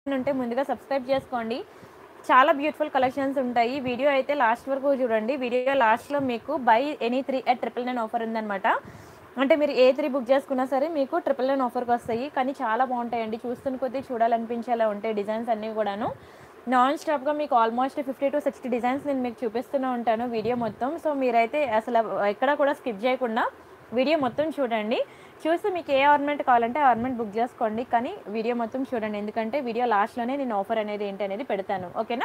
ఉంటే ముందుగా సబ్స్క్రైబ్ చేసుకోండి చాలా బ్యూటిఫుల్ కలెక్షన్స్ ఉంటాయి వీడియో అయితే లాస్ట్ వరకు చూడండి వీడియో లాస్ట్లో మీకు buy any three at triple nine offer ఉందన్నమాట అంటే మీరు ఏ త్రీ బుక్ చేసుకున్నా సరే మీకు ట్రిపుల్ నైన్ ఆఫర్కి వస్తాయి కానీ చాలా బాగుంటాయండి చూస్తున్న కొద్దీ చూడాలనిపించేలా ఉంటాయి డిజైన్స్ అన్నీ కూడాను నాన్ స్టాప్గా మీకు almost fifty to sixty designs నేను మీకు చూపిస్తూనే ఉంటాను వీడియో మొత్తం సో మీరైతే అసలు ఎక్కడ కూడా స్కిప్ చేయకుండా వీడియో మొత్తం చూడండి చూసి మీకు ఏ ఆర్నమెంట్ కావాలంటే ఆర్నమెంట్ బుక్ చేసుకోండి కానీ వీడియో మొత్తం చూడండి ఎందుకంటే వీడియో లాస్ట్లోనే నేను ఆఫర్ అనేది ఏంటి అనేది పెడతాను ఓకేనా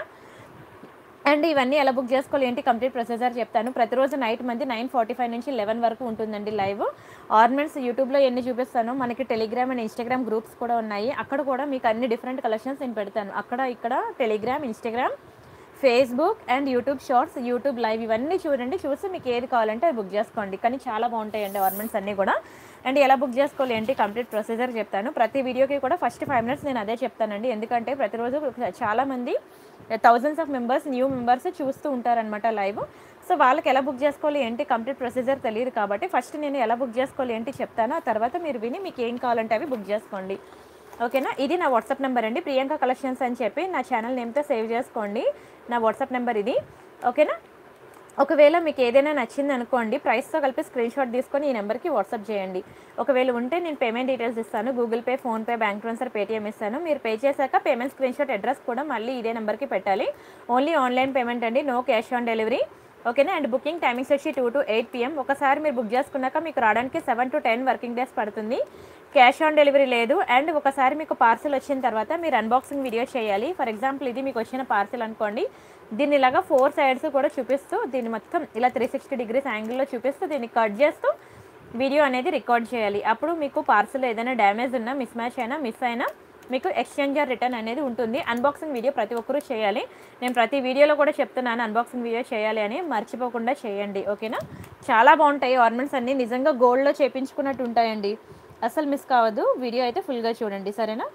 అండ్ ఇవన్నీ ఎలా బుక్ చేసుకోవాలి ఏంటి కంప్లీట్ ప్రొసీజర్ చెప్తాను ప్రతిరోజు నైట్ మంది నైన్ ఫార్టీ ఫైవ్ నుంచి లెవెన్ వరకు ఉంటుందండి లైవ్ ఆర్నమెంట్స్ యూట్యూబ్లో ఎన్ని చూపిస్తాను మనకి టెలిగ్రామ్ అండ్ ఇన్స్టాగ్రామ్ గ్రూప్స్ కూడా ఉన్నాయి అక్కడ కూడా మీకు అన్ని డిఫరెంట్ కలెక్షన్స్ నేను పెడతాను అక్కడ ఇక్కడ Telegram Instagram Facebook and YouTube shorts YouTube live ఇవన్నీ చూడండి చూసి మీకు ఏది కావాలంటే అది బుక్ చేసుకోండి కానీ చాలా బాగుంటాయండి ఆర్నమెంట్స్ అన్నీ కూడా అండ్ ఎలా బుక్ చేసుకోవాలి ఏంటి కంప్లీట్ ప్రొసీజర్ చెప్తాను ప్రతి వీడియోకి కూడా ఫస్ట్ ఫైవ్ మినిట్స్ నేను అదే చెప్తానండి ఎందుకంటే ప్రతిరోజు చాలామంది thousands of members new members చూస్తూ ఉంటారనమాట లైవ్ సో వాళ్ళకి ఎలా బుక్ చేసుకోవాలి ఏంటి కంప్లీట్ ప్రొసీజర్ తెలియదు కాబట్టి ఫస్ట్ నేను ఎలా బుక్ చేసుకోవాలి ఏంటి చెప్తాను ఆ తర్వాత మీరు విని మీకు ఏం కావాలంటే అవి బుక్ చేసుకోండి ఓకేనా ఇది నా వాట్సాప్ నెంబర్ అండి ప్రియాంక కలెక్షన్స్ అని చెప్పి నా ఛానల్ నేమ్తో సేవ్ చేసుకోండి నా వాట్సాప్ నెంబర్ ఇది ఓకేనా ఒకవేళ మీకు ఏదైనా నచ్చింది అనుకోండి ప్రైస్తో కలిపి స్క్రీన్ షాట్ తీసుకొని ఈ నెంబర్కి వాట్సాప్ చేయండి ఒకవేళ ఉంటే నేను పేమెంట్ డీటెయిల్స్ ఇస్తాను Google Pay PhonePe bank transfer Paytm ఇస్తాను మీరు పే చేశాక పేమెంట్ స్క్రీన్ షాట్ అడ్రస్ కూడా మళ్ళీ ఇదే నెంబర్కి పెట్టాలి ఓన్లీ ఆన్లైన్ పేమెంట్ అండి నో క్యాష్ ఆన్ డెలివరీ ఓకేనా అండ్ బుకింగ్ టైమింగ్స్ వచ్చి టూ టు ఎయిట్ పిఎం ఒకసారి మీరు బుక్ చేసుకున్నాక మీకు రావడానికి seven to ten working days పడుతుంది క్యాష్ ఆన్ డెలివరీ లేదు అండ్ ఒకసారి మీకు పార్సిల్ వచ్చిన తర్వాత మీరు అన్బాక్సింగ్ వీడియో చేయాలి ఫర్ ఎగ్జాంపుల్ ఇది మీకు వచ్చిన పార్సిల్ అనుకోండి దీన్ని ఇలాగా ఫోర్ సైడ్స్ కూడా చూపిస్తూ దీన్ని మొత్తం ఇలా త్రీ సిక్స్టీ డిగ్రీస్ యాంగిల్లో చూపిస్తూ దీన్ని కట్ చేస్తూ వీడియో అనేది రికార్డ్ చేయాలి అప్పుడు మీకు పార్సిల్ ఏదైనా డ్యామేజ్ ఉన్నా మిస్ మ్యాచ్ అయినా మిస్ అయినా మీకు ఎక్స్చేంజర్ రిటర్న్ అనేది ఉంటుంది అన్బాక్సింగ్ వీడియో ప్రతి ఒక్కరూ చేయాలి నేను ప్రతి వీడియోలో కూడా చెప్తున్నాను అన్బాక్సింగ్ వీడియో చేయాలి అని మర్చిపోకుండా చేయండి ఓకేనా చాలా బాగుంటాయి ఆర్నమెంట్స్ అన్నీ నిజంగా గోల్డ్లో చేపించుకున్నట్టు ఉంటాయండి అసలు మిస్ కావద్దు వీడియో అయితే ఫుల్గా చూడండి సరేనా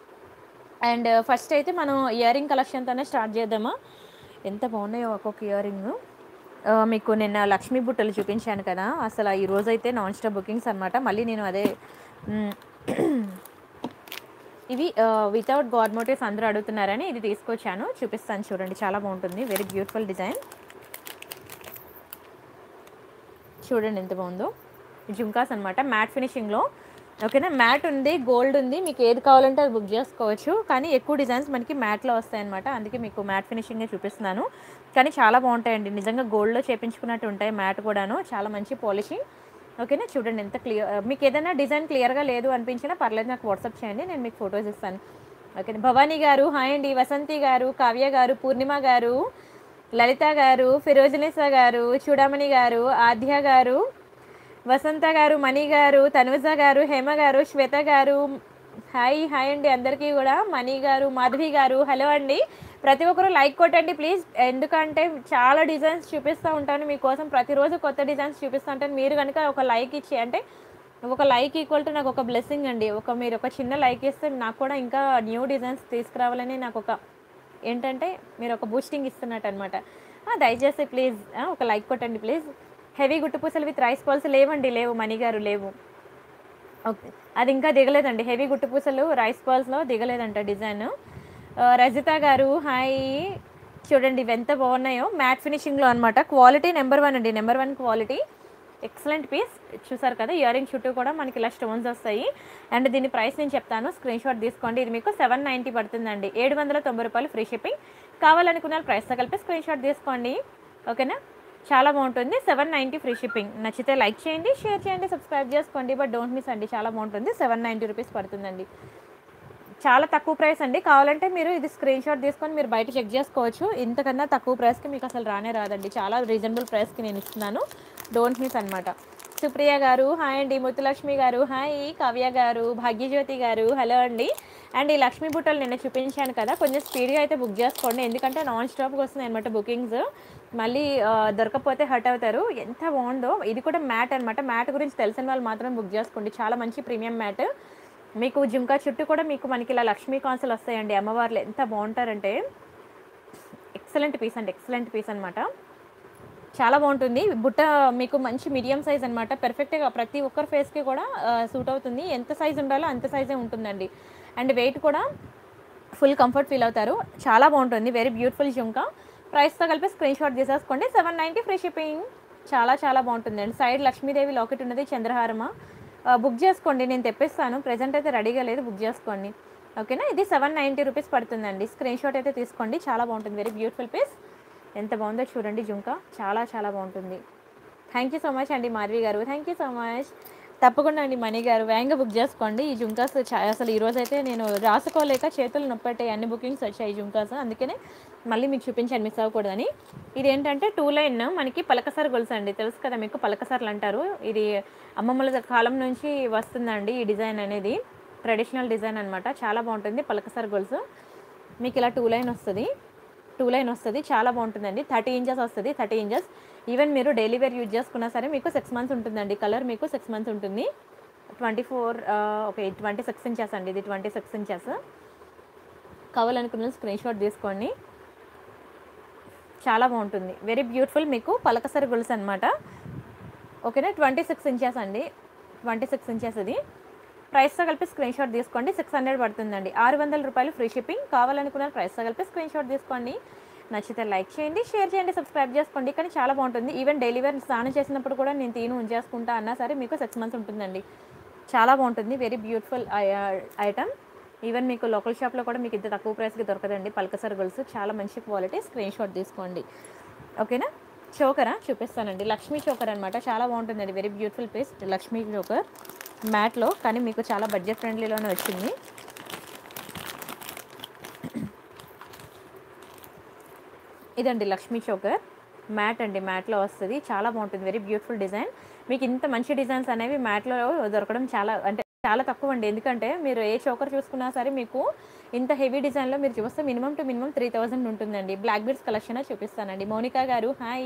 అండ్ ఫస్ట్ అయితే మనం ఇయర్ రింగ్ కలెక్షన్తోనే స్టార్ట్ చేద్దామా ఎంత బాగున్నాయో ఒక్కొక్క ఇయర్ రింగ్ మీకు నిన్న లక్ష్మీ బుట్టలు చూపించాను కదా అసలు ఈ రోజు అయితే నాన్ స్టాప్ బుకింగ్స్ అనమాట మళ్ళీ నేను అదే మ్, ఇవి వితౌట్ గాడ్ మోటివ్స్ అందరూ అడుగుతున్నారని ఇది తీసుకొచ్చాను చూపిస్తాను చూడండి చాలా బాగుంటుంది వెరీ బ్యూటిఫుల్ డిజైన్ చూడండి ఎంత బాగుందో జుంకాస్ అనమాట మ్యాట్ ఫినిషింగ్లో ఓకేనా మ్యాట్ ఉంది గోల్డ్ ఉంది మీకు ఏది కావాలంటే అది బుక్ చేసుకోవచ్చు కానీ ఎక్కువ డిజైన్స్ మనకి మ్యాట్లో వస్తాయన్నమాట అందుకే మీకు మ్యాట్ ఫినిషింగే చూపిస్తున్నాను కానీ చాలా బాగుంటాయండి నిజంగా గోల్డ్లో చేపించుకున్నట్టు ఉంటాయి మ్యాట్ కూడాను చాలా మంచి పాలిషింగ్ ఓకేనా చూడండి ఎంత క్లియర్ మీకు ఏదైనా డిజైన్ క్లియర్గా లేదు అనిపించినా పర్లేదు నాకు వాట్సాప్ చేయండి నేను మీకు ఫొటోస్ ఇస్తాను ఓకే భవానీ గారు హాయ్ అండి వసంతి గారు కావ్య గారు పూర్ణిమ గారు లలిత గారు ఫిరోజనిసా గారు చూడమణి గారు ఆద్య గారు వసంత గారు మణి గారు తనుజ గారు హేమ గారు శ్వేత గారు హాయ్ హాయ్ అండి అందరికీ కూడా మణి గారు మాధవి గారు హలో అండి ప్రతి ఒక్కరూ లైక్ కొట్టండి ప్లీజ్ ఎందుకంటే చాలా డిజైన్స్ చూపిస్తూ ఉంటాను మీకోసం ప్రతిరోజు కొత్త డిజైన్స్ చూపిస్తూ ఉంటాను మీరు కనుక ఒక లైక్ ఇచ్చి అంటే ఒక లైక్ ఈక్వల్ టు నాకు ఒక బ్లెస్సింగ్ అండి ఒక మీరు ఒక చిన్న లైక్ ఇస్తే నాకు కూడా ఇంకా న్యూ డిజైన్స్ తీసుకురావాలని నాకు ఒక ఏంటంటే మీరు ఒక బూస్టింగ్ ఇస్తున్నట్టు అనమాట దయచేసి ప్లీజ్ ఒక లైక్ కొట్టండి ప్లీజ్ హెవీ గుట్టుపూసలు విత్ రైస్ బాల్స్ లేవండి లేవు మణి గారు లేవు ఓకే అది ఇంకా దిగలేదండి హెవీ గుట్టుపూసలు రైస్ బాల్స్లో దిగలేదంట డిజైన్ రజిత గారు హాయ్ చూడండి ఇవి ఎంత బాగున్నాయో మ్యాట్ ఫినిషింగ్లో అనమాట క్వాలిటీ నెంబర్ వన్ అండి number one quality excellent piece చూసారు కదా ఇయర్ రింగ్ చుట్టూ కూడా మనకి ఇలా స్టోన్స్ వస్తాయి అండ్ దీని ప్రైస్ నేను చెప్తాను స్క్రీన్ షాట్ తీసుకోండి ఇది మీకు సెవెన్ నైంటీ పడుతుందండి ఏడు వందల తొంభై రూపాయలు ఫ్రీ షిప్పింగ్ కావాలనుకున్న ప్రైస్తో కలిపి స్క్రీన్ షాట్ తీసుకోండి ఓకేనా చాలా బాగుంటుంది సెవెన్ నైంటీ ఫ్రీ షిప్పింగ్ నచ్చితే లైక్ చేయండి షేర్ చేయండి సబ్స్క్రైబ్ చేసుకోండి బట్ డోంట్ మిస్ అండి చాలా బాగుంటుంది సెవెన్ నైంటీ రూపీస్ పడుతుందండి చాలా తక్కువ ప్రైస్ అండి కావాలంటే మీరు ఇది స్క్రీన్ షాట్ తీసుకొని మీరు బయట చెక్ చేసుకోవచ్చు ఇంతకన్నా తక్కువ ప్రైస్కి మీకు అసలు రానే రాదండి చాలా రీజనబుల్ ప్రైస్కి నేను ఇస్తున్నాను డోంట్ మిస్ అనమాట సుప్రియ గారు హాయ్ అండి ముత్తులక్ష్మి గారు హాయ్ కావ్య గారు భాగ్యజ్యోతి గారు హలో అండి అండ్ ఈ లక్ష్మీ బుట్టలు నిన్న చూపించాను కదా కొంచెం స్పీడ్గా అయితే బుక్ చేసుకోండి ఎందుకంటే నాన్ స్టాప్గా వస్తున్నాయి అనమాట బుకింగ్స్ మళ్ళీ ఆ, దొరకకపోతే హర్ట్ అవుతారు ఎంత బాగుందో ఇది కూడా మ్యాట్ అనమాట మ్యాట్ గురించి తెలిసిన వాళ్ళు మాత్రం బుక్ చేసుకోండి చాలా మంచి ప్రీమియం మ్యాట్ మీకు జుంకా చుట్టూ కూడా మీకు మనకి ఇలా లక్ష్మీ కాన్సులు వస్తాయండి అమ్మవార్లు ఎంత బాగుంటారంటే ఎక్సలెంట్ పీస్ అండి ఎక్సలెంట్ పీస్ అనమాట చాలా బాగుంటుంది బుట్ట మీకు మంచి మీడియం సైజ్ అనమాట పర్ఫెక్ట్గా ప్రతి ఒక్కరి ఫేస్కి కూడా సూట్ అవుతుంది ఎంత సైజ్ ఉండాలో అంత సైజే ఉంటుందండి అండ్ వెయిట్ కూడా ఫుల్ కంఫర్ట్ ఫీల్ అవుతారు చాలా బాగుంటుంది వెరీ బ్యూటిఫుల్ జుంకా ప్రైస్తో కలిపి స్క్రీన్ షాట్ తీసేసుకోండి సెవెన్ నైంటీ ఫ్రీ షిప్పింగ్ చాలా చాలా బాగుంటుంది అండి సైడ్ లక్ష్మీదేవి లాకెట్ ఉన్నది చంద్రహారమ ఆ, బుక్ చేసుకోండి నేను తెప్పిస్తాను ప్రజెంట్ అయితే రెడీగా లేదు బుక్ చేసుకోండి ఓకేనా ఇది సెవెన్ నైంటీ రూపీస్ పడుతుందండి స్క్రీన్ షాట్ అయితే తీసుకోండి చాలా బాగుంటుంది వెరీ బ్యూటిఫుల్ పీస్ ఎంత బాగుందో చూడండి జుంకా చాలా చాలా బాగుంటుంది థ్యాంక్ యూ సో మచ్ అండి మాధవి గారు థ్యాంక్ యూ సో మచ్ తప్పకుండా అండి మణి గారు వేగంగా బుక్ చేసుకోండి ఈ జుంకాస్ చా- అసలు ఈరోజు అయితే నేను రాసుకోలేక చేతులు నొప్పట్టాయి అన్ని బుకింగ్స్ వచ్చాయి ఈ జుంకాస్ అందుకనే మళ్ళీ మీకు చూపించాను మిస్ అవ్వకూడదని ఇది ఏంటంటే టూ లైన్ మనకి పలకసారి గొలుసు అండి తెలుసు కదా మీకు పలకసార్లు అంటారు ఇది అమ్మమ్మల కాలం నుంచి వస్తుందండి ఈ డిజైన్ అనేది ట్రెడిషనల్ డిజైన్ అనమాట చాలా బాగుంటుంది పలకసారి గొలుసు మీకు ఇలా టూ లైన్ వస్తుంది టూ లైన్ వస్తుంది చాలా బాగుంటుందండి థర్టీ ఇంచెస్ వస్తుంది థర్టీ ఇంచెస్ ఈవెన్ మీరు డైలీ వేర్ యూజ్ చేసుకున్నా సరే మీకు సిక్స్ మంత్స్ ఉంటుందండి కలర్ మీకు సిక్స్ మంత్స్ ఉంటుంది twenty four okay twenty six inches అండి ఇది ట్వంటీ సిక్స్ ఇంచెస్ కావాలనుకున్న స్క్రీన్ షాట్ తీసుకోండి చాలా బాగుంటుంది వెరీ బ్యూటిఫుల్ మీకు పలకసరి గొలుసు అనమాట ఓకేనా ట్వంటీ సిక్స్ ఇంచెస్ అండి ట్వంటీ సిక్స్ ఇంచెస్ ఇది ప్రైస్తో కలిపి స్క్రీన్ షాట్ తీసుకోండి సిక్స్ హండ్రెడ్ పడుతుందండి ఆరు వందల రూపాయలు ఫ్రీ షిప్పింగ్ కావాలనుకున్న ప్రైస్తో కలిపి స్క్రీన్ షాట్ తీసుకోండి నచ్చితే లైక్ చేయండి షేర్ చేయండి సబ్స్క్రైబ్ చేసుకోండి కానీ చాలా బాగుంటుంది ఈవెన్ డైలీ వేర్ స్నానం చేసినప్పుడు కూడా నేను తీను ఉంచేసుకుంటా అన్నా సరే మీకు సిక్స్ మంత్స్ ఉంటుందండి చాలా బాగుంటుంది వెరీ బ్యూటిఫుల్ ఐటమ్ ఈవెన్ మీకు లోకల్ షాప్లో కూడా మీకు ఇంత తక్కువ ప్రైస్కి దొరకదండి పలకసరి గొలుసు చాలా మంచి క్వాలిటీ స్క్రీన్ షాట్ తీసుకోండి ఓకేనా చోకరా చూపిస్తానండి లక్ష్మీ చోకర్ అనమాట చాలా బాగుంటుందండి very beautiful piece Lakshmi choker మ్యాట్లో కానీ మీకు చాలా బడ్జెట్ ఫ్రెండ్లీలోనే వచ్చింది ఇదండి లక్ష్మీ చోకర్ మ్యాట్ అండి మ్యాట్లో వస్తుంది చాలా బాగుంటుంది వెరీ బ్యూటిఫుల్ డిజైన్ మీకు ఇంత మంచి డిజైన్స్ అనేవి మ్యాట్లో దొరకడం చాలా అంటే చాలా తక్కువ అండి ఎందుకంటే మీరు ఏ చోకర్ చూసుకున్నా సరే మీకు ఇంత హెవీ డిజైన్లో మీరు చూస్తే minimum two minimum three thousand ఉంటుందండి బ్లాక్ బీడ్స్ కలెక్షన్ చూపిస్తానండి మౌనికా గారు హాయ్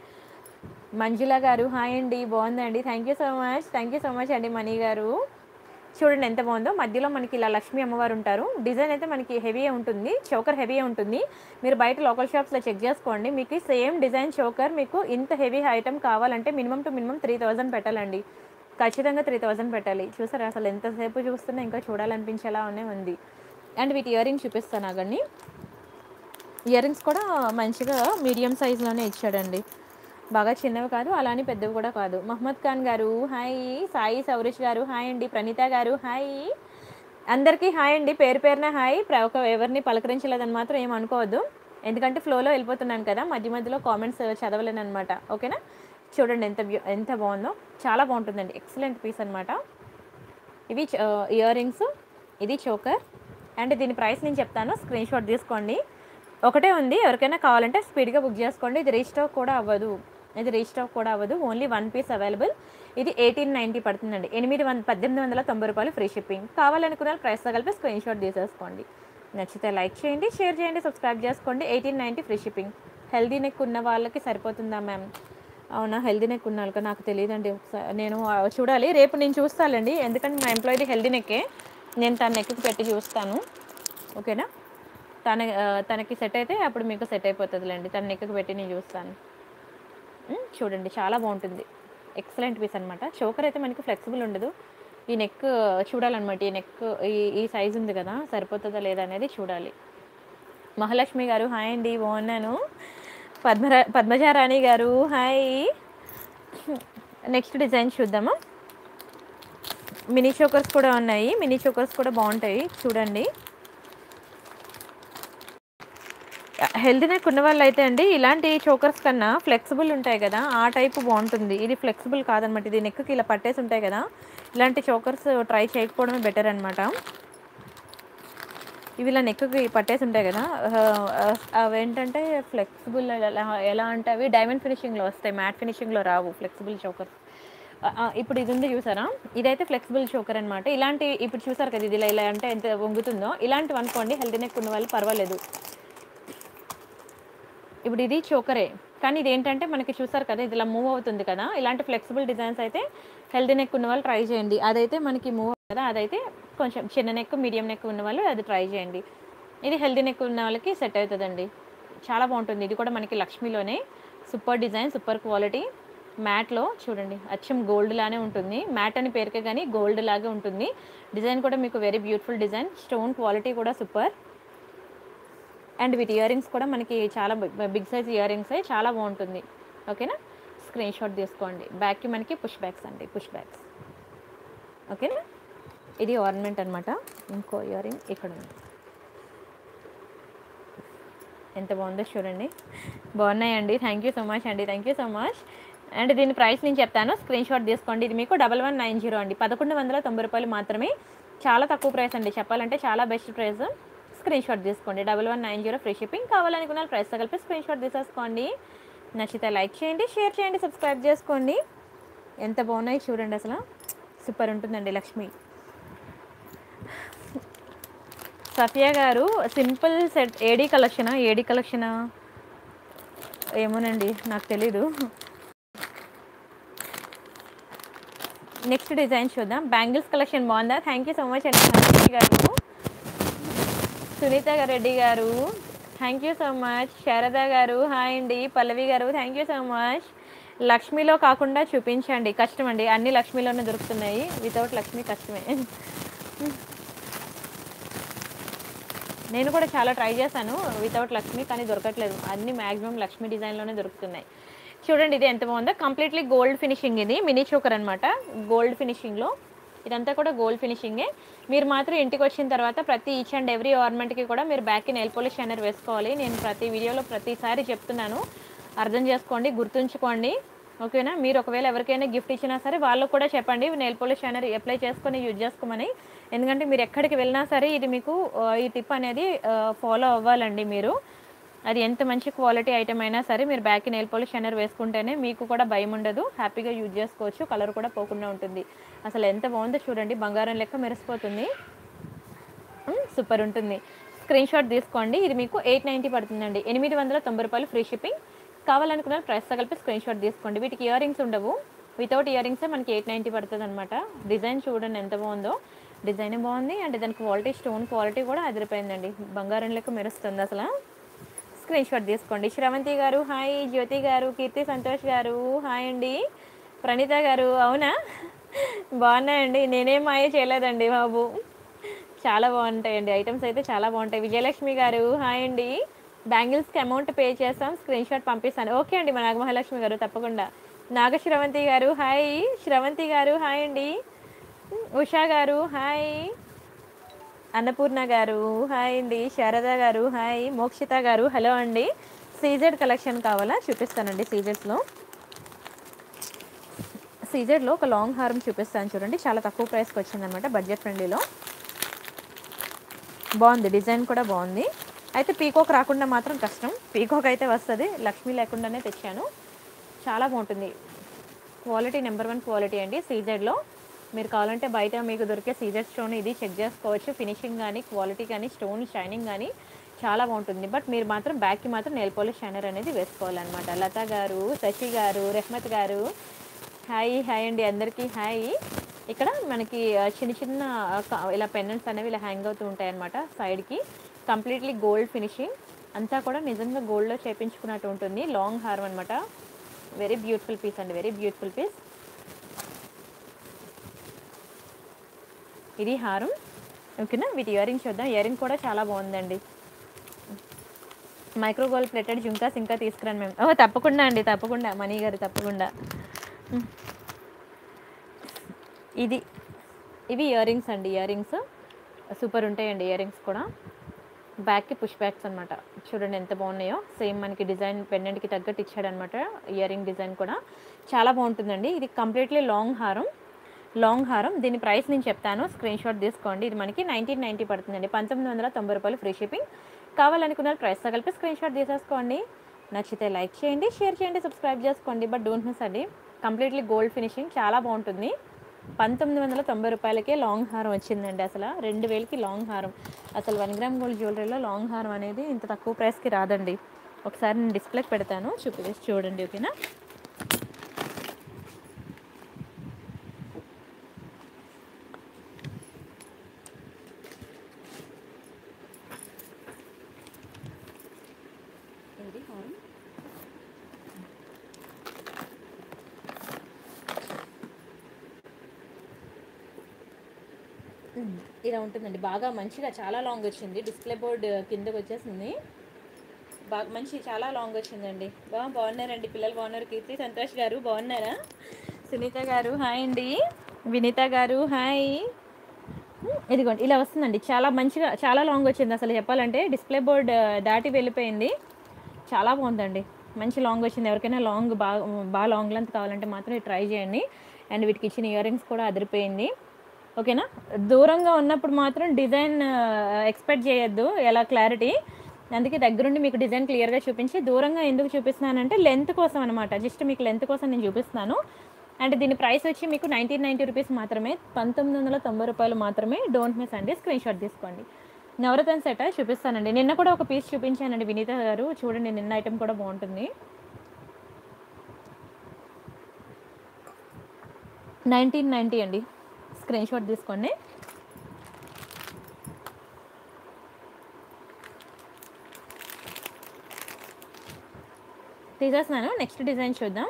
మంజుల గారు హాయ్ అండి బాగుందండి thank you so much thank you so much అండి మణి గారు చూడండి ఎంత బాగుందో మధ్యలో మనకి ఇలా లక్ష్మీ అమ్మవారు ఉంటారు డిజైన్ అయితే మనకి హెవీ ఉంటుంది చోకర్ హెవీ ఉంటుంది మీరు బయట లోకల్ షాప్స్లో చెక్ చేసుకోండి మీకు సేమ్ డిజైన్ చోకర్ మీకు ఇంత హెవీ ఐటమ్ కావాలంటే minimum two minimum three thousand పెట్టాలండి ఖచ్చితంగా త్రీ థౌజండ్ పెట్టాలి చూసారా అసలు ఎంతసేపు చూస్తున్నా ఇంకా చూడాలనిపించేలానే ఉంది అండ్ వీటి ఇయర్ రింగ్స్ చూపిస్తాను అగండి ఇయర్ రింగ్స్ కూడా మంచిగా మీడియం సైజులోనే ఇచ్చాడండి బాగా చిన్నవి కాదు అలానే పెద్దవి కూడా కాదు మహమ్మద్ ఖాన్ గారు హాయ్ సాయి సౌరేష్ గారు హాయ్ అండి ప్రణీత గారు హాయ్ అందరికీ హాయ్ అండి పేరు పేరున హాయ్ ప్ర- ఒక ఎవరిని పలకరించలేదని మాత్రం ఏం అనుకోవద్దు ఎందుకంటే ఫ్లోలో వెళ్ళిపోతున్నాను కదా మధ్య మధ్యలో కామెంట్స్ చదవలేను అనమాట ఓకేనా చూడండి ఎంత బ్యూ ఎంత బాగుందో చాలా బాగుంటుందండి ఎక్సలెంట్ పీస్ అనమాట ఇవి ఇయర్ రింగ్స్ ఇది చోకర్ అండ్ దీని ప్రైస్ నేను చెప్తాను స్క్రీన్ షాట్ తీసుకోండి ఒకటే ఉంది ఎవరికైనా కావాలంటే స్పీడ్గా బుక్ చేసుకోండి ఇది రీస్టాక్ కూడా అవ్వదు ఇది రీస్టాక్ కూడా అవ్వదు ఓన్లీ వన్ పీస్ అవైలబుల్ ఇది ఎయిటీన్ నైంటీ పడుతుందండి ఎనిమిది వంద పద్దెనిమిది వందల తొంభై రూపాయలు ఫ్రీ షిప్పింగ్ కావాలనుకున్న ప్రైస్తో కలిపి స్క్రీన్ షాట్ తీసేసుకోండి నచ్చితే లైక్ చేయండి షేర్ చేయండి సబ్స్క్రైబ్ చేసుకోండి eighteen ninety free shipping healthy neck ఉన్న వాళ్ళకి సరిపోతుందా మ్యామ్ అవునా హెల్దీ నెక్ ఉన్న వాళ్ళకి నాకు తెలియదండి ఒకసారి నేను ఆ, చూడాలి రేపు నేను చూస్తానండి ఎందుకంటే మా ఎంప్లాయీది హెల్దీ నెక్కే నేను తన నెక్కి పెట్టి చూస్తాను ఓకేనా తన ఆ, తనకి సెట్ అయితే అప్పుడు మీకు సెట్ అయిపోతుందిలేండి తన నెక్కి పెట్టి నేను చూస్తాను ఉమ్, చూడండి చాలా బాగుంటుంది ఎక్సలెంట్ పీస్ అనమాట చోకర్ అయితే మనకి ఫ్లెక్సిబుల్ ఉండదు ఈ నెక్ చూడాలన్నమాట ఈ నెక్ ఈ ఈ సైజ్ ఉంది కదా సరిపోతుందా లేదా అనేది చూడాలి మహాలక్ష్మి గారు హాయ్ అండి బాగున్నాను పద్మరా Padmajarani garu hi next design చూద్దామా మినీ చోకర్స్ కూడా ఉన్నాయి మినీ చోకర్స్ కూడా బాగుంటాయి చూడండి హెల్తీ నెక్ ఉన్న వాళ్ళు అయితే అండి ఇలాంటి చోకర్స్ కన్నా ఫ్లెక్సిబుల్ ఉంటాయి కదా ఆ టైప్ బాగుంటుంది ఇది ఫ్లెక్సిబుల్ కాదనమాట ఇది నెక్కి ఇలా పట్టేసి ఉంటాయి కదా ఇలాంటి చోకర్స్ ట్రై చేయకపోవడమే బెటర్ అనమాట ఇవి ఇలా నెక్కి పట్టేసి ఉంటాయి కదా ఆ, అవి ఏంటంటే ఫ్లెక్సిబుల్ ఎలా ఎలా అంటే అవి డైమండ్ ఫినిషింగ్లో వస్తాయి మ్యాట్ ఫినిషింగ్లో రావు ఫ్లెక్సిబుల్ చోకర్స్ ఇప్పుడు ఇది ఉంది చూసారా ఇదైతే ఫ్లెక్సిబుల్ చోకర్ అనమాట ఇలాంటి ఇప్పుడు చూసారు కదా ఇది ఇలా ఇలా అంటే ఎంత వంగుతుందో ఇలాంటివి అనుకోండి హెల్తీ నెక్ ఉన్న వాళ్ళు పర్వాలేదు ఇప్పుడు ఇది చోకరే కానీ ఇది ఏంటంటే మనకి చూసారు కదా ఇది ఇలా మూవ్ అవుతుంది కదా ఇలాంటి ఫ్లెక్సిబుల్ డిజైన్స్ అయితే హెల్దీ నెక్ ఉన్న వాళ్ళు ట్రై చేయండి అదైతే మనకి మూవ్ కదా అదైతే కొంచెం చిన్న నెక్ మీడియం నెక్ ఉన్న వాళ్ళు అది ట్రై చేయండి ఇది హెల్దీ నెక్ ఉన్న వాళ్ళకి సెట్ అవుతుందండి చాలా బాగుంటుంది ఇది కూడా మనకి లక్ష్మీలోనే సూపర్ డిజైన్ సూపర్ క్వాలిటీ మ్యాట్లో చూడండి అచ్చం గోల్డ్ లానే ఉంటుంది మ్యాట్ అని పేరుకే కానీ గోల్డ్ లాగే ఉంటుంది డిజైన్ కూడా మీకు very beautiful design stone quality కూడా సూపర్ అండ్ వీటి ఇయర్ రింగ్స్ కూడా మనకి చాలా బిగ్ సైజ్ ఇయర్ రింగ్స్ చాలా బాగుంటుంది ఓకేనా స్క్రీన్ షాట్ తీసుకోండి బ్యాక్కి మనకి పుష్ బ్యాగ్స్ అండి పుష్ బ్యాగ్స్ ఓకేనా ఇది ఆర్నమెంట్ అనమాట ఇంకో ఇయర్ రింగ్ ఇక్కడ ఉంది ఎంత బాగుందో చూడండి బాగున్నాయండి థ్యాంక్ యూ సో మచ్ అండి thank you so much and దీని ప్రైస్ నేను చెప్తాను స్క్రీన్ షాట్ తీసుకోండి ఇది మీకు డబల్ వన్ నైన్ జీరో అండి పదకొండు వందల తొంభై రూపాయలు మాత్రమే చాలా తక్కువ ప్రైస్ అండి చెప్పాలంటే చాలా బెస్ట్ ప్రైస్ స్క్రీన్ షాట్ తీసుకోండి double one nine zero free shipping కావాలనుకున్న ప్రైస్తో కలిపి స్క్రీన్ షాట్ తీసేసుకోండి నచ్చితే లైక్ చేయండి షేర్ చేయండి సబ్స్క్రైబ్ చేసుకోండి ఎంత బాగున్నాయి చూడండి అసలు సూపర్ ఉంటుందండి లక్ష్మి సఫియా గారు సింపుల్ సెట్ ఏడీ కలెక్షనా ఏడీ కలెక్షనా ఏమోనండి నాకు తెలీదు నెక్స్ట్ డిజైన్ చూద్దాం బ్యాంగిల్స్ కలెక్షన్ బాగుందా థ్యాంక్ యూ సో మచ్ అండి హర్షిని గారు సునీత రెడ్డి గారు thank you so much Sharada గారు హాయ్ అండి పల్లవి గారు థ్యాంక్ యూ సో మచ్ లక్ష్మిలో కాకుండా చూపించండి కష్టం అండి అన్ని లక్ష్మిలోనే దొరుకుతున్నాయి వితౌట్ లక్ష్మి కష్టమే నేను కూడా చాలా ట్రై చేశాను వితౌట్ లక్ష్మి కానీ దొరకట్లేదు అన్ని మ్యాక్సిమం లక్ష్మి డిజైన్లోనే దొరుకుతున్నాయి చూడండి ఇది ఎంత బాగుందో కంప్లీట్లీ గోల్డ్ ఫినిషింగ్ ఇది మినీ చోకర్ అనమాట గోల్డ్ ఫినిషింగ్లో ఇదంతా కూడా గోల్డ్ ఫినిషింగే మీరు మాత్రం ఇంటికి వచ్చిన తర్వాత ప్రతి ఈచ్ అండ్ ఎవ్రీ ఆర్నమెంట్కి కూడా మీరు బ్యాక్కి నెయిల్ పాలిష్ షైనర్ వేసుకోవాలి నేను ప్రతి వీడియోలో ప్రతిసారి చెప్తున్నాను అర్థం చేసుకోండి గుర్తుంచుకోండి ఓకేనా మీరు ఒకవేళ ఎవరికైనా గిఫ్ట్ ఇచ్చినా సరే వాళ్ళకు కూడా చెప్పండి నెయిల్ పాలిష్ షైనర్ అప్లై చేసుకొని యూజ్ చేసుకోమని ఎందుకంటే మీరు ఎక్కడికి వెళ్ళినా సరే ఇది మీకు ఆ, ఈ టిప్ అనేది ఫాలో అవ్వాలండి మీరు అది ఎంత మంచి క్వాలిటీ ఐటమ్ అయినా సరే మీరు బ్యాక్ నెయిల్ పాలిష్ షైనర్ వేసుకుంటేనే మీకు కూడా భయం ఉండదు హ్యాపీగా యూజ్ చేసుకోవచ్చు కలర్ కూడా పోకుండా ఉంటుంది అసలు ఎంత బాగుందో చూడండి బంగారం లెక్క మెరిసిపోతుంది మ్, సూపర్ ఉంటుంది స్క్రీన్ షాట్ తీసుకోండి ఇది మీకు ఎయిట్ నైంటీ పడుతుందండి ఎనిమిది వందల తొంభై రూపాయలు ఫ్రీ షిప్పింగ్ కావాలనుకున్న ప్రైస్తో కలిపి స్క్రీన్ షాట్ తీసుకోండి వీటికి ఇయర్ రింగ్స్ ఉండవు వితౌట్ ఇయర్ రింగ్సే మనకి ఎయిట్ నైంటీ పడుతుంది అనమాట డిజైన్ చూడండి ఎంత బాగుందో డిజైన్ బాగుంది అండ్ దాని క్వాలిటీ స్టోన్ క్వాలిటీ కూడా అదిరిపోయిందండి బంగారం లెక్క మెరుస్తుంది అసలు స్క్రీన్ షాట్ తీసుకోండి శ్రవంతి గారు హాయ్ జ్యోతి గారు కీర్తి సంతోష్ గారు హాయ్ అండి ప్రణీత గారు అవునా బాగున్నాయండి నేనేం మాయ చేయలేదండి బాబు చాలా బాగుంటాయండి ఐటమ్స్ అయితే చాలా బాగుంటాయి విజయలక్ష్మి గారు హాయ్ అండి బ్యాంగిల్స్కి అమౌంట్ పే చేస్తాం స్క్రీన్ షాట్ పంపిస్తాను ఓకే అండి మా నాగమహాలక్ష్మి గారు తప్పకుండా నాగ శ్రవంతి గారు హాయ్ శ్రవంతి గారు హాయ్ అండి ఉషా గారు హాయ్ అన్నపూర్ణ గారు హాయ్ అండి శారద గారు హాయ్ మోక్షిత గారు హలో అండి సీజెడ్ కలెక్షన్ కావాలా చూపిస్తానండి సీజెడ్స్లో సీజెడ్లో ఒక లాంగ్ హారం చూపిస్తాను చూడండి చాలా తక్కువ ప్రైస్కి వచ్చిందనమాట బడ్జెట్ ఫ్రెండ్లీలో బాగుంది డిజైన్ కూడా బాగుంది అయితే పీకోక్ రాకుండా మాత్రం కష్టం పీకోక్ అయితే వస్తుంది లక్ష్మి లేకుండానే తెచ్చాను చాలా బాగుంటుంది క్వాలిటీ నెంబర్ వన్ క్వాలిటీ అండి సీజెడ్లో మీరు కావాలంటే బయట మీకు దొరికే సీజెడ్ స్టోన్ ఇది చెక్ చేసుకోవచ్చు ఫినిషింగ్ కానీ క్వాలిటీ కానీ స్టోన్ షైనింగ్ కానీ చాలా బాగుంటుంది బట్ మీరు మాత్రం బ్యాక్కి మాత్రం నెయిల్ పాలిష్ షైనర్ అనేది వేసుకోవాలన్నమాట లత గారు శశి గారు రెహ్మత్ గారు హాయ్ హాయ్ అండి అందరికీ హాయ్ ఇక్కడ మనకి ఆ, చిన్న చిన్న ఆ, క- ఇలా పెన్నెంట్స్ అనేవి ఇలా హ్యాంగ్ అవుతూ ఉంటాయి అనమాట సైడ్కి కంప్లీట్లీ గోల్డ్ ఫినిషింగ్ అంతా కూడా నిజంగా గోల్డ్లో చేపించుకున్నట్టు ఉంటుంది లాంగ్ హారం అనమాట వెరీ బ్యూటిఫుల్ పీస్ అండి వెరీ బ్యూటిఫుల్ పీస్ ఇది హారం ఓకేనా వీటి ఇయర్ రింగ్ చూద్దాం ఇయర్ రింగ్ కూడా చాలా బాగుందండి మైక్రో గోల్డ్ ప్లేటెడ్ జుంకాస్ ఇంకా తీసుకురాను మేము ఓ తప్పకుండా అండి తప్పకుండా మనీ గారు తప్పకుండా ఉమ్. ఇది ఇవి ఇయర్ రింగ్స్ అండి ఇయర్ రింగ్స్ సూపర్ ఉంటాయండి ఇయర్ రింగ్స్ కూడా బ్యాక్కి పుష్ బ్యాక్స్ అనమాట చూడండి ఎంత బాగున్నాయో సేమ్ మనకి డిజైన్ పెండెంట్కి తగ్గట్టు ఇచ్చాడనమాట ఇయర్ రింగ్ డిజైన్ కూడా చాలా బాగుంటుందండి ఇది కంప్లీట్లీ లాంగ్ హారం లాంగ్ హారం దీని ప్రైస్ నేను చెప్తాను స్క్రీన్ షాట్ తీసుకోండి ఇది మనకి నైన్టీన్ నైంటీ పడుతుందండి పంతొమ్మిది వందల తొంభై రూపాయలు ఫ్రీ షిప్పింగ్ కావాలనుకున్న ప్రైస్తో కలిపి స్క్రీన్ షాట్ తీసేసుకోండి నచ్చితే లైక్ చేయండి షేర్ చేయండి సబ్స్క్రైబ్ చేసుకోండి బట్ డోంట్ మిస్ అండి కంప్లీట్లీ గోల్డ్ ఫినిషింగ్ చాలా బాగుంటుంది పంతొమ్మిది వందల తొంభై రూపాయలకే లాంగ్ హారం వచ్చిందండి అసలు రెండు వేలకి లాంగ్ హారం అసలు వన్ గ్రామ్ గోల్డ్ జ్యువెలరీలో లాంగ్ హారం అనేది ఇంత తక్కువ ప్రైస్కి రాదండి ఒకసారి నేను డిస్ప్లేకి పెడతాను చూపి చూడండి ఓకేనా ఇది హారం ఉమ్, ఇలా ఉంటుందండి బాగా మంచిగా చాలా లాంగ్ వచ్చింది డిస్ప్లే బోర్డ్ కిందకి వచ్చేసింది బాగా మంచి చాలా లాంగ్ వచ్చిందండి బా బాగున్నారండి పిల్లలు బాగున్నారు కీర్తి సంతోష్ గారు బాగున్నారా సునీత గారు హాయ్ అండి వినీత గారు హాయ్ ఇదిగోండి ఇలా వస్తుందండి చాలా మంచిగా చాలా లాంగ్ వచ్చింది అసలు చెప్పాలంటే డిస్ప్లే బోర్డ్ దాటి వెళ్ళిపోయింది చాలా బాగుందండి మంచి లాంగ్ వచ్చింది ఎవరికైనా లాంగ్ బాగా బాగా లాంగ్ లెంత్ కావాలంటే మాత్రం ఇది ట్రై చేయండి అండ్ వీటికి ఇచ్చిన ఇయర్ రింగ్స్ కూడా అదిరిపోయింది ఓకేనా దూరంగా ఉన్నప్పుడు మాత్రం డిజైన్ ఎక్స్పెక్ట్ చేయొద్దు ఎలా క్లారిటీ అందుకే దగ్గరుండి మీకు డిజైన్ క్లియర్గా చూపించి దూరంగా ఎందుకు చూపిస్తున్నానంటే లెంత్ కోసం అనమాట జస్ట్ మీకు లెంత్ కోసం నేను చూపిస్తున్నాను అండ్ దీని ప్రైస్ వచ్చి మీకు నైన్టీన్ నైంటీ రూపీస్ మాత్రమే పంతొమ్మిది వందల తొంభై రూపాయలు మాత్రమే డోంట్ మిస్ అండి స్క్రీన్ షాట్ తీసుకోండి నవరత్న సెట్ చూపిస్తానండి నిన్న కూడా ఒక పీస్ చూపించానండి వినీత గారు చూడండి నిన్న ఐటెం కూడా బాగుంటుంది నైన్టీన్ నైంటీ అండి స్క్రీన్ షాట్ తీసుకోండి తీసేస్తున్నాను నెక్స్ట్ డిజైన్ చూద్దాం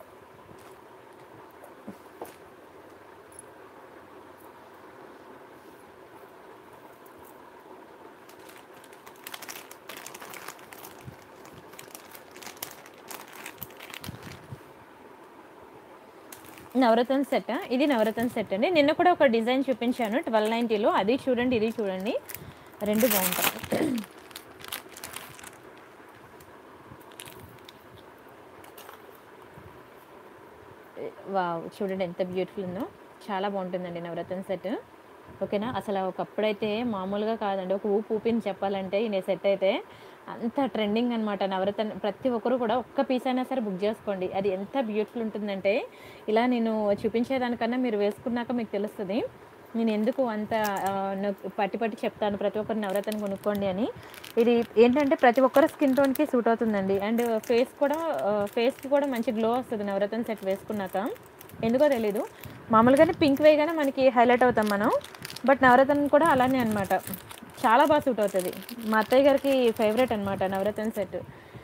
నవరత్న సెట్ ఇది నవరత్న సెట్ అండి నిన్న కూడా ఒక డిజైన్ చూపించాను ట్వెల్వ్ నైంటీలో అది చూడండి ఇది చూడండి రెండు బాగుంటాయి వావ్ చూడండి ఎంత బ్యూటిఫుల్ ఉందో చాలా బాగుంటుందండి నవరత్న సెట్ ఓకేనా అసలు ఒకప్పుడైతే మామూలుగా కాదండి ఒక ఊపు ఊపిని చెప్పాలంటే ఈ సెట్ అయితే అంత ట్రెండింగ్ అనమాట నవరత్న ప్రతి ఒక్కరు కూడా ఒక్క పీస్ అయినా సరే బుక్ చేసుకోండి అది ఎంత బ్యూటిఫుల్ ఉంటుందంటే ఇలా నేను చూపించేదానికన్నా మీరు వేసుకున్నాక మీకు తెలుస్తుంది నేను ఎందుకు అంత ఆ, నొక్- పట్టి పట్టి చెప్తాను ప్రతి ఒక్కరు నవరత్న కొనుక్కోండి అని ఇది ఏంటంటే ప్రతి ఒక్కరి స్కిన్ టోన్కి సూట్ అవుతుందండి అండ్ ఫేస్ కూడా ఫేస్కి కూడా మంచి గ్లో వస్తుంది నవరత్న సెట్ వేసుకున్నాక ఎందుకో తెలీదు మామూలుగానే పింక్ వేయగానే మనకి హైలైట్ అవుతాం మనం బట్ నవరత్న కూడా అలానే అనమాట చాలా బాగా సూట్ అవుతుంది మా అత్తయ్య గారికి ఫేవరెట్ అనమాట నవరత్న సెట్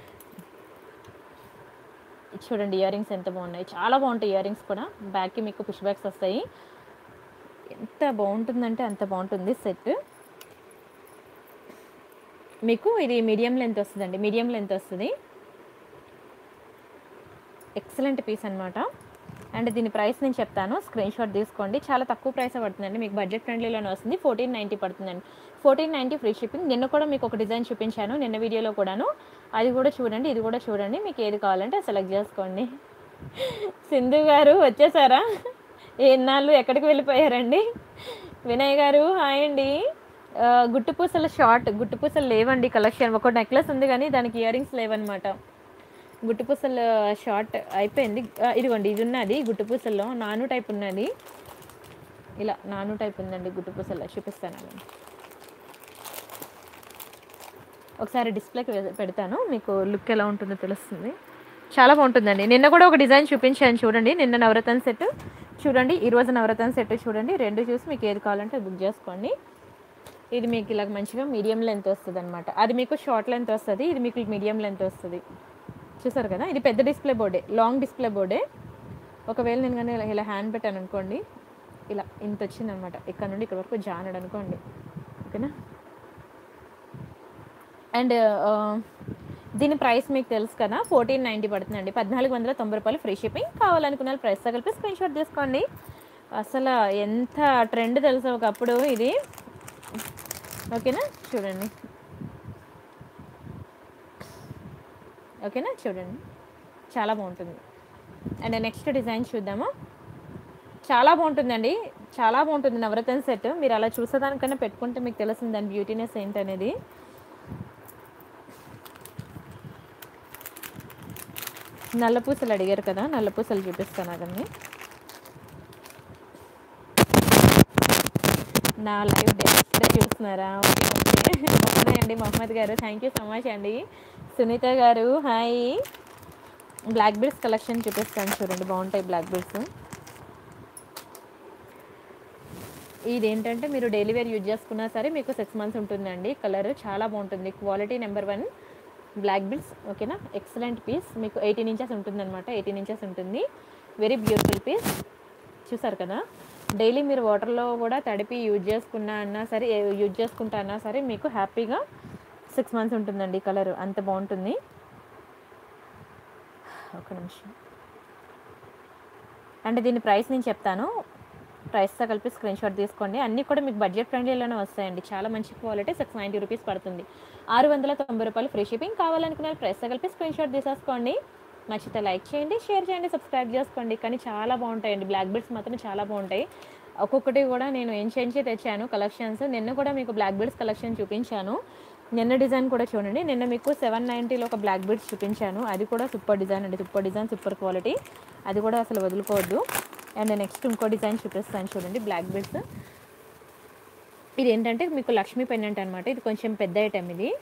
చూడండి ఇయర్ రింగ్స్ ఎంత బాగున్నాయి చాలా బాగుంటాయి ఇయర్ రింగ్స్ కూడా బ్యాక్కి మీకు పుష్ బ్యాగ్స్ వస్తాయి ఎంత బాగుంటుందంటే అంత బాగుంటుంది సెట్ మీకు ఇది మీడియం లెంత్ వస్తుందండి మీడియం లెంత్ వస్తుంది ఎక్సలెంట్ పీస్ అనమాట అండ్ దీని ప్రైస్ నేను చెప్తాను స్క్రీన్ షాట్ తీసుకోండి చాలా తక్కువ ప్రైస్ పడుతుందండి మీకు బడ్జెట్ ఫ్రెండ్లీలోనే వస్తుంది ఫోర్టీన్ నైంటీ పడుతుందండి ఫోర్టీన్ నైంటీ ఫ్రీ షిప్పింగ్ నిన్న కూడా మీకు ఒక డిజైన్ చూపించాను నిన్న వీడియోలో కూడాను అది కూడా చూడండి ఇది కూడా చూడండి మీకు ఏది కావాలంటే సెలెక్ట్ చేసుకోండి సింధు గారు వచ్చేసారా ఎన్నాళ్ళు ఎక్కడికి వెళ్ళిపోయారండి వినయ్ గారు హాయ్ అండి ఆ, గుట్టుపూసల షార్ట్ గుట్టుపూసలు లేవండి కలెక్షన్ ఒక నెక్లెస్ ఉంది కానీ దానికి ఇయర్ రింగ్స్ లేవన్నమాట గుట్టుపూసల షార్ట్ అయిపోయింది ఆ, ఇదిగోండి ఇది ఉన్నది గుట్టుపూసల్లో నాను టైప్ ఉన్నది ఇలా నాను టైప్ ఉందండి గుట్టుపూసల్లో చూపిస్తాను నేను ఒకసారి డిస్ప్లేకి వే- పెడతాను మీకు లుక్ ఎలా ఉంటుందో తెలుస్తుంది చాలా బాగుంటుందండి నిన్న కూడా ఒక డిజైన్ చూపించాను చూడండి నిన్న నవరత్న సెట్ చూడండి ఈరోజు నవరత్న సెట్ చూడండి రెండు చూసి మీకు ఏది కావాలంటే బుక్ చేసుకోండి ఇది మీకు ఇలా మంచిగా మీడియం లెంత్ వస్తుంది అనమాట అది మీకు షార్ట్ లెంత్ వస్తుంది ఇది మీకు మీడియం లెంత్ వస్తుంది చూసారు కదా ఇది పెద్ద డిస్ప్లే బోర్డే లాంగ్ డిస్ప్లే బోర్డే ఒకవేళ నేను కానీ ఇలా ఇలా హ్యాండ్ పెట్టాను అనుకోండి ఇలా ఇంత వచ్చింది అనమాట ఇక్కడ నుండి ఇక్కడ వరకు జానడు అనుకోండి ఓకేనా అండ్ దీని ప్రైస్ మీకు తెలుసు కదా ఫోర్టీన్ నైంటీ పడుతుందండి పద్నాలుగు వందల తొంభై రూపాయలు ఫ్రీ షిప్పింగ్ కావాలనుకున్న వాళ్ళు ప్రైస్ కలిపి స్క్రీన్ షాట్ తీసుకోండి అసలు ఎంత ట్రెండ్ తెలుసు ఒకప్పుడు ఇది ఓకేనా చూడండి ఓకేనా చూడండి చాలా బాగుంటుంది అండ్ నెక్స్ట్ డిజైన్ చూద్దామా చాలా బాగుంటుందండి చాలా బాగుంటుంది నవరత్న సెట్ మీరు అలా చూసేదానికన్నా పెట్టుకుంటే మీకు తెలుస్తుంది దాని బ్యూటీనెస్ ఏంటనేది నల్ల పూసలు అడిగారు కదా నల్ల పూసలు చూపిస్తాను అదండి నా లైవ్ ఇప్పుడే చూస్తున్నారా ఓకే ఓకే ఓకే అండి మొహమ్మద్ గారు థ్యాంక్ యూ సో మచ్ అండి సునీత గారు హాయ్ బ్లాక్ బీడ్స్ కలెక్షన్ చూపిస్తాను చూడండి బాగుంటాయి బ్లాక్ బీడ్స్ ఇది ఏంటంటే మీరు డైలీ వేర్ యూజ్ చేసుకున్నా సరే మీకు సిక్స్ మంత్స్ ఉంటుందండి కలర్ చాలా బాగుంటుంది quality number one black beads ఓకేనా ఎక్సలెంట్ పీస్ మీకు ఎయిటీన్ ఇంచెస్ ఉంటుంది అనమాట ఎయిటీన్ ఇంచెస్ ఉంటుంది వెరీ బ్యూటిఫుల్ పీస్ చూసారు కదా డైలీ మీరు వాటర్లో కూడా తడిపి యూజ్ చేసుకున్నా అన్నా సరే యూజ్ చేసుకుంటా అన్నా సరే మీకు హ్యాపీగా సిక్స్ మంత్స్ ఉంటుందండి ఈ కలర్ అంత బాగుంటుంది ఒక నిమిషం అంటే దీని ప్రైస్ నేను చెప్తాను ప్రైస్తో కలిపి స్క్రీన్ షాట్ తీసుకోండి అన్నీ కూడా మీకు బడ్జెట్ ఫ్రెండ్లీలోనే వస్తాయండి చాలా మంచి క్వాలిటీ సిక్స్ నైంటీ రూపీస్ పడుతుంది ఆరు వందల తొంభై రూపాయలు ఫ్రీ షిప్పింగ్ కావాలనుకున్న ప్రైస్తో కలిపి స్క్రీన్ షాట్ తీసేసుకోండి నచ్చితే లైక్ చేయండి షేర్ చేయండి సబ్స్క్రైబ్ చేసుకోండి కానీ చాలా బాగుంటాయండి బ్లాక్ బెడ్స్ మాత్రం చాలా బాగుంటాయి ఒక్కొక్కటి కూడా నేను ఎంచెంచి తెచ్చాను కలెక్షన్స్ నిన్న కూడా మీకు బ్లాక్ బెడ్స్ కలెక్షన్ చూపించాను నిన్న డిజైన్ కూడా చూడండి నిన్న మీకు సెవెన్ నైంటీలో ఒక బ్లాక్ బెడ్స్ చూపించాను అది కూడా సూపర్ డిజైన్ అండి సూపర్ డిజైన్ సూపర్ క్వాలిటీ అది కూడా అసలు వదులుకోవద్దు అండ్ నెక్స్ట్ ఇంకో డిజైన్ చూపిస్తాను చూడండి బ్లాక్ బెడ్స్ ఇది ఏంటంటే మీకు లక్ష్మీ పెన్నెంట్ అనమాట ఇది కొంచెం పెద్ద ఐటమ్ ఇది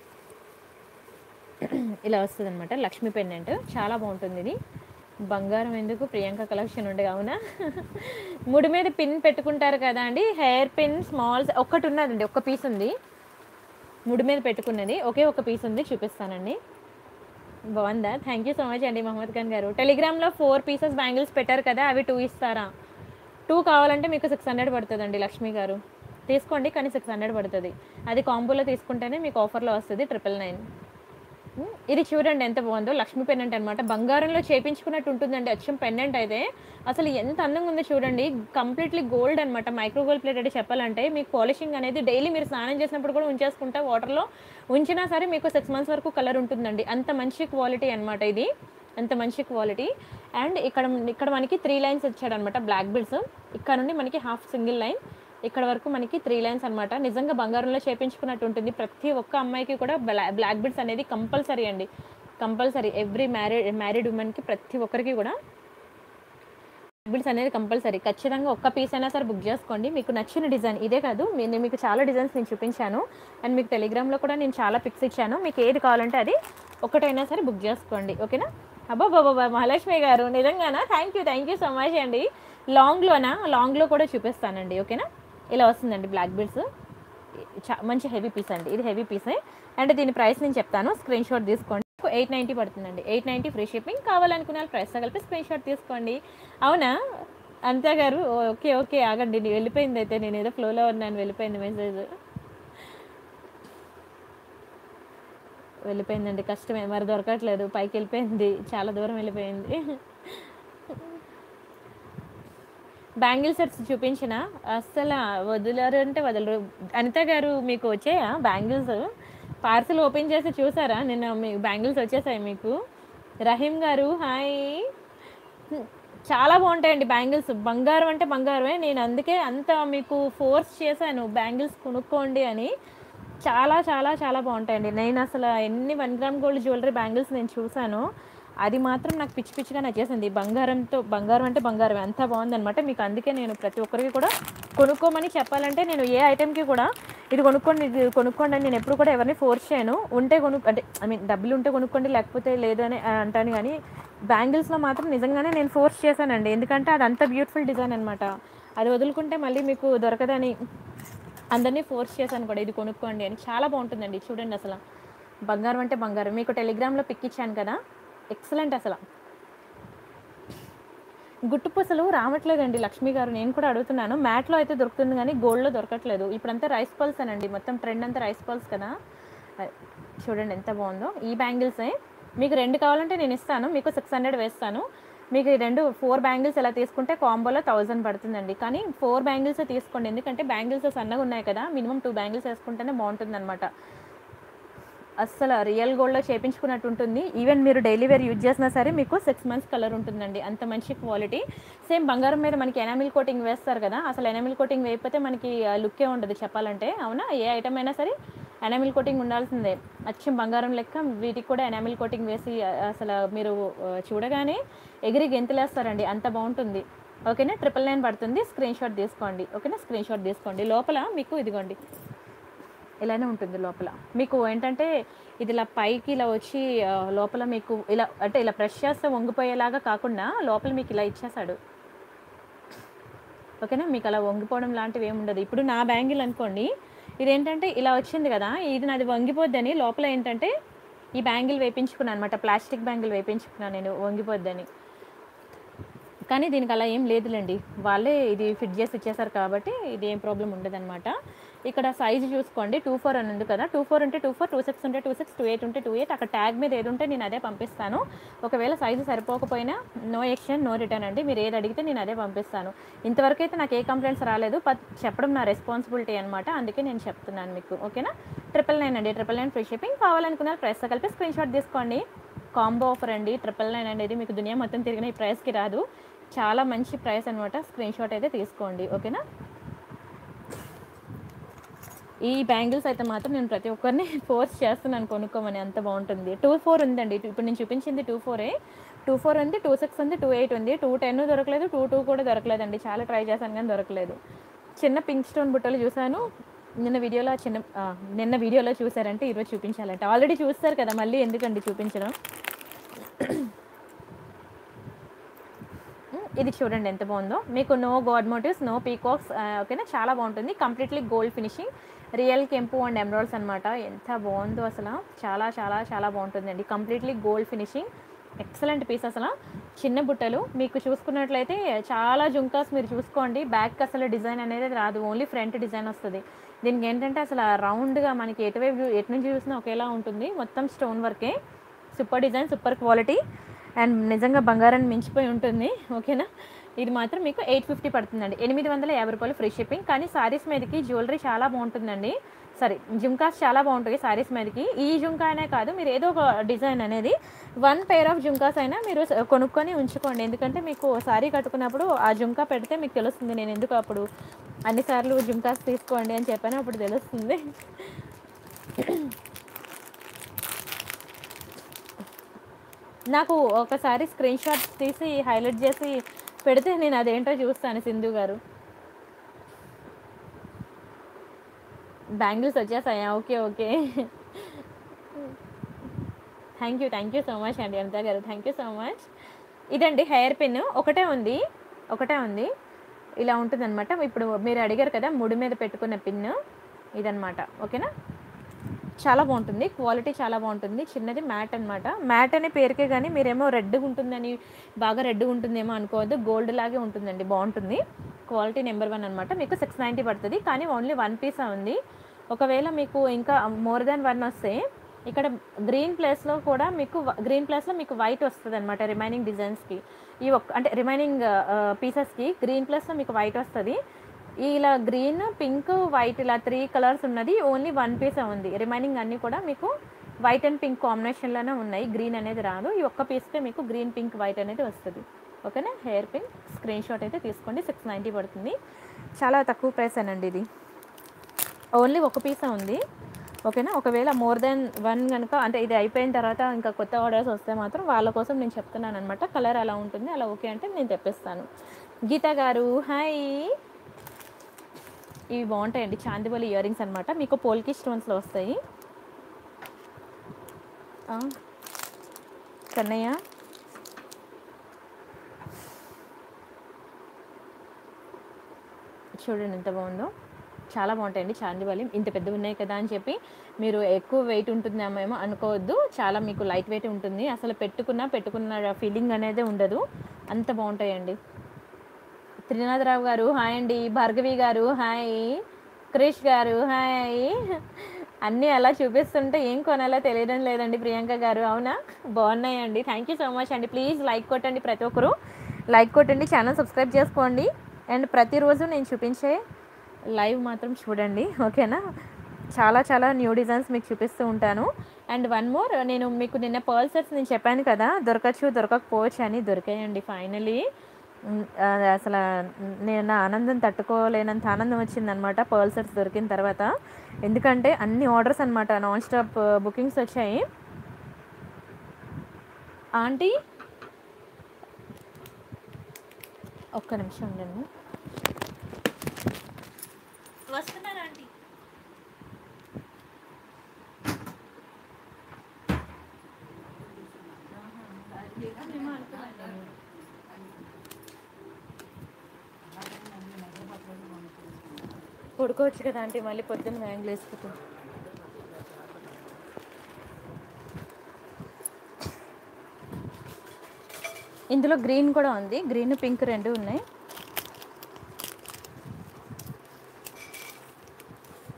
ఇలా వస్తుంది అనమాట లక్ష్మీ పెన్నెంట్ చాలా బాగుంటుంది ఇది బంగారం ఎందుకు ప్రియాంక కలెక్షన్ ఉండే అవునా ముడి మీద పిన్ పెట్టుకుంటారు కదా అండి హెయిర్ పిన్ స్మాల్స్ ఒక్కటి ఉన్నదండి ఒక్క పీస్ ఉంది ముడి మీద పెట్టుకున్నది ఒకే ఒక పీస్ ఉంది చూపిస్తానండి బాగుందా థ్యాంక్ యూ సో మచ్ అండి మహమ్మద్ ఖాన్ గారు టెలిగ్రామ్లో ఫోర్ పీసెస్ బ్యాంగిల్స్ పెట్టారు కదా అవి టూ ఇస్తారా టూ కావాలంటే మీకు సిక్స్ హండ్రెడ్ పడుతుందండి లక్ష్మి గారు తీసుకోండి కానీ సిక్స్ హండ్రెడ్ పడుతుంది అది కాంబోలో తీసుకుంటేనే మీకు ఆఫర్లో వస్తుంది ట్రిపుల్ నైన్ ఉమ్, ఇది చూడండి ఎంత బాగుందో లక్ష్మీ పెన్నెంట్ అనమాట బంగారంలో చేపించుకున్నట్టు ఉంటుందండి అచ్చం పెన్నెంట్ అయితే అసలు ఎంత అందంగా ఉందో చూడండి కంప్లీట్లీ గోల్డ్ అనమాట మైక్రో గోల్డ్ ప్లేట్ అంటే చెప్పాలంటే మీకు పాలిషింగ్ అనేది డైలీ మీరు స్నానం చేసినప్పుడు కూడా ఉంచేసుకుంటా వాటర్లో ఉంచినా సరే మీకు సిక్స్ మంత్స్ వరకు కలర్ ఉంటుందండి అంత మంచి క్వాలిటీ అనమాట ఇది అంత మంచి క్వాలిటీ అండ్ ఇక్కడ ఇక్కడ మనకి త్రీ లైన్స్ వచ్చాడనమాట బ్లాక్ బిల్స్ ఇక్కడ నుండి మనకి హాఫ్ సింగిల్ లైన్ ఇక్కడ వరకు మనకి త్రీ లైన్స్ అన్నమాట నిజంగా బంగారంలో చేపించుకున్నట్టు ఉంటుంది ప్రతి ఒక్క అమ్మాయికి కూడా బ్లా బ్లాక్ బిడ్స్ అనేది కంపల్సరీ అండి కంపల్సరీ ఎవ్రీ మ్యారీడ్ మ్యారీడ్ ఉమెన్కి ప్రతి ఒక్కరికి కూడా బిల్స్ అనేది కంపల్సరీ ఖచ్చితంగా ఒక్క పీస్ అయినా సరే బుక్ చేసుకోండి మీకు నచ్చిన డిజైన్ ఇదే కాదు మీ- నేను మీకు చాలా డిజైన్స్ నేను చూపించాను అండ్ మీకు టెలిగ్రామ్లో కూడా నేను చాలా పిక్స్ ఇచ్చాను మీకు ఏది కావాలంటే అది ఒకటైనా సరే బుక్ చేసుకోండి ఓకేనా అబ్బా బాబా మహాలక్ష్మి గారు నిజంగానా thank you thank you so much అండి లాంగ్లోనా లాంగ్లో కూడా చూపిస్తానండి ఓకేనా ఇలా వస్తుందండి బ్లాక్ బిల్స్ చా- మంచి హెవీ పీస్ అండి ఇది హెవీ పీసే అండ్ దీని ప్రైస్ నేను చెప్తాను స్క్రీన్ షాట్ తీసుకోండి ఎయిట్ నైంటీ పడుతుందండి ఎయిట్ నైంటీ ఫ్రీ షిప్పింగ్ కావాలనుకున్న ప్రైస్ కలిపి స్క్రీన్ షాట్ తీసుకోండి అవునా అంతా గారు ఓకే ఓకే ఆగండి నీ వెళ్ళిపోయింది అయితే నేను ఏదో ఫ్లోలో ఉన్నాను వెళ్ళిపోయింది మెసేజ్ వెళ్ళిపోయిందండి కష్టమే మరి దొరకట్లేదు పైకి వెళ్ళిపోయింది చాలా దూరం వెళ్ళిపోయింది బ్యాంగిల్ సెట్స్ చూపించిన అస్సలు వదిలేరు అంటే వదలరు అనిత గారు మీకు వచ్చాయా బ్యాంగిల్స్ పార్సల్ ఓపెన్ చేసి చూసారా నిన్న మీ బ్యాంగిల్స్ వచ్చేసాయి మీకు రహీం గారు హాయ్ చాలా బాగుంటాయండి బ్యాంగిల్స్ బంగారం అంటే బంగారమే నేను అందుకే అంత మీకు ఫోర్స్ చేశాను బ్యాంగిల్స్ కొనుక్కోండి అని చాలా చాలా చాలా బాగుంటాయండి నేను అసలు ఎన్ని one gram gold jewellery bangles నేను చూశాను అది మాత్రం నాకు పిచ్చి పిచ్చిగా నచ్చేసింది బంగారంతో బంగారం అంటే బంగారం అంత బాగుందన్నమాట మీకు అందుకే నేను ప్రతి ఒక్కరికి కూడా కొనుక్కోమని చెప్పాలంటే నేను ఏ ఐటెంకి కూడా ఇది కొనుక్కోండి ఇది కొనుక్కోండి అని నేను ఎప్పుడు కూడా ఎవరిని ఫోర్స్ చేయను ఉంటే కొను అంటే ఐ మీన్ డబ్బులు ఉంటే కొనుక్కోండి లేకపోతే లేదని అంటాను కానీ బ్యాంగిల్స్లో మాత్రం నిజంగానే నేను ఫోర్స్ చేశానండి ఎందుకంటే అది అంత బ్యూటిఫుల్ డిజైన్ అనమాట అది వదులుకుంటే మళ్ళీ మీకు దొరకదని అందరినీ ఫోర్స్ చేశాను కూడా ఇది కొనుక్కోండి అని చాలా బాగుంటుందండి చూడండి అసలు బంగారం అంటే బంగారం మీకు టెలిగ్రామ్లో పిక్ ఇచ్చాను కదా ఎక్సలెంట్ అసలు గుట్టు పూసలు రావట్లేదండి లక్ష్మి గారు నేను కూడా అడుగుతున్నాను మ్యాట్లో అయితే దొరుకుతుంది కానీ గోల్డ్లో దొరకట్లేదు ఇప్పుడంతా రైస్ పల్స్ అనండి మొత్తం ట్రెండ్ అంతా రైస్ పల్స్ కదా అది చూడండి ఎంత బాగుందో ఈ బ్యాంగిల్సే మీకు రెండు కావాలంటే నేను ఇస్తాను మీకు సిక్స్ హండ్రెడ్ వేస్తాను మీకు ఈ రెండు ఫోర్ బ్యాంగిల్స్ ఎలా తీసుకుంటే కాంబోలో థౌజండ్ పడుతుందండి కానీ ఫోర్ బ్యాంగిల్స్ తీసుకోండి ఎందుకంటే బ్యాంగిల్స్ సన్నగా ఉన్నాయి కదా మినిమం టూ బ్యాంగిల్స్ వేసుకుంటేనే బాగుంటుంది అనమాట అస్సలు రియల్ గోల్డ్లో చేపించుకున్నట్టు ఉంటుంది ఈవెన్ మీరు డైలీ వేర్ యూజ్ చేసినా సరే మీకు సిక్స్ మంత్స్ కలర్ ఉంటుందండి అంత మంచి క్వాలిటీ సేమ్ బంగారం మీద మనకి ఎనామిల్ కోటింగ్ వేస్తారు కదా అసలు ఎనామిల్ కోటింగ్ వేయకపోతే మనకి లుక్కే ఉండదు చెప్పాలంటే అవునా ఏ ఐటమ్ అయినా సరే ఎనామిల్ కోటింగ్ ఉండాల్సిందే అచ్చం బంగారం లెక్క వీటికి కూడా ఎనామిల్ కోటింగ్ వేసి ఆ, అసలు మీరు ఆ, చూడగానే ఎగిరి గెంతులేస్తారండి అంత బాగుంటుంది ఓకేనా ట్రిపుల్ నైన్ పడుతుంది స్క్రీన్ షాట్ తీసుకోండి ఓకేనా స్క్రీన్ షాట్ తీసుకోండి లోపల మీకు ఇదిగోండి ఇలానే ఉంటుంది లోపల మీకు ఏంటంటే ఇది ఇలా పైకి ఇలా వచ్చి ఆ, లోపల మీకు ఇలా అంటే ఇలా ప్రెష్ చేస్తే వంగిపోయేలాగా కాకుండా లోపల మీకు ఇలా ఇచ్చేసాడు ఓకేనా మీకు అలా వంగిపోవడం లాంటివి ఏమి ఉండదు ఇప్పుడు నా బ్యాంగిల్ అనుకోండి ఇదేంటంటే ఇలా వచ్చింది కదా ఇది నాది వంగిపోద్దని లోపల ఏంటంటే ఈ బ్యాంగిల్ వేయించుకున్నాను అనమాట ప్లాస్టిక్ బ్యాంగిల్ వేయించుకున్నాను నేను వంగిపోద్దని కానీ దీనికి అలా ఏం లేదులేండి వాళ్ళే ఇది ఫిట్ చేసి ఇచ్చేసారు కాబట్టి ఇది ఏం ప్రాబ్లం ఉండదన్నమాట ఇక్కడ సైజ్ చూసుకోండి టూ ఫోర్ అని ఉంది కదా టూ ఫోర్ ఉంటే టూ ఫోర్ టూ సిక్స్ ఉంటే టూ సిక్స్ టూ ఎయిట్ ఉంటే టూ ఎయిట్ అక్కడ ట్యాగ్ మీద ఏది ఉంటే నేను అదే పంపిస్తాను ఒకవేళ సైజు సరిపోకపోయినా నో ఎక్స్చేంజ్ నో రిటర్న్ అండి మీరు ఏది అడిగితే నేను అదే పంపిస్తాను ఇంతవరకు అయితే నాకు ఏ కంప్లైంట్స్ రాలేదు బట్ చెప్పడం నా రెస్పాన్సిబిలిటీ అనమాట అందుకే నేను చెప్తున్నాను మీకు ఓకేనా ట్రిపుల్ నైన్ అండి ట్రిపుల్ నైన్ ఫ్రీ షిప్పింగ్ కావాలనుకున్న ప్రైస్ కలిపి స్క్రీన్ షాట్ తీసుకోండి కాంబో ఆఫర్ అండి ట్రిపుల్ నైన్ అనేది మీకు దునియా మొత్తం తిరిగిన ఈ ప్రైస్కి రాదు చాలా మంచి ప్రైస్ అనమాట స్క్రీన్ షాట్ అయితే తీసుకోండి ఓకేనా ఈ బ్యాంగిల్స్ అయితే మాత్రం నేను ప్రతి ఒక్కరిని ఫోర్స్ చేస్తున్నాను కొనుక్కోమని అంత బాగుంటుంది టూ ఫోర్ ఉందండి ఇప్పుడు నేను చూపించింది టూ ఫోరే టూ ఫోర్ ఉంది టూ సిక్స్ ఉంది టూ ఎయిట్ ఉంది టూ టెన్ దొరకలేదు టూ టూ కూడా దొరకలేదండి చాలా ట్రై చేశాను కానీ దొరకలేదు చిన్న పింక్ స్టోన్ బుట్టలు చూశాను నిన్న వీడియోలో ఆ చిన్న ఆ, నిన్న వీడియోలో చూసారంటే ఈరోజు చూపించాలంటే ఆల్రెడీ చూస్తారు కదా మళ్ళీ ఎందుకండి చూపించడం ఉమ్, ఇది చూడండి ఎంత బాగుందో మీకు no god motifs no peacocks ఓకేనా చాలా బాగుంటుంది కంప్లీట్లీ గోల్డ్ ఫినిషింగ్ రియల్ కెంపు అండ్ ఎమరాల్డ్స్ అనమాట ఎంత బాగుందో అసలు చాలా చాలా చాలా బాగుంటుందండి completely gold finishing excellent piece అసలు చిన్న బుట్టలు మీకు చూసుకున్నట్లయితే చాలా జుంకాస్ మీరు చూసుకోండి బ్యాక్ అసలు డిజైన్ అనేది రాదు ఓన్లీ ఫ్రంట్ డిజైన్ వస్తుంది దీనికి ఏంటంటే అసలు రౌండ్గా మనకి ఎటువైపు ఎటు నుంచి చూసినా ఒకేలా ఉంటుంది మొత్తం స్టోన్ వర్కే super design super quality and నిజంగా బంగారాన్ని మించిపోయి ఉంటుంది ఓకేనా ఇది మాత్రం మీకు ఎయిట్ ఫిఫ్టీ పడుతుందండి ఎనిమిది వందల యాభై రూపాయలు ఫ్రీ షిప్పింగ్ కానీ సారీస్ మీదకి జ్యువెలరీ చాలా బాగుంటుందండి సరే జుంకాస్ చాలా బాగుంటాయి సారీస్ మీదకి ఈ జుంకా అనే కాదు మీరు ఏదో ఒక డిజైన్ అనేది వన్ పేర్ ఆఫ్ జుంకాస్ అయినా మీరు స- కొనుక్కొని ఉంచుకోండి ఎందుకంటే మీకు సారీ కట్టుకున్నప్పుడు ఆ జుంకా పెడితే మీకు తెలుస్తుంది నేను ఎందుకు అప్పుడు అన్నిసార్లు జుంకాస్ తీసుకోండి అని చెప్పాను అప్పుడు తెలుస్తుంది నాకు ఒకసారి స్క్రీన్ షాట్ తీసి హైలైట్ చేసి పెడితే నేను అదేంటో చూస్తాను సింధు గారు బ్యాంగిల్స్ వచ్చేసాయా okay okay thank you thank you so much అండి అనిత గారు థ్యాంక్ యూ సో మచ్ ఇదండి హెయిర్ పిన్ ఒకటే ఉంది ఒకటే ఉంది ఇలా ఉంటుందన్నమాట ఇప్పుడు మీరు అడిగారు కదా ముడి మీద పెట్టుకున్న పిన్ ఇదన్నమాట ఓకేనా చాలా బాగుంటుంది క్వాలిటీ చాలా బాగుంటుంది చిన్నది మ్యాట్ అన్నమాట మ్యాట్ అనే పేరుకే కానీ మీరేమో రెడ్గా ఉంటుందని బాగా రెడ్గా ఉంటుందేమో అనుకోవద్దు గోల్డ్ లాగే ఉంటుందండి బాగుంటుంది క్వాలిటీ నెంబర్ వన్ అనమాట మీకు సిక్స్ నైంటీ పడుతుంది కానీ ఓన్లీ వన్ పీస్ ఉంది ఒకవేళ మీకు ఇంకా మోర్ దాన్ వన్ వస్తే ఇక్కడ గ్రీన్ ప్లేస్లో కూడా మీకు గ్రీన్ ప్లేస్లో మీకు వైట్ వస్తుంది అనమాట రిమైనింగ్ డిజైన్స్కి ఈ ఒక్క అంటే రిమైనింగ్ పీసెస్కి గ్రీన్ ప్లేస్లో మీకు వైట్ వస్తుంది ఇలా గ్రీన్ పింక్ వైట్ ఇలా త్రీ కలర్స్ ఉన్నది ఓన్లీ వన్ పీస్ ఉంది రిమైనింగ్ అన్నీ కూడా మీకు వైట్ అండ్ పింక్ కాంబినేషన్లోనే ఉన్నాయి గ్రీన్ అనేది రాదు ఈ ఒక్క పీస్కే మీకు గ్రీన్ పింక్ వైట్ అనేది వస్తుంది ఓకేనా హెయిర్ పిన్ స్క్రీన్ షాట్ అయితే తీసుకోండి సిక్స్ నైంటీ పడుతుంది చాలా తక్కువ ప్రైస్ అనండి ఇది ఓన్లీ ఒక పీసే ఉంది ఓకేనా ఒకవేళ మోర్ దెన్ వన్ కనుక అంటే ఇది అయిపోయిన తర్వాత ఇంకా కొత్త ఆర్డర్స్ వస్తే మాత్రం వాళ్ళ కోసం నేను చెప్తున్నాను అనమాట కలర్ అలా ఉంటుంది అలా ఓకే అంటే నేను తెప్పిస్తాను గీత గారు హాయ్ ఇవి బాగుంటాయండి చాందిబలి ఇయర్ రింగ్స్ అనమాట మీకు పోల్కి స్టోన్స్లో వస్తాయి ఆ, కన్నయ్య చూడండి ఎంత బాగుందో చాలా బాగుంటాయండి చాందిబలి ఇంత పెద్దవి ఉన్నాయి కదా అని చెప్పి మీరు ఎక్కువ వెయిట్ ఉంటుందేమో అనుకోవద్దు చాలా మీకు లైట్ వెయిట్ ఉంటుంది అసలు పెట్టుకున్నా పెట్టుకున్న ఫీలింగ్ అనేది ఉండదు అంత బాగుంటాయండి త్రినాథరావు గారు హాయ్ అండి భార్గవి గారు హాయ్ క్రిష్ గారు హాయ్ అన్నీ అలా చూపిస్తుంటే ఏం కొనాలో తెలియడం లేదండి ప్రియాంక గారు అవునా బాగున్నాయండి థ్యాంక్ యూ సో మచ్ అండి ప్లీజ్ లైక్ కొట్టండి ప్రతి ఒక్కరు లైక్ కొట్టండి ఛానల్ సబ్స్క్రైబ్ చేసుకోండి అండ్ ప్రతిరోజు నేను చూపించే లైవ్ మాత్రం చూడండి ఓకేనా చాలా చాలా న్యూ డిజైన్స్ మీకు చూపిస్తూ ఉంటాను అండ్ వన్ మోర్ నేను మీకు నిన్న పర్ల్ సెట్స్ నేను చెప్పాను కదా దొరకచ్చు దొరకకపోవచ్చు అని దొరికాయండి ఫైనలీ ఉమ్, ఆ, అసలు నేను నా ఆనందం తట్టుకోలేనంత ఆనందం వచ్చిందనమాట పర్ల్ సెట్స్ దొరికిన తర్వాత ఎందుకంటే అన్ని ఆర్డర్స్ అనమాట నాన్ స్టాప్ బుకింగ్స్ వచ్చాయి ఆంటీ ఒక్క నిమిషం ఉండండి వస్తున్నాను ఆంటీ పడుకోవచ్చు కదా ఆంటీ మళ్ళీ పొద్దున్న వ్యాంగ్లు వేసుకుంటూ ఇందులో గ్రీన్ కూడా ఉంది గ్రీన్ పింక్ రెండు ఉన్నాయి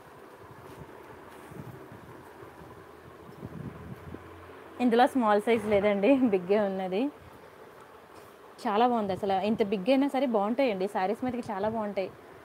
ఇందులో స్మాల్ సైజ్ లేదండి బిగ్గే ఉన్నది చాలా బాగుంది అసలు ఇంత బిగ్ అయినా సరే బాగుంటాయండి శారీస్ మీదకి చాలా బాగుంటాయి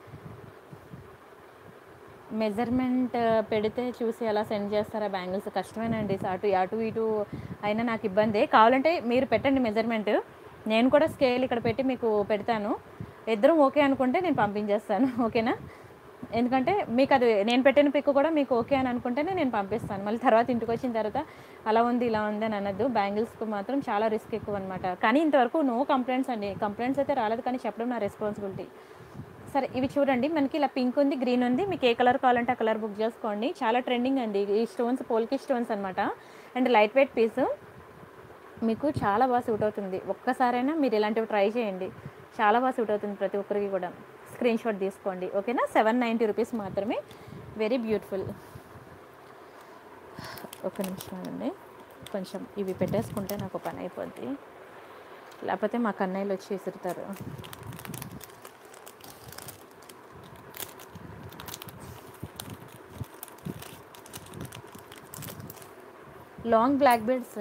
మెజర్మెంట్ పెడితే చూసి అలా సెండ్ చేస్తారా బ్యాంగిల్స్ కష్టమేనండి అటు అటు ఇటు అయినా నాకు ఇబ్బంది కావాలంటే మీరు పెట్టండి మెజర్మెంట్ నేను కూడా స్కేల్ ఇక్కడ పెట్టి మీకు పెడతాను ఇద్దరం ఓకే అనుకుంటే నేను పంపించేస్తాను ఓకేనా ఎందుకంటే మీకు అది నేను పెట్టిన పిక్ కూడా మీకు ఓకే అని అనుకుంటేనే నేను పంపిస్తాను మళ్ళీ తర్వాత ఇంటికి వచ్చిన తర్వాత అలా ఉంది ఇలా ఉంది అని అనొద్దు బ్యాంగిల్స్కి మాత్రం చాలా రిస్క్ ఎక్కువ అనమాట కానీ ఇంతవరకు నో కంప్లైంట్స్ అండి కంప్లైంట్స్ అయితే రాలేదు కానీ చెప్పడం నా రెస్పాన్సిబిలిటీ సరే ఇవి చూడండి మనకి ఇలా పింక్ ఉంది గ్రీన్ ఉంది మీకు ఏ కలర్ కావాలంటే ఆ కలర్ బుక్ చేసుకోండి చాలా ట్రెండింగ్ అండి ఈ స్టోన్స్ పోల్కి స్టోన్స్ అనమాట అండ్ లైట్ వెయిట్ పీస్ మీకు చాలా బాగా సూట్ అవుతుంది ఒక్కసారైనా మీరు ఇలాంటివి ట్రై చేయండి చాలా బాగా సూట్ అవుతుంది ప్రతి ఒక్కరికి కూడా స్క్రీన్ షాట్ తీసుకోండి ఓకేనా సెవెన్ నైంటీ రూపీస్ మాత్రమే వెరీ బ్యూటిఫుల్ ఒక నిమిషం అండి కొంచెం ఇవి పెట్టేసుకుంటే నాకు పని అయిపోద్ది లేకపోతే మా కన్నయ్యలు వచ్చి విసురుతారు long black beads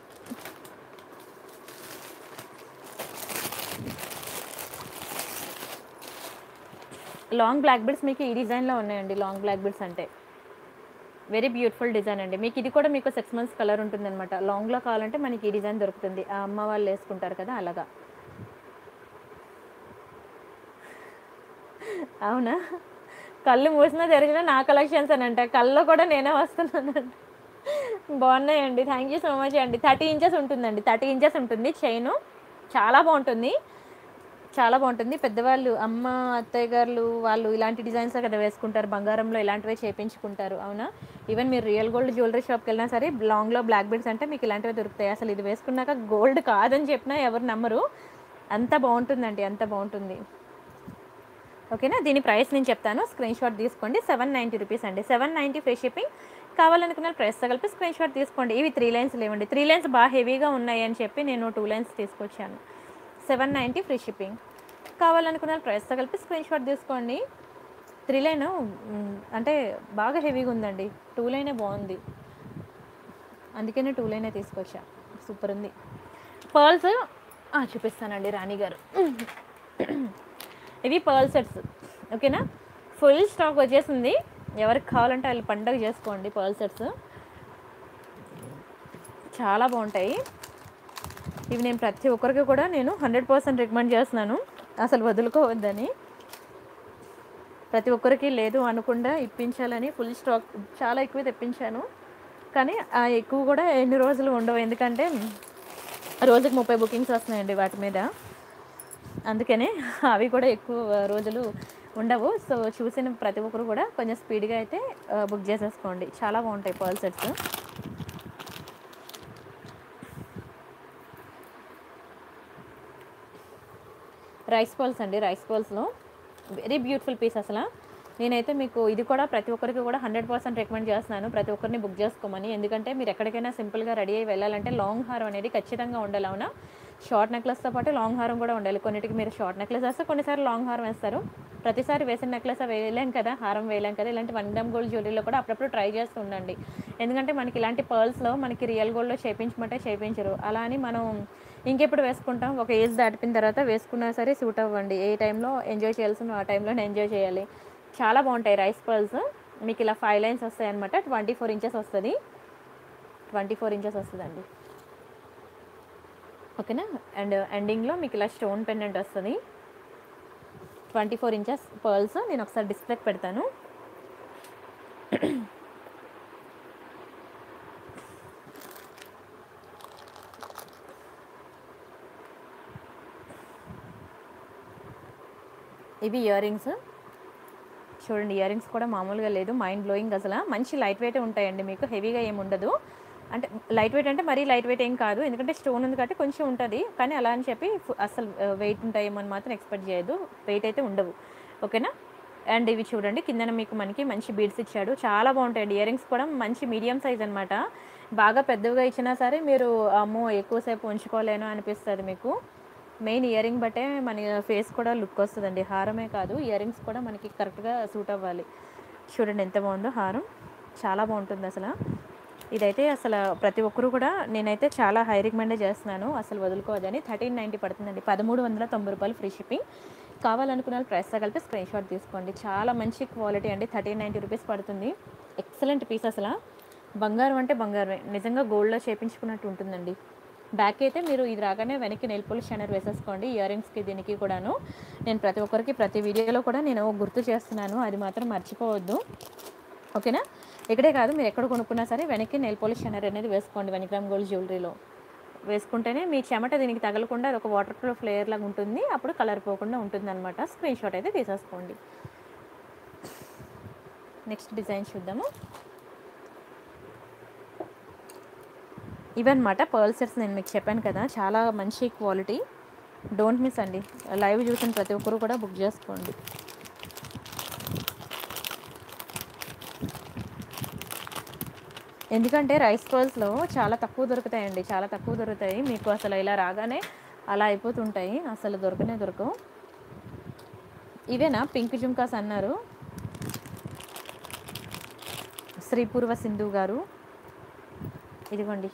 long black beads మీకు ఈ డిజైన్లో ఉన్నాయండి లాంగ్ బ్లాక్ బెడ్స్ అంటే వెరీ బ్యూటిఫుల్ డిజైన్ అండి మీకు ఇది కూడా మీకు సిక్స్ మంత్స్ కలర్ ఉంటుంది అనమాట లాంగ్లో కావాలంటే మనకి ఈ డిజైన్ దొరుకుతుంది ఆ అమ్మ వాళ్ళు వేసుకుంటారు కదా అలాగా అవునా కళ్ళు మూసినా తెరిచినా నా కలెక్షన్స్ అని అంట కళ్ళు కూడా నేనే వస్తున్నానంట బాగున్నాయండి థ్యాంక్ యూ సో మచ్ అండి థర్టీ ఇంచెస్ ఉంటుందండి థర్టీ ఇంచెస్ ఉంటుంది చైన్ చాలా బాగుంటుంది చాలా బాగుంటుంది పెద్దవాళ్ళు అమ్మ అత్తయ్య గారు వాళ్ళు ఇలాంటి డిజైన్స్ కదా వేసుకుంటారు బంగారంలో ఇలాంటివే చేపించుకుంటారు అవునా ఈవెన్ మీరు రియల్ గోల్డ్ జ్యువెలరీ షాప్కి వెళ్ళినా సరే లాంగ్లో బ్లాక్ బెడ్స్ అంటే మీకు ఇలాంటివి దొరుకుతాయి అసలు ఇది వేసుకున్నాక గోల్డ్ కాదని చెప్పినా ఎవరు నమ్మరు అంత బాగుంటుందండి అంత బాగుంటుంది ఓకేనా దీని ప్రైస్ నేను చెప్తాను స్క్రీన్ షాట్ తీసుకోండి సెవెన్ నైంటీ రూపీస్ అండి సెవెన్ నైంటీ ఫ్రీ షిప్పింగ్ కావాలనుకున్న ప్రైస్తో కలిపి స్క్రీన్ షాట్ తీసుకోండి ఇవి త్రీ లైన్స్ లేవండి త్రీ లైన్స్ బాగా హెవీగా ఉన్నాయి అని చెప్పి నేను టూ లైన్స్ తీసుకొచ్చాను సెవెన్ నైంటీ ఫ్రీ షిప్పింగ్ కావాలనుకున్న ప్రైస్తో కలిపి స్క్రీన్ షాట్ తీసుకోండి త్రీ లైన్ మ్, అంటే బాగా హెవీగా ఉందండి టూ లైనే బాగుంది అందుకనే టూ లైనే తీసుకొచ్చా సూపర్ ఉంది పర్ల్స్ చూపిస్తానండి రాణి గారు ఇవి పర్ల్ సెట్స్ ఓకేనా ఫుల్ స్టాక్ వచ్చేసింది ఎవరికి కావాలంటే వాళ్ళు పండగ చేసుకోండి పర్ల్ సెట్స్ చాలా బాగుంటాయి ఇవి నేను ప్రతి ఒక్కరికి కూడా నేను హండ్రెడ్ పర్సెంట్ రికమెండ్ చేస్తున్నాను అసలు వదులుకోవద్దని ప్రతి ఒక్కరికి లేదు అనకుండా ఇప్పించాలని ఫుల్ స్టాక్ చాలా ఎక్కువ తెప్పించాను కానీ ఆ ఎక్కువ కూడా ఎన్ని రోజులు ఉండవు ఎందుకంటే రోజుకి ముప్పై బుకింగ్స్ వస్తున్నాయండి వాటి మీద అందుకనే అవి కూడా ఎక్కువ రోజులు ఉండవు సో చూసిన ప్రతి ఒక్కరు కూడా కొంచెం స్పీడ్గా అయితే ఆ, బుక్ చేసేసుకోండి చాలా బాగుంటాయి పర్ల్ సెట్స్ రైస్ పర్ల్స్ అండి రైస్ పర్ల్స్లో వెరీ బ్యూటిఫుల్ పీస్ అసలు నేనైతే మీకు ఇది కూడా ప్రతి ఒక్కరికి కూడా హండ్రెడ్ పర్సెంట్ రికమెండ్ చేస్తున్నాను ప్రతి ఒక్కరిని బుక్ చేసుకోమని ఎందుకంటే మీరు ఎక్కడికైనా సింపుల్గా రెడీ అయ్యి వెళ్ళాలంటే లాంగ్ హారం అనేది ఖచ్చితంగా ఉండాలి అవునా షార్ట్ నెక్లెస్తో పాటు లాంగ్ హారం కూడా ఉండాలి కొన్నిటికి మీరు షార్ట్ నెక్లెస్ వేస్తే కొన్నిసార్లు లాంగ్ హారం వేస్తారు ప్రతిసారి వేసిన నెక్లెస్ వేయలేం కదా హారం వేయలేం కదా ఇలాంటి వన్ గ్రామ్ గోల్డ్ జ్యువెలరీలో కూడా అప్పుడప్పుడు ట్రై చేస్తూ ఉండండి ఎందుకంటే మనకి ఇలాంటి పర్ల్స్లో మనకి రియల్ గోల్డ్లో చేయించమంటే చేయించరు అలా అని మనం ఇంకెప్పుడు వేసుకుంటాం ఒక ఏజ్ దాటిపోయిన తర్వాత వేసుకున్నా సరే సూట్ అవ్వండి ఏ టైంలో ఎంజాయ్ చేయాల్సిన ఆ టైంలోనే ఎంజాయ్ చేయాలి చాలా బాగుంటాయి రైస్ పర్ల్స్ మీకు ఇలా ఫైవ్ లైన్స్ వస్తాయి అనమాట ట్వంటీ ఫోర్ ఇంచెస్ వస్తుంది ట్వంటీ ఫోర్ ఇంచెస్ వస్తుందండి ఓకేనా అండ్ ఎండింగ్లో మీకు ఇలా స్టోన్ పెండెంట్ వస్తుంది ట్వంటీ ఫోర్ ఇంచెస్ పర్ల్స్ నేను ఒకసారి డిస్ప్లేకి పెడతాను ఇవి ఇయర్ రింగ్స్ చూడండి ఇయర్ రింగ్స్ కూడా మామూలుగా లేదు మైండ్ బ్లోయింగ్ అసలు మంచి లైట్ వెయిట్ ఉంటాయండి మీకు హెవీగా ఏమి ఉండదు అంటే లైట్ వెయిట్ అంటే మరీ లైట్ వెయిట్ ఏం కాదు ఎందుకంటే స్టోన్ ఉంది కాబట్టి కొంచెం ఉంటుంది కానీ అలా అని చెప్పి ఫు- అసలు వెయిట్ ఉంటాయేమో అని మాత్రం ఎక్స్పెక్ట్ చేయదు వెయిట్ అయితే ఉండవు ఓకేనా అండ్ ఇవి చూడండి కిందన మీకు మనకి మంచి బీడ్స్ ఇచ్చాడు చాలా బాగుంటాయండి ఇయర్ రింగ్స్ కూడా మంచి మీడియం సైజ్ అనమాట బాగా పెద్దవిగా ఇచ్చినా సరే మీరు అమ్మో ఎక్కువసేపు ఉంచుకోలేను అనిపిస్తుంది మీకు మెయిన్ ఇయర్ రింగ్ బట్టే మన ఫేస్ కూడా లుక్ వస్తుందండి హారమే కాదు ఇయర్ రింగ్స్ కూడా మనకి కరెక్ట్గా సూట్ అవ్వాలి చూడండి ఎంత బాగుందో హారం చాలా బాగుంటుంది అసలు ఇదైతే అసలు ప్రతి ఒక్కరు కూడా నేనైతే చాలా హై రికమెండే చేస్తున్నాను అసలు వదులుకోవద్దని థర్టీన్ నైంటీ పడుతుందండి పదమూడు వందల తొంభై రూపాయలు ఫ్రీ షిప్పింగ్ కావాలనుకున్న వాళ్ళు ప్రైస్తో కలిపి స్క్రీన్ షాట్ తీసుకోండి చాలా మంచి క్వాలిటీ అండి థర్టీన్ నైంటీ రూపీస్ పడుతుంది ఎక్సలెంట్ పీస్ అసలు బంగారం అంటే బంగారమే నిజంగా గోల్డ్లో చేపించుకున్నట్టు ఉంటుందండి బ్యాక్ అయితే మీరు ఇది రాగానే వెనక్కి నెయిల్ పోలిష్ షైనర్ వేసేసుకోండి ఇయర్ రింగ్స్కి దీనికి కూడాను నేను ప్రతి ఒక్కరికి ప్రతి వీడియోలో కూడా నేను గుర్తు చేస్తున్నాను అది మాత్రం మర్చిపోవద్దు ఓకేనా ఇక్కడే కాదు మీరు ఎక్కడ కొనుక్కున్నా సరే వెనక్కి నెయిల్ పోలిష్ షైనర్ అనేది వేసుకోండి వన్ గ్రామ్ గోల్డ్ జ్యువెలరీలో వేసుకుంటేనే మీ చెమట దీనికి తగలకుండా అది ఒక వాటర్ ప్రూఫ్ లేయర్ లాగా ఉంటుంది అప్పుడు కలర్ పోకుండా ఉంటుంది అనమాట స్క్రీన్ షాట్ అయితే తీసేసుకోండి నెక్స్ట్ డిజైన్ చూద్దాము ఇవన్నమాట పర్ల్ సెట్స్ నేను మీకు చెప్పాను కదా చాలా మంచి క్వాలిటీ డోంట్ మిస్ అండి లైవ్ చూసిన ప్రతి ఒక్కరు కూడా బుక్ చేసుకోండి ఎందుకంటే రైస్ పర్ల్స్లో చాలా తక్కువ దొరుకుతాయండి చాలా తక్కువ దొరుకుతాయి మీకు అసలు ఇలా రాగానే అలా అయిపోతుంటాయి అసలు దొరకనే దొరకవు ఇవేనా పింక్ జుంకాస్ అన్నారు శ్రీపూర్వ సింధు గారు ఇదిగోండి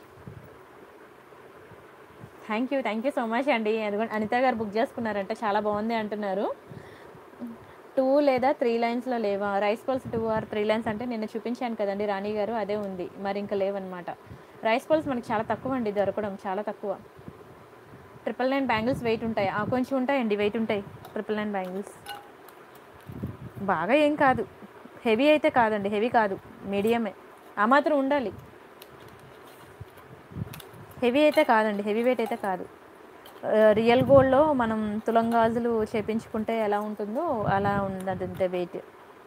thank you thank you so much అండి అదిగోండి అనిత గారు బుక్ చేసుకున్నారంట చాలా బాగుంది అంటున్నారు టూ లేదా త్రీ లైన్స్లో లేవా rice pearls two or three lines అంటే నిన్న చూపించాను కదండి రాణి గారు అదే ఉంది మరి ఇంకా లేవన్నమాట రైస్ పల్స్ మనకి చాలా తక్కువ అండి దొరకడం చాలా తక్కువ ట్రిపుల్ నైన్ బ్యాంగిల్స్ వెయిట్ ఉంటాయి ఆ కొంచెం ఉంటాయండి వెయిట్ ఉంటాయి ట్రిపుల్ నైన్ బ్యాంగిల్స్ బాగా ఏం కాదు హెవీ అయితే కాదండి హెవీ కాదు మీడియమే ఆ మాత్రం ఉండాలి హెవీ అయితే కాదండి హెవీ వెయిట్ అయితే కాదు ఆ, రియల్ గోల్డ్లో మనం తులం గాజులు చేపించుకుంటే ఎలా ఉంటుందో అలా ఉన్నది అంతే వెయిట్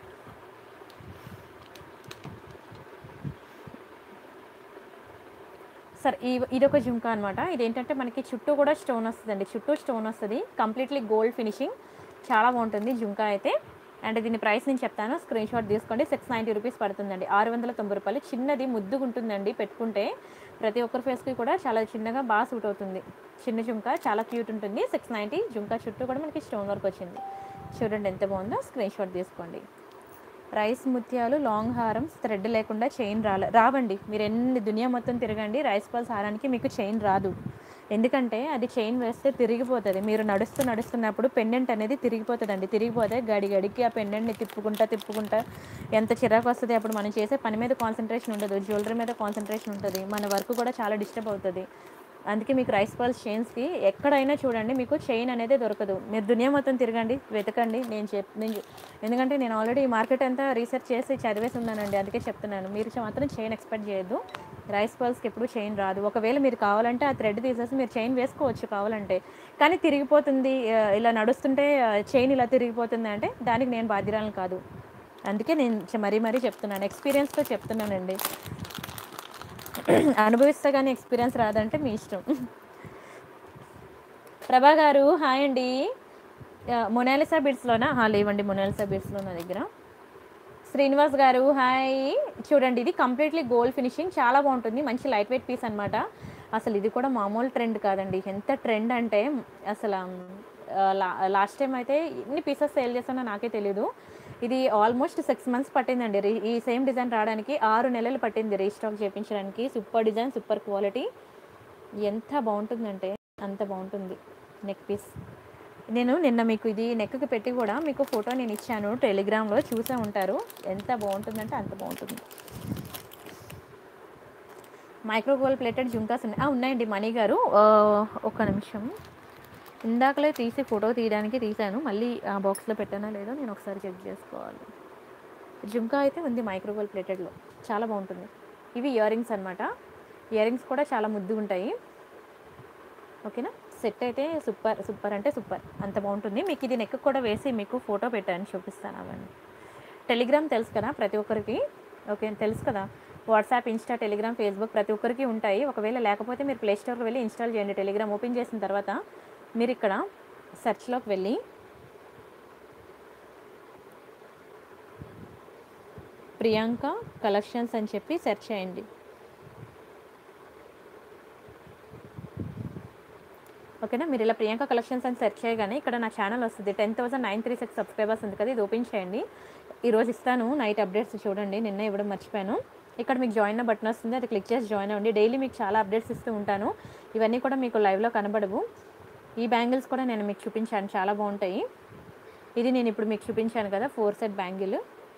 సరే ఈ ఇది ఒక జుంకా అనమాట ఇది ఏంటంటే మనకి చుట్టూ కూడా స్టోన్ వస్తుందండి చుట్టూ స్టోన్ వస్తుంది కంప్లీట్లీ గోల్డ్ ఫినిషింగ్ చాలా బాగుంటుంది జుంకా అయితే అండ్ దీని ప్రైస్ నేను చెప్తాను స్క్రీన్ షాట్ తీసుకోండి సిక్స్ నైంటీ రూపీస్ పడుతుందండి ఆరు వందల తొంభై రూపాయలు చిన్నది ముద్దుగా ఉంటుందండి పెట్టుకుంటే ప్రతి ఒక్కరి ఫేస్కి కూడా చాలా చిన్నగా బాగా సూట్ అవుతుంది చిన్న జుంకా చాలా క్యూట్ ఉంటుంది సిక్స్ నైంటీ జుంకా చుట్టూ కూడా మనకి స్టోన్ వర్క్ వచ్చింది చూడండి ఎంత బాగుందో స్క్రీన్ షాట్ తీసుకోండి రైస్ ముత్యాలు లాంగ్ హారం థ్రెడ్ లేకుండా చైన్ రాలే రావండి మీరు ఎన్ని దునియా మొత్తం తిరగండి రైస్ పల్స్ హారానికి మీకు చైన్ రాదు ఎందుకంటే అది చైన్ వేస్తే తిరిగిపోతుంది మీరు నడుస్తూ నడుస్తున్నప్పుడు పెండెంట్ అనేది తిరిగిపోతుందండి తిరిగిపోతే గడి గడికి ఆ పెండెంట్ని తిప్పుకుంటా తిప్పుకుంటా ఎంత చిరాకు వస్తుంది అప్పుడు మనం చేసే పని మీద కాన్సన్ట్రేషన్ ఉండదు జ్యువెలరీ మీద కాన్సన్ట్రేషన్ ఉంటుంది మన వర్క్ కూడా చాలా డిస్టర్బ్ అవుతుంది అందుకే మీకు రైస్ పల్స్ చైన్స్కి ఎక్కడైనా చూడండి మీకు చైన్ అనేది దొరకదు మీరు దునియా మొత్తం తిరగండి వెతకండి నేను చెప్ నేను చెప్- ఎందుకంటే నేను ఆల్రెడీ మార్కెట్ అంతా రీసెర్చ్ చేసి చదివేసి ఉన్నానండి అందుకే చెప్తున్నాను మీరు చ- మాత్రం చైన్ ఎక్స్పెక్ట్ చేయొద్దు రైస్ పల్స్కి ఎప్పుడు చైన్ రాదు ఒకవేళ మీరు కావాలంటే ఆ థ్రెడ్ తీసేసి మీరు చైన్ వేసుకోవచ్చు కావాలంటే కానీ తిరిగిపోతుంది ఆ, ఇలా నడుస్తుంటే చైన్ ఇలా తిరిగిపోతుంది అంటే దానికి నేను బాధ్యురాలను కాదు అందుకే నేను చ- మరీ మరీ చెప్తున్నాను ఎక్స్పీరియన్స్తో చెప్తున్నానండి అనుభవిస్తే కానీ ఎక్స్పీరియన్స్ రాదంటే మీ ఇష్టం ప్రభా గారు హాయ్ అండి మొనాలిసా బిడ్స్లోనా హా, లేవండి మొనాలిసా బిడ్స్లో నా దగ్గర శ్రీనివాస్ గారు హాయ్ చూడండి ఇది కంప్లీట్లీ గోల్డ్ ఫినిషింగ్ చాలా బాగుంటుంది మంచి లైట్ వెయిట్ పీస్ అనమాట అసలు ఇది కూడా మామూలు ట్రెండ్ కాదండి ఎంత ట్రెండ్ అంటే అసలు ఆ, లా లాస్ట్ టైం అయితే ఎన్ని పీసెస్ సేల్ చేస్తానో నాకే తెలియదు ఇది ఆల్మోస్ట్ సిక్స్ మంత్స్ పట్టిందండి రీ- ఈ సేమ్ డిజైన్ రావడానికి ఆరు నెలలు పట్టింది రీస్టాక్ చేయించడానికి సూపర్ డిజైన్ సూపర్ క్వాలిటీ ఎంత బాగుంటుందంటే అంత బాగుంటుంది నెక్ పీస్ నేను నిన్న మీకు ఇది నెక్కి పెట్టి కూడా మీకు ఫోటో నేను ఇచ్చాను టెలిగ్రామ్లో చూసే ఉంటారు ఎంత బాగుంటుందంటే అంత బాగుంటుంది మైక్రోగోల్ ప్లేటెడ్ జుంకాస్ ఉన్నాయి ఆ, ఉన్నాయండి మణి గారు ఆ, ఒక్క నిమిషం ఇందాకలే తీసి ఫోటో తీయడానికి తీశాను మళ్ళీ ఆ బాక్స్లో పెట్టానా లేదో నేను ఒకసారి చెక్ చేసుకోవాలి జుంకా అయితే ఉంది మైక్రోగోల్ ప్లేటెడ్లో చాలా బాగుంటుంది ఇవి ఇయర్ రింగ్స్ అనమాట ఇయర్ రింగ్స్ కూడా చాలా ముద్దుగా ఉంటాయి ఓకేనా సెట్ అయితే సూపర్ సూపర్ అంటే సూపర్ అంత బాగుంటుంది మీకు ఇది నెక్ కూడా వేసి మీకు ఫోటో పెట్టాను చూపిస్తాను అవన్నీ టెలిగ్రామ్ తెలుసు కదా ప్రతి ఒక్కరికి ఓకే తెలుసు కదా వాట్సాప్ ఇన్స్టా టెలిగ్రామ్ ఫేస్బుక్ ప్రతి ఒక్కరికి ఉంటాయి ఒకవేళ లేకపోతే మీరు ప్లే స్టోర్కి వెళ్ళి ఇన్స్టాల్ చేయండి టెలిగ్రామ్ ఓపెన్ చేసిన తర్వాత మీరు ఇక్కడ సెర్చ్లోకి వెళ్ళి ప్రియాంక కలెక్షన్స్ అని చెప్పి సెర్చ్ చేయండి ఓకేనా మీరు ఇలా ప్రియాంక కలెక్షన్స్ అని సెర్చ్ చేయగానే ఇక్కడ నా ఛానల్ వస్తుంది ten thousand nine three six subscribers ఉంది కదా ఇది ఓపెన్ చేయండి ఈరోజు ఇస్తాను నైట్ అప్డేట్స్ చూడండి నిన్న ఇవ్వడం మర్చిపోయాను ఇక్కడ మీకు జాయిన్ బటన్ వస్తుంది అది క్లిక్ చేసి జాయిన్ అవ్వండి డైలీ మీకు చాలా అప్డేట్స్ ఇస్తూ ఉంటాను ఇవన్నీ కూడా మీకు లైవ్లో కనబడవు ఈ బ్యాంగిల్స్ కూడా నేను మీకు చూపించాను చాలా బాగుంటాయి ఇది నేను ఇప్పుడు మీకు చూపించాను కదా ఫోర్ సెట్ బ్యాంగిల్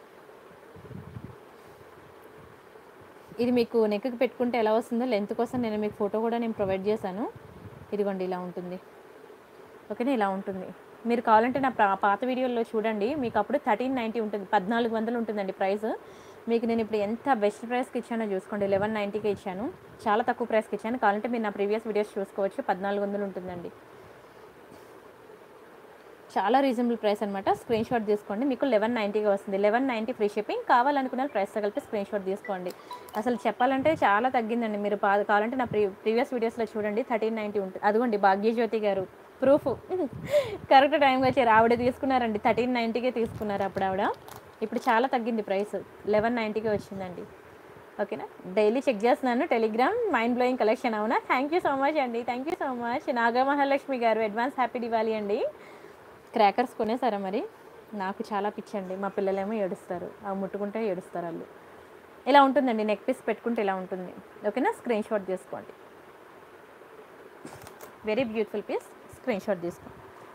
ఇది మీకు నెక్కి పెట్టుకుంటే ఎలా వస్తుందో లెంత్ కోసం నేను మీకు ఫోటో కూడా నేను ప్రొవైడ్ చేశాను ఇదిగోండి ఇలా ఉంటుంది ఓకేనా ఇలా ఉంటుంది మీరు కావాలంటే నా ప్రా- పాత వీడియోలో చూడండి మీకు అప్పుడు థర్టీన్ నైంటీ ఉంటుంది పద్నాలుగు వందలు ఉంటుందండి ప్రైస్ మీకు నేను ఇప్పుడు ఎంత బెస్ట్ ప్రైస్కి ఇచ్చానో చూసుకోండి లెవెన్ నైంటీకి ఇచ్చాను చాలా తక్కువ ప్రైస్కి ఇచ్చాను కావాలంటే మీరు నా ప్రీవియస్ వీడియోస్ చూసుకోవచ్చు పద్నాలుగు వందలు ఉంటుందండి చాలా రీజనబుల్ ప్రైస్ అనమాట స్క్రీన్ షాట్ తీసుకోండి మీకు లెవెన్ నైంటీగా వస్తుంది లెవెన్ నైంటీ ఫ్రీ షిప్పింగ్ కావాలనుకున్న ప్రైస్ కలిపి స్క్రీన్ షాట్ తీసుకోండి అసలు చెప్పాలంటే చాలా తగ్గిందండి మీరు పా- కావాలంటే నా ప్రీ ప్రీవియస్ వీడియోస్లో చూడండి థర్టీన్ నైంటీ ఉంటుంది అదిగోండి భాగ్యజ్యోతి గారు ప్రూఫ్ కరెక్ట్ టైంకి వచ్చారు ఆవిడ తీసుకున్నారండి థర్టీన్ నైంటీకే తీసుకున్నారు అప్పుడు ఆవిడ ఇప్పుడు చాలా తగ్గింది ప్రైస్ లెవెన్ నైంటీకే వచ్చిందండి ఓకేనా డైలీ చెక్ చేస్తున్నాను టెలిగ్రామ్ మైండ్ బ్లోయింగ్ కలెక్షన్ అవునా థ్యాంక్ యూ సో మచ్ అండి thank you so much Naga Mahalakshmi గారు అడ్వాన్స్ హ్యాపీ దివాళీ అండి క్రాకర్స్ కొనేసారా మరి నాకు చాలా పిచ్చండి మా పిల్లలేమో ఏడుస్తారు అవి ముట్టుకుంటే ఏడుస్తారు వాళ్ళు ఇలా ఉంటుందండి నెక్ పీస్ పెట్టుకుంటే ఇలా ఉంటుంది ఓకేనా స్క్రీన్ షాట్ తీసుకోండి very beautiful piece screen shot తీసుకోండి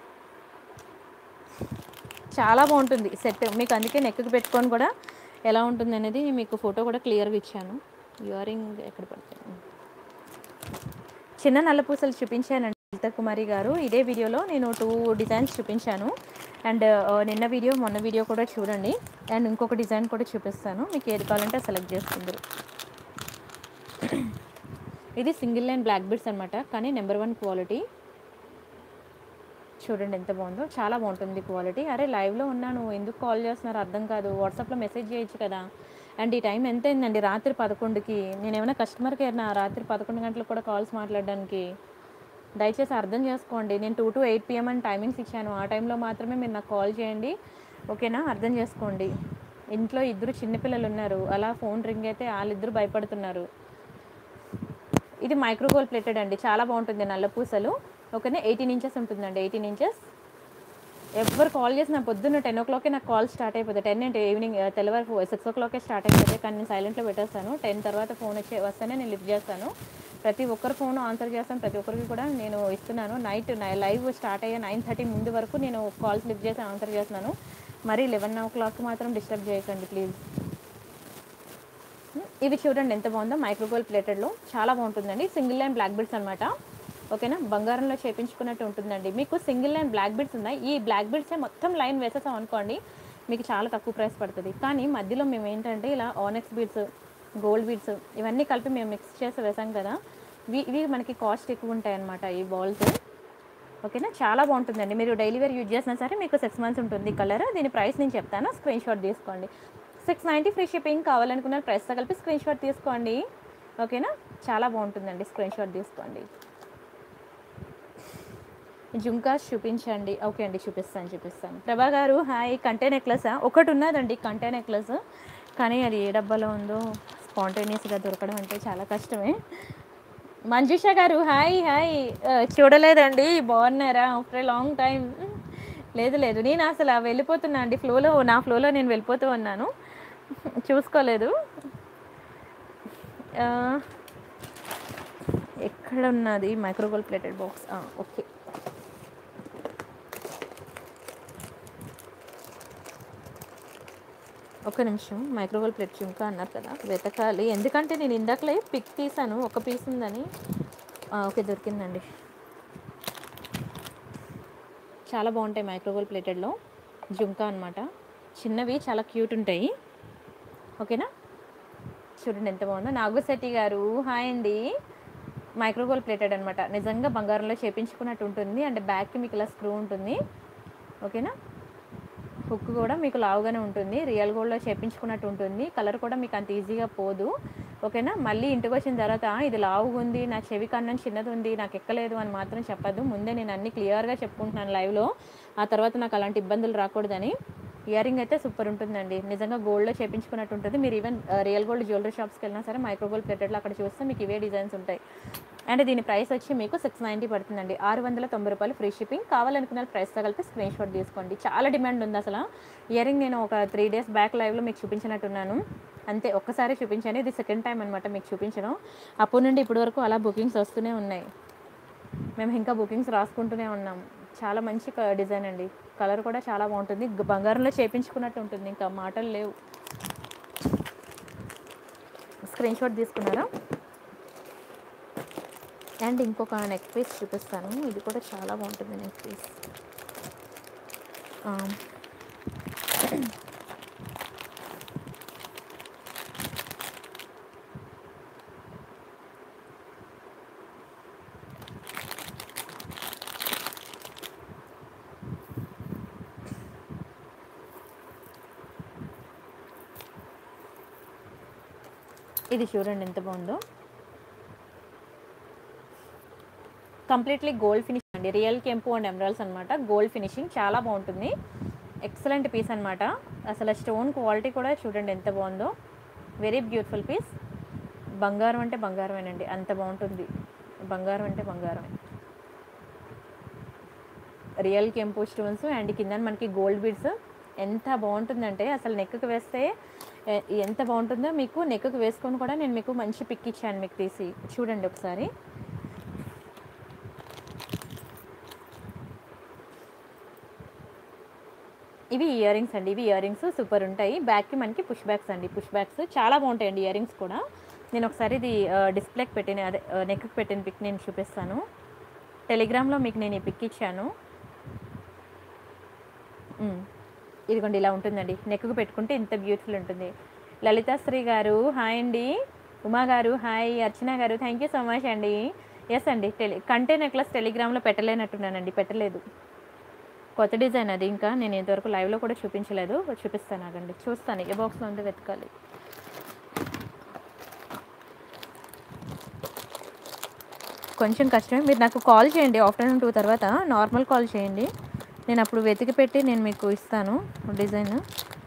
చాలా బాగుంటుంది సెట్ మీకు అందుకే నెక్కి పెట్టుకొని కూడా ఎలా ఉంటుంది అనేది మీకు ఫోటో కూడా క్లియర్గా ఇచ్చాను ఇయరింగ్ ఎక్కడ పడుతుంది చిన్న నల్ల పూసలు చూపించానండి లలిత కుమారి గారు ఇదే వీడియోలో నేను టూ డిజైన్స్ చూపించాను అండ్ నిన్న వీడియో మొన్న వీడియో కూడా చూడండి అండ్ ఇంకొక డిజైన్ కూడా చూపిస్తాను మీకు ఏది కావాలంటే సెలెక్ట్ చేసుకుందరు ఇది సింగిల్ లైన్ బ్లాక్ బిడ్స్ అనమాట కానీ నెంబర్ వన్ క్వాలిటీ చూడండి ఎంత బాగుందో చాలా బాగుంటుంది క్వాలిటీ అరే లైవ్లో ఉన్నాను ఎందుకు కాల్ చేస్తున్నారు అర్థం కాదు వాట్సాప్లో మెసేజ్ చేయొచ్చు కదా అండ్ ఈ టైం ఎంత అయిందండి రాత్రి పదకొండుకి నేను ఏమైనా కస్టమర్కి ఏమైనా రాత్రి పదకొండు గంటలకు కూడా కాల్స్ మాట్లాడడానికి దయచేసి అర్థం చేసుకోండి నేను టూ టు ఎయిట్ పిఎం అని టైమింగ్స్ ఇచ్చాను ఆ టైంలో మాత్రమే మీరు నాకు కాల్ చేయండి ఓకేనా అర్థం చేసుకోండి ఇంట్లో ఇద్దరు చిన్నపిల్లలు ఉన్నారు అలా ఫోన్ రింగ్ అయితే వాళ్ళిద్దరు భయపడుతున్నారు ఇది మైక్రోగోల్ ప్లేటెడ్ అండి చాలా బాగుంటుంది నల్ల పూసలు ఓకేనా ఎయిటీన్ ఇంచెస్ ఉంటుందండి ఎయిటీన్ ఇంచెస్ ఎవరు కాల్ చేసినా పొద్దున్న టెన్ ఓ క్లాకే నాకు కాల్ స్టార్ట్ అయిపోతుంది టెన్ అంటే ఈవినింగ్ తెల్లవారు సిక్స్ ఓ క్లాకే స్టార్ట్ అయిపోతుంది కానీ నేను సైలెంట్లో పెట్టేస్తాను టెన్ తర్వాత ఫోన్ వచ్చే వస్తేనే నేను లిఫ్ట్ చేస్తాను ప్రతి ఒక్కరు ఫోన్ ఆన్సర్ చేస్తాను ప్రతి ఒక్కరికి కూడా నేను ఇస్తున్నాను నైట్ లైవ్ స్టార్ట్ అయ్యే నైన్ థర్టీ ముందు వరకు నేను కాల్స్ లిఫ్ట్ చేసి ఆన్సర్ చేస్తున్నాను మరి లెవెన్ ఓ క్లాక్ మాత్రం డిస్టర్బ్ చేయకండి ప్లీజ్ ఇవి చూడండి ఎంత బాగుందో మైక్రోగోల్ ప్లేటెడ్లో చాలా బాగుంటుందండి సింగిల్ లైన్ బ్లాక్ బిడ్స్ అనమాట ఓకేనా బంగారంలో చేపించుకున్నట్టు ఉంటుందండి మీకు సింగిల్ లైన్ బ్లాక్ బిడ్స్ ఉన్నాయి ఈ బ్లాక్ బిడ్సే మొత్తం లైన్ వేసేసాం అనుకోండి మీకు చాలా తక్కువ ప్రైస్ పడుతుంది కానీ మధ్యలో మేము ఏంటంటే ఇలా ఆనెక్స్ బీడ్స్ గోల్డ్ బీడ్స్ ఇవన్నీ కలిపి మేము మిక్స్ చేసి వేసాం కదా ఇవి ఇవి మనకి కాస్ట్ ఎక్కువ ఉంటాయి అన్నమాట ఈ బాల్స్ ఓకేనా చాలా బాగుంటుందండి మీరు డైలీ వేర్ యూజ్ చేసినా సరే మీకు సిక్స్ మంత్స్ ఉంటుంది కలర్ దీని ప్రైస్ నేను చెప్తాను స్క్రీన్ షాట్ తీసుకోండి సిక్స్ నైంటీ ఫ్రీ షిప్పింగ్ కావాలనుకున్న ప్రైస్తో కలిపి స్క్రీన్ షాట్ తీసుకోండి ఓకేనా చాలా బాగుంటుందండి స్క్రీన్ షాట్ తీసుకోండి జుంకాస్ చూపించండి ఓకే అండి చూపిస్తాను చూపిస్తాను ప్రభా గారు హాయ్ కంటే నెక్లెస్ ఒకటి ఉన్నదండి కంటే నెక్లెస్ కానీ అది ఏ డబ్బాలో ఉందో స్పాంటేనియస్గా దొరకడం అంటే చాలా కష్టమే మంజుష గారు హాయ్ హాయ్ ఆ, చూడలేదండి బాగున్నారా ఆఫ్టర్ లాంగ్ టైం లేదు లేదు నేను అసలు వెళ్ళిపోతున్నా అండి ఫ్లోలో నా ఫ్లోలో నేను వెళ్ళిపోతూ ఉన్నాను చూసుకోలేదు ఆ, ఎక్కడ ఉన్నది మైక్రోగోల్ ప్లేటెడ్ బాక్స్ ఓకే ఒక నిమిషం మైక్రోవేవ్ ప్లేట్ చుంకా అన్నారు కదా వెతకాలి ఎందుకంటే నేను ఇందాకలే పిక్ తీసాను ఒక పీస్ ఉందని ఆ, ఓకే దొరికిందండి చాలా బాగుంటాయి మైక్రోవేవ్ ప్లేటెడ్లో జుంకా అనమాట చిన్నవి చాలా క్యూట్ ఉంటాయి ఓకేనా చూడండి ఎంత బాగుందో నాగశెట్టి గారు హాయ్ అండి మైక్రోగోల్ ప్లేటెడ్ అనమాట నిజంగా బంగారంలో చేపించుకున్నట్టు ఉంటుంది అండ్ బ్యాక్కి మీకు ఇలా స్క్రూ ఉంటుంది ఓకేనా హుక్ కూడా మీకు లావుగానే ఉంటుంది రియల్ గోల్డ్లో చేపించుకున్నట్టు ఉంటుంది కలర్ కూడా మీకు అంత ఈజీగా పోదు ఓకేనా మళ్ళీ ఇంటికి వచ్చిన తర్వాత ఇది లావుగా ఉంది నా చెవి కన్నం చిన్నది ఉంది నాకు ఎక్కలేదు అని మాత్రం చెప్పద్దు ముందే నేను అన్ని క్లియర్గా చెప్పుకుంటున్నాను లైవ్లో ఆ తర్వాత నాకు అలాంటి ఇబ్బందులు రాకూడదని ఇయర్ రింగ్ అయితే సూపర్ ఉంటుందండి నిజంగా గోల్డ్లో చేపించుకున్నట్టు ఉంటుంది మీరు ఈవెన్ రియల్ గోల్డ్ జ్యువెలరీ షాప్స్కి వెళ్ళినా సరే మైక్రో గోల్డ్ ప్లేటెడ్లో అక్కడ చూస్తే మీకు ఇవే డిజైన్స్ ఉంటాయి అండ్ దీని ప్రైస్ వచ్చి మీకు సిక్స్ నైంటీ పడుతుందండి ఆరు వందల తొంభై రూపాయలు ఫ్రీ షిప్పింగ్ కావాలనుకున్న ప్రైస్ తగిలితే స్క్రీన్ షాట్ తీసుకోండి చాలా డిమాండ్ ఉంది అసలు ఇయర్ రింగ్ నేను ఒక త్రీ డేస్ బ్యాక్ లైవ్లో మీకు చూపించినట్టున్నాను అంతే ఒక్కసారి చూపించాను ఇది సెకండ్ టైం అనమాట మీకు చూపించడం అప్పటి నుండి ఇప్పటి వరకు అలా బుకింగ్స్ వస్తూనే ఉన్నాయి మేము ఇంకా బుకింగ్స్ రాసుకుంటూనే ఉన్నాం చాలా మంచి క- డిజైన్ అండి కలర్ కూడా చాలా బాగుంటుంది గ- బంగారంలో చేపించుకున్నట్టు ఉంటుంది ఇంకా మాటలు లేవు స్క్రీన్ షాట్ తీసుకున్నారా అండ్ ఇంకొక నెక్ పీస్ చూపిస్తాను ఇది కూడా చాలా బాగుంటుంది నెక్ పీస్ ఇది చూడండి ఎంత బాగుందో కంప్లీట్లీ గోల్డ్ ఫినిషింగ్ అండి రియల్ కెంపు అండ్ ఎమరాల్స్ అనమాట గోల్డ్ ఫినిషింగ్ చాలా బాగుంటుంది ఎక్సలెంట్ పీస్ అనమాట అసలు స్టోన్ క్వాలిటీ కూడా చూడండి ఎంత బాగుందో వెరీ బ్యూటిఫుల్ పీస్ బంగారం అంటే బంగారమేనండి అంత బాగుంటుంది బంగారం అంటే బంగారమే రియల్ కెంపు స్టోన్స్ అండ్ కింద మనకి గోల్డ్ బీడ్స్ ఎంత బాగుంటుందంటే అసలు నెక్కి వేస్తే ఎ- ఎంత బాగుంటుందో మీకు నెక్కి వేసుకొని కూడా నేను మీకు మంచి పిక్ ఇచ్చాను మీకు తీసి చూడండి ఒకసారి ఇవి ఇయర్ రింగ్స్ అండి ఇవి ఇయర్ రింగ్స్ సూపర్ ఉంటాయి బ్యాక్కి మనకి పుష్ బ్యాక్స్ అండి పుష్ బ్యాక్స్ చాలా బాగుంటాయండి ఇయర్ రింగ్స్ కూడా నేను ఒకసారి ఇది డిస్ప్లేకి పెట్టిన అదే నెక్కి పెట్టిన పిక్ నేను చూపిస్తాను టెలిగ్రామ్లో మీకు నేను ఈ పిక్ ఇచ్చాను మ్మ్. ఇదిగోండి ఇలా ఉంటుందండి నెక్కు పెట్టుకుంటే ఇంత బ్యూటిఫుల్ ఉంటుంది లలితాశ్రీ గారు హాయ్ అండి ఉమా గారు హాయ్ అర్చన గారు థ్యాంక్ యూ సో మచ్ అండి ఎస్ అండి టెలి కంటే నెక్లెస్ టెలిగ్రామ్లో పెట్టలేనట్టున్నానండి పెట్టలేదు కొత్త డిజైన్ అది ఇంకా నేను ఇంతవరకు లైవ్లో కూడా చూపించలేదు చూపిస్తాను ఆగండి చూస్తాను ఏ బాక్స్లో ఉందో వెతకాలి కొంచెం కష్టమే మీరు నాకు కాల్ చేయండి ఆఫ్టర్నూన్ టూ తర్వాత నార్మల్ కాల్ చేయండి నేను అప్పుడు వెతికి పెట్టి నేను మీకు ఇస్తాను డిజైన్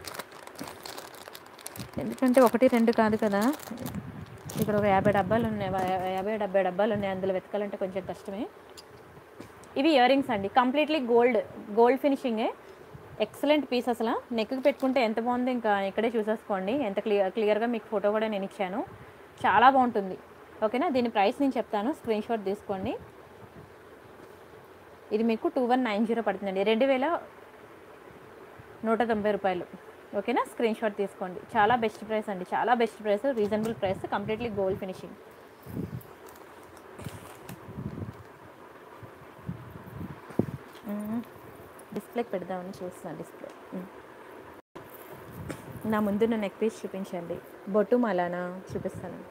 ఎందుకంటే ఒకటి రెండు కాదు కదా ఇక్కడ ఒక యాభై డబ్బాలు ఉన్నాయి వా- యాభై డెబ్బై డబ్బాలు ఉన్నాయి అందులో వెతకాలంటే కొంచెం కష్టమే ఇవి ఇయర్ రింగ్స్ అండి కంప్లీట్లీ గోల్డ్ గోల్డ్ ఫినిషింగే ఎక్సలెంట్ పీస్ అసలు నెక్కి పెట్టుకుంటే ఎంత బాగుందో ఇంకా ఇక్కడే చూసేసుకోండి ఎంత క్లియర్ క్లియర్గా మీకు ఫోటో కూడా నేను ఇచ్చాను చాలా బాగుంటుంది ఓకేనా దీని ప్రైస్ నేను చెప్తాను స్క్రీన్ షాట్ తీసుకోండి ఇది మీకు టూ వన్ నైన్ జీరో పడుతుందండి రెండు వేల నూట తొంభై రూపాయలు ఓకేనా స్క్రీన్ షాట్ తీసుకోండి చాలా బెస్ట్ ప్రైస్ అండి చాలా best price reasonable price completely gold finishing డిస్ప్లేకి పెడదామని చూస్తున్నాను డిస్ప్లే నా ముందు నా నెక్ పీస్ చూపించండి బొట్టు మాలానా చూపిస్తాను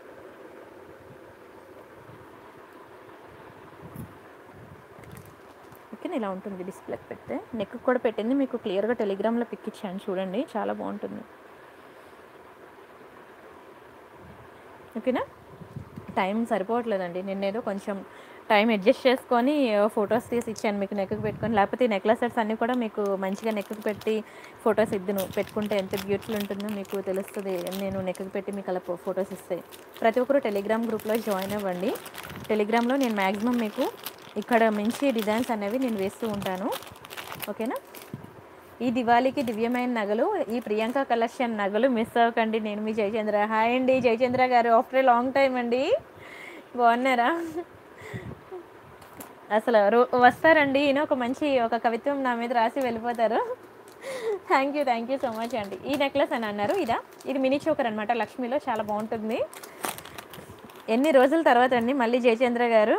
ఓకే ఇలా ఉంటుంది డిస్ప్లేకి పెడితే నెక్ కూడా పెట్టింది మీకు క్లియర్గా టెలిగ్రామ్లో పిక్ ఇచ్చాను చూడండి చాలా బాగుంటుంది ఓకేనా టైం సరిపోవట్లేదండి నిన్నేదో కొంచెం టైం అడ్జస్ట్ చేసుకొని ఫొటోస్ తీసి ఇచ్చాను మీకు నెక్కి పెట్టుకొని లేకపోతే ఈ నెక్లెస్ సెట్స్ అన్నీ కూడా మీకు మంచిగా నెక్కి పెట్టి ఫొటోస్ ఇద్దును పెట్టుకుంటే ఎంత బ్యూటిఫుల్ ఉంటుందో మీకు తెలుస్తుంది నేను నెక్కి పెట్టి మీకు అలా ఫొటోస్ ఇస్తాయి ప్రతి ఒక్కరు టెలిగ్రామ్ గ్రూప్లో జాయిన్ అవ్వండి టెలిగ్రామ్లో నేను మ్యాక్సిమం మీకు ఇక్కడ మంచి డిజైన్స్ అనేవి నేను వేస్తూ ఉంటాను ఓకేనా ఈ దివాళీకి దివ్యమైన నగలు ఈ ప్రియాంక కలెక్షన్ నగలు మిస్ అవ్వకండి నేను మీ జయచంద్ర హాయ్ అండి జయచంద్ర గారు ఆఫ్టర్ ఏ లాంగ్ టైం అండి బాగున్నారా అసలు రో వస్తారండి ఈయన ఒక మంచి ఒక కవిత్వం నా మీద రాసి వెళ్ళిపోతారు thank you thank you so much అండి ఈ నెక్లెస్ అని అన్నారు ఇదా ఇది మినీ చోకర్ అనమాట లక్ష్మిలో చాలా బాగుంటుంది ఎన్ని రోజుల తర్వాత అండి మళ్ళీ జయచంద్ర గారు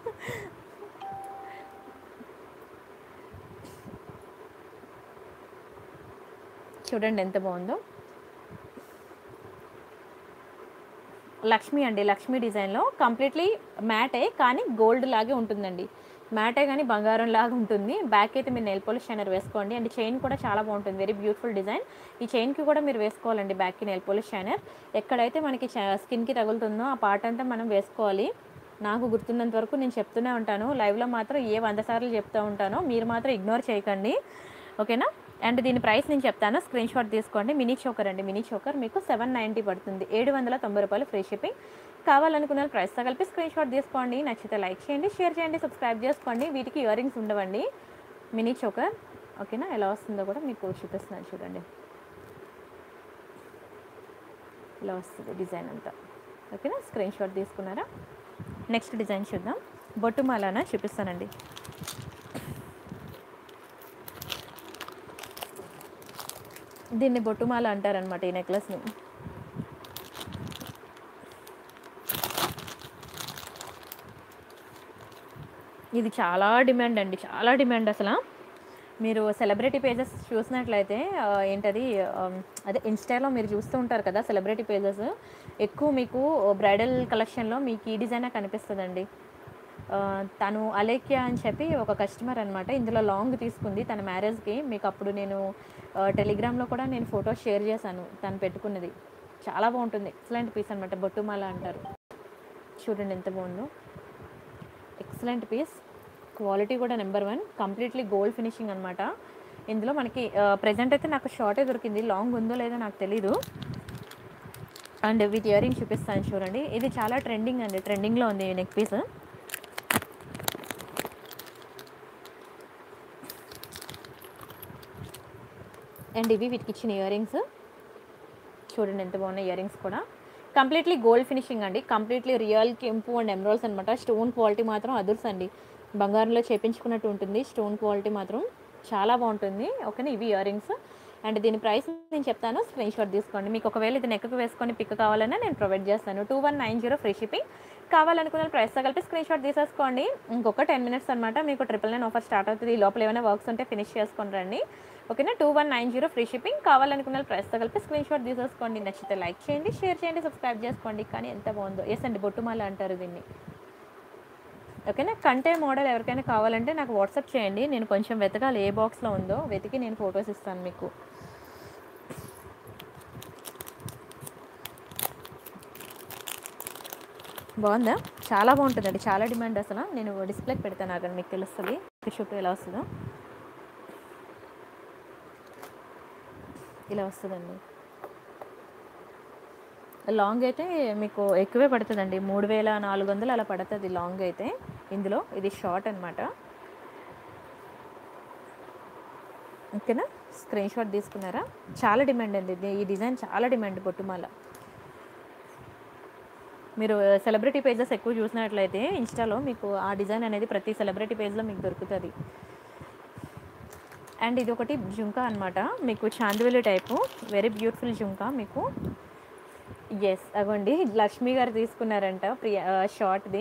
చూడండి ఎంత బాగుందో లక్ష్మి అండి లక్ష్మి డిజైన్లో కంప్లీట్లీ మ్యాటే కానీ గోల్డ్ లాగే ఉంటుందండి మ్యాటే కానీ బంగారం లాగా ఉంటుంది బ్యాక్ అయితే మీరు నెయిల్ పాలిష్ షైనర్ వేసుకోండి అండ్ చైన్ కూడా చాలా బాగుంటుంది వెరీ బ్యూటిఫుల్ డిజైన్ ఈ చైన్కి కూడా మీరు వేసుకోవాలండి బ్యాక్కి నెయిల్ పాలిష్ షైనర్ ఎక్కడైతే మనకి స్కిన్కి తగులుతుందో ఆ పార్ట్ అంతా మనం వేసుకోవాలి నాకు గుర్తున్నంత వరకు నేను చెప్తూనే ఉంటాను లైవ్లో మాత్రం ఏ వంద సార్లు చెప్తూ ఉంటానో మీరు మాత్రం ఇగ్నోర్ చేయకండి ఓకేనా అండ్ దీని ప్రైస్ నేను చెప్తాను స్క్రీన్ షాట్ తీసుకోండి మినీ చోకర్ అండి మినీ చోకర్ మీకు సెవెన్ నైంటీ పడుతుంది ఏడు వందల తొంభై రూపాయలు ఫ్రీ షిప్పింగ్ కావాలనుకున్న ప్రైస్తో కలిపి స్క్రీన్ షాట్ తీసుకోండి నచ్చితే లైక్ చేయండి షేర్ చేయండి సబ్స్క్రైబ్ చేసుకోండి వీటికి ఇయర్ రింగ్స్ ఉండవండి మినీ చోకర్ ఓకేనా ఎలా వస్తుందో కూడా మీకు చూపిస్తున్నాను చూడండి ఇలా వస్తుంది డిజైన్ అంతా ఓకేనా స్క్రీన్ షాట్ తీసుకున్నారా నెక్స్ట్ డిజైన్ చూద్దాం బొట్టు మాలాన చూపిస్తానండి దీన్ని బొట్టుమాల అంటారనమాట ఈ నెక్లెస్ని ఇది చాలా డిమాండ్ అండి చాలా డిమాండ్ అసలు మీరు సెలబ్రిటీ పేజెస్ చూసినట్లయితే ఆ, ఏంటది ఆ, అదే ఇన్స్టాలో మీరు చూస్తూ ఉంటారు కదా సెలబ్రిటీ పేజెస్ ఎక్కువ మీకు బ్రైడల్ కలెక్షన్లో మీకు ఈ డిజైనే కనిపిస్తుందండి ఆ, తను అలేఖ్య అని చెప్పి ఒక కస్టమర్ అనమాట ఇందులో లాంగ్ తీసుకుంది తన మ్యారేజ్కి మీకు అప్పుడు నేను ఆ, టెలిగ్రామ్లో కూడా నేను ఫోటో షేర్ చేశాను తను పెట్టుకున్నది చాలా బాగుంటుంది ఎక్సలెంట్ పీస్ అనమాట బొట్టుమాల అంటారు చూడండి ఎంత బాగుందో ఎక్సలెంట్ పీస్ క్వాలిటీ కూడా number one completely gold finishing అనమాట ఇందులో మనకి ప్రజెంట్ అయితే నాకు షార్టే దొరికింది లాంగ్ ఉందో లేదో నాకు తెలీదు అండ్ వీటి ఇయర్ రింగ్ చూపిస్తాను చూడండి ఇది చాలా ట్రెండింగ్ అండి ట్రెండింగ్లో ఉంది ఈ నెక్ పీస్ అండ్ ఇవి వీటికి ఇచ్చిన ఇయర్ రింగ్స్ చూడండి ఎంత బాగున్నాయి ఇయర్ రింగ్స్ కూడా కంప్లీట్లీ గోల్డ్ ఫినిషింగ్ అండి కంప్లీట్లీ రియల్ కెంపు అండ్ ఎమరాల్స్ అనమాట స్టోన్ క్వాలిటీ మాత్రం అదుర్స్ అండి బంగారంలో చేపించుకున్నట్టు ఉంటుంది స్టోన్ క్వాలిటీ మాత్రం చాలా బాగుంటుంది ఓకేనా ఇవి ఇయర్ రింగ్స్ అండ్ దీని ప్రైస్ నేను చెప్తాను స్క్రీన్ షాట్ తీసుకోండి మీకు ఒకవేళ ఇది నెక్కు వేసుకొని పిక్ కావాలన్నా నేను ప్రొవైడ్ చేస్తాను two one nine zero free shipping కావాలనుకున్న ప్రైస్తో కలిపి స్క్రీన్ షాట్ తీసేసుకోండి ఇంకొక టెన్ మినిట్స్ అనమాట మీకు ట్రిపుల్ నైన్ ఆఫర్ స్టార్ట్ అవుతుంది ఈ లోపల ఏమైనా వర్క్స్ ఉంటే ఫినిష్ చేసుకొని రండి ఓకేనా two one nine zero free shipping కావాలనుకున్న ప్రైస్తో కలిపి స్క్రీన్ షాట్ తీసేసుకోండి నచ్చితే లైక్ చేయండి షేర్ చేయండి సబ్స్క్రైబ్ చేసుకోండి కానీ ఎంత బాగుందో ఎస్ అండి బొట్టుమాల అంటారు దీన్ని ఓకేనా కంటే మోడల్ ఎవరికైనా కావాలంటే నాకు వాట్సాప్ చేయండి నేను కొంచెం వెతకాలి ఏ బాక్స్లో ఉందో వెతికి నేను ఫొటోస్ ఇస్తాను మీకు బాగుందా చాలా బాగుంటుందండి చాలా డిమాండ్ అసలు నేను డిస్ప్లేకి పెడతాను అక్కడ మీకు తెలుస్తుంది చుట్టూ ఎలా వస్తుందో ఇలా వస్తుందండి లాంగ్ అయితే మీకు ఎక్కువే పడుతుందండి మూడు వేల నాలుగు వందలు అలా పడుతుంది లాంగ్ అయితే ఇందులో ఇది షార్ట్ అనమాట ఓకేనా స్క్రీన్ షాట్ తీసుకున్నారా చాలా డిమాండ్ అండి ఇది ఈ డిజైన్ చాలా డిమాండ్ పొట్టుమాల మీరు సెలబ్రిటీ పేజెస్ ఎక్కువ చూసినట్లయితే ఇన్స్టాలో మీకు ఆ డిజైన్ అనేది ప్రతి సెలబ్రిటీ పేజ్లో మీకు దొరుకుతుంది అండ్ ఇది ఒకటి జుంకా అనమాట మీకు చాందివెల్లి టైపు వెరీ బ్యూటిఫుల్ జుంకా మీకు ఎస్ అగోండి లక్ష్మి గారు తీసుకున్నారంట ప్రియ షార్ట్ది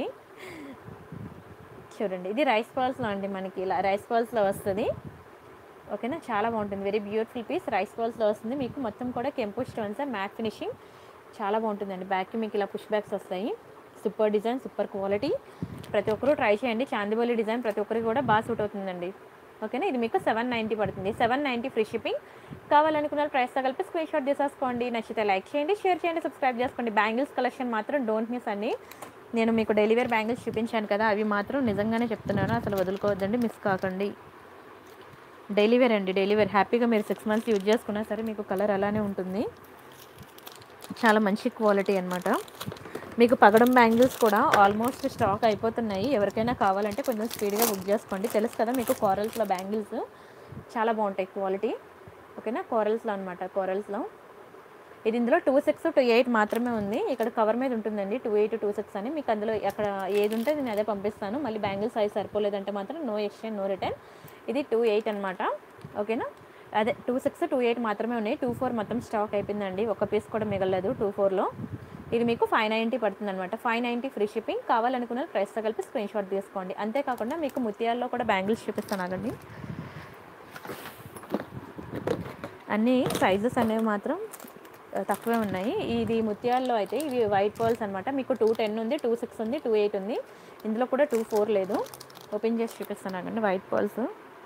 చూడండి ఇది రైస్ బాల్స్లో అండి మనకి ఇలా రైస్ బాల్స్లో వస్తుంది ఓకేనా చాలా బాగుంటుంది వెరీ బ్యూటిఫుల్ పీస్ రైస్ బాల్స్లో వస్తుంది మీకు మొత్తం కూడా కెంపు స్టోన్స్ మ్యాట్ ఫినిషింగ్ చాలా బాగుంటుందండి బ్యాక్కి మీకు ఇలా పుష్ బ్యాక్స్ వస్తాయి సూపర్ డిజైన్ సూపర్ క్వాలిటీ ప్రతి ఒక్కరూ ట్రై చేయండి చాందిబోలి డిజైన్ ప్రతి ఒక్కరికి కూడా బాగా సూట్ అవుతుందండి ఓకేనా ఇది మీకు సెవెన్ నైంటీ పడుతుంది సెవెన్ నైంటీ ఫ్రీ షిప్పింగ్ కావాలనుకున్న ప్రైస్తో కలిపి స్క్రీన్ షాట్ తీసేసుకోండి నచ్చితే లైక్ చేయండి షేర్ చేయండి సబ్స్క్రైబ్ చేసుకోండి బ్యాంగిల్స్ కలెక్షన్ మాత్రం డోంట్ మిస్ అండి నేను మీకు డైలీ వేర్ బ్యాంగిల్స్ చూపించాను కదా అవి మాత్రం నిజంగానే చెప్తున్నాను అసలు వదులుకోవద్దండి మిస్ కాకండి డైలీ వేర్ అండి డైలీ వేర్ హ్యాపీగా మీరు సిక్స్ మంత్స్ యూజ్ చేసుకున్నా సరే మీకు కలర్ అలానే ఉంటుంది చాలా మంచి క్వాలిటీ అన్నమాట మీకు పగడం బ్యాంగిల్స్ కూడా ఆల్మోస్ట్ స్టాక్ అయిపోతున్నాయి ఎవరికైనా కావాలంటే కొంచెం స్పీడ్గా బుక్ చేసుకోండి తెలుసు కదా మీకు కోరల్స్లో బ్యాంగిల్స్ చాలా బాగుంటాయి క్వాలిటీ ఓకేనా కోరల్స్లో అనమాట కోరల్స్లో ఇది ఇందులో టూ సిక్స్ టూ ఎయిట్ మాత్రమే ఉంది ఇక్కడ కవర్ మీద ఉంటుందండి టూ ఎయిట్ టూ సిక్స్ అని మీకు అందులో అక్కడ ఏది ఉంటే నేను అదే పంపిస్తాను మళ్ళీ బ్యాంగిల్ సైజ్ సరిపోలేదంటే మాత్రం నో ఎక్స్చేంజ్ నో రిటర్న్ ఇది టూ ఎయిట్ అనమాట ఓకేనా అదే టూ సిక్స్ టూ ఎయిట్ మాత్రమే ఉన్నాయి టూ ఫోర్ మొత్తం స్టాక్ అయిపోయిందండి ఒక పీస్ కూడా మిగలలేదు టూ ఫోర్లో ఇది మీకు ఫైవ్ నైంటీ పడుతుంది అనమాట ఫైవ్ నైంటీ ఫ్రీ షిప్పింగ్ కావాలనుకున్న ప్రైస్తో కలిపి స్క్రీన్ షాట్ తీసుకోండి అంతేకాకుండా మీకు ముత్యాల్లో కూడా బ్యాంగిల్స్ చూపిస్తాను ఆగండి అన్ని సైజెస్ అనేవి మాత్రం ఆ, తక్కువే ఉన్నాయి ఇది ముత్యాల్లో అయితే ఇవి వైట్ పర్ల్స్ అనమాట మీకు టూ టెన్ ఉంది టూ సిక్స్ ఉంది టూ ఎయిట్ ఉంది ఇందులో కూడా టూ ఫోర్ లేదు ఓపెన్ చేసి చూపిస్తాను అండి వైట్ పర్ల్స్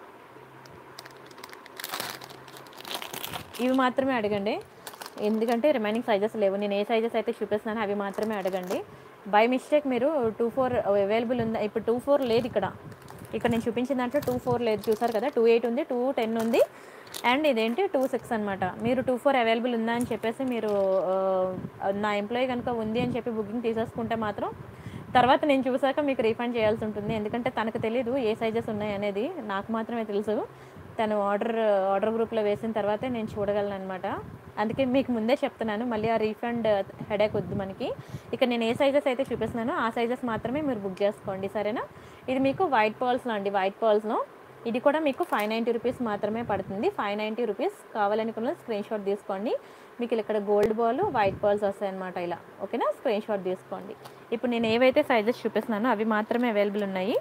ఇవి మాత్రమే అడగండి ఎందుకంటే రిమైనింగ్ సైజెస్ లేవు నేను ఏ సైజెస్ అయితే చూపిస్తున్నానో అవి మాత్రమే అడగండి బై మిస్టేక్ మీరు టూ ఫోర్ అవైలబుల్ ఉందా ఇప్పుడు టూ ఫోర్ లేదు ఇక్కడ ఇక్కడ నేను చూపించిన దాంట్లో టూ ఫోర్ లేదు చూసారు కదా టూ ఎయిట్ ఉంది టూ టెన్ ఉంది అండ్ ఇదేంటి టూ సిక్స్ అనమాట మీరు టూ ఫోర్ అవైలబుల్ ఉందా అని చెప్పేసి మీరు ఆ, నా ఎంప్లాయీ కనుక ఉంది అని చెప్పి బుకింగ్ తీసేసుకుంటే మాత్రం తర్వాత నేను చూసాక మీకు రీఫండ్ చేయాల్సి ఉంటుంది ఎందుకంటే తనకు తెలియదు ఏ సైజెస్ ఉన్నాయి అనేది నాకు మాత్రమే తెలుసు తను ఆర్డర్ ఆర్డర్ గ్రూప్లో వేసిన తర్వాతే నేను చూడగలను అనమాట అందుకే మీకు ముందే చెప్తున్నాను మళ్ళీ ఆ రీఫండ్ హెడేక్ వద్దు మనకి ఇక నేను ఏ సైజెస్ అయితే చూపిస్తున్నానో ఆ సైజెస్ మాత్రమే మీరు బుక్ చేసుకోండి సరేనా ఇది మీకు వైట్ పర్ల్స్లో అండి వైట్ పర్ల్స్లో ఇది కూడా మీకు ఫైవ్ నైంటీ రూపీస్ మాత్రమే పడుతుంది ఫైవ్ నైంటీ రూపీస్ కావాలనుకున్న స్క్రీన్ షాట్ తీసుకోండి మీకు ఇక్కడ గోల్డ్ బాల్ వైట్ పర్ల్స్ వస్తాయన్నమాట ఇలా ఓకేనా స్క్రీన్ షాట్ తీసుకోండి ఇప్పుడు నేను ఏవైతే సైజెస్ చూపిస్తున్నానో అవి మాత్రమే అవైలబుల్ ఉన్నాయి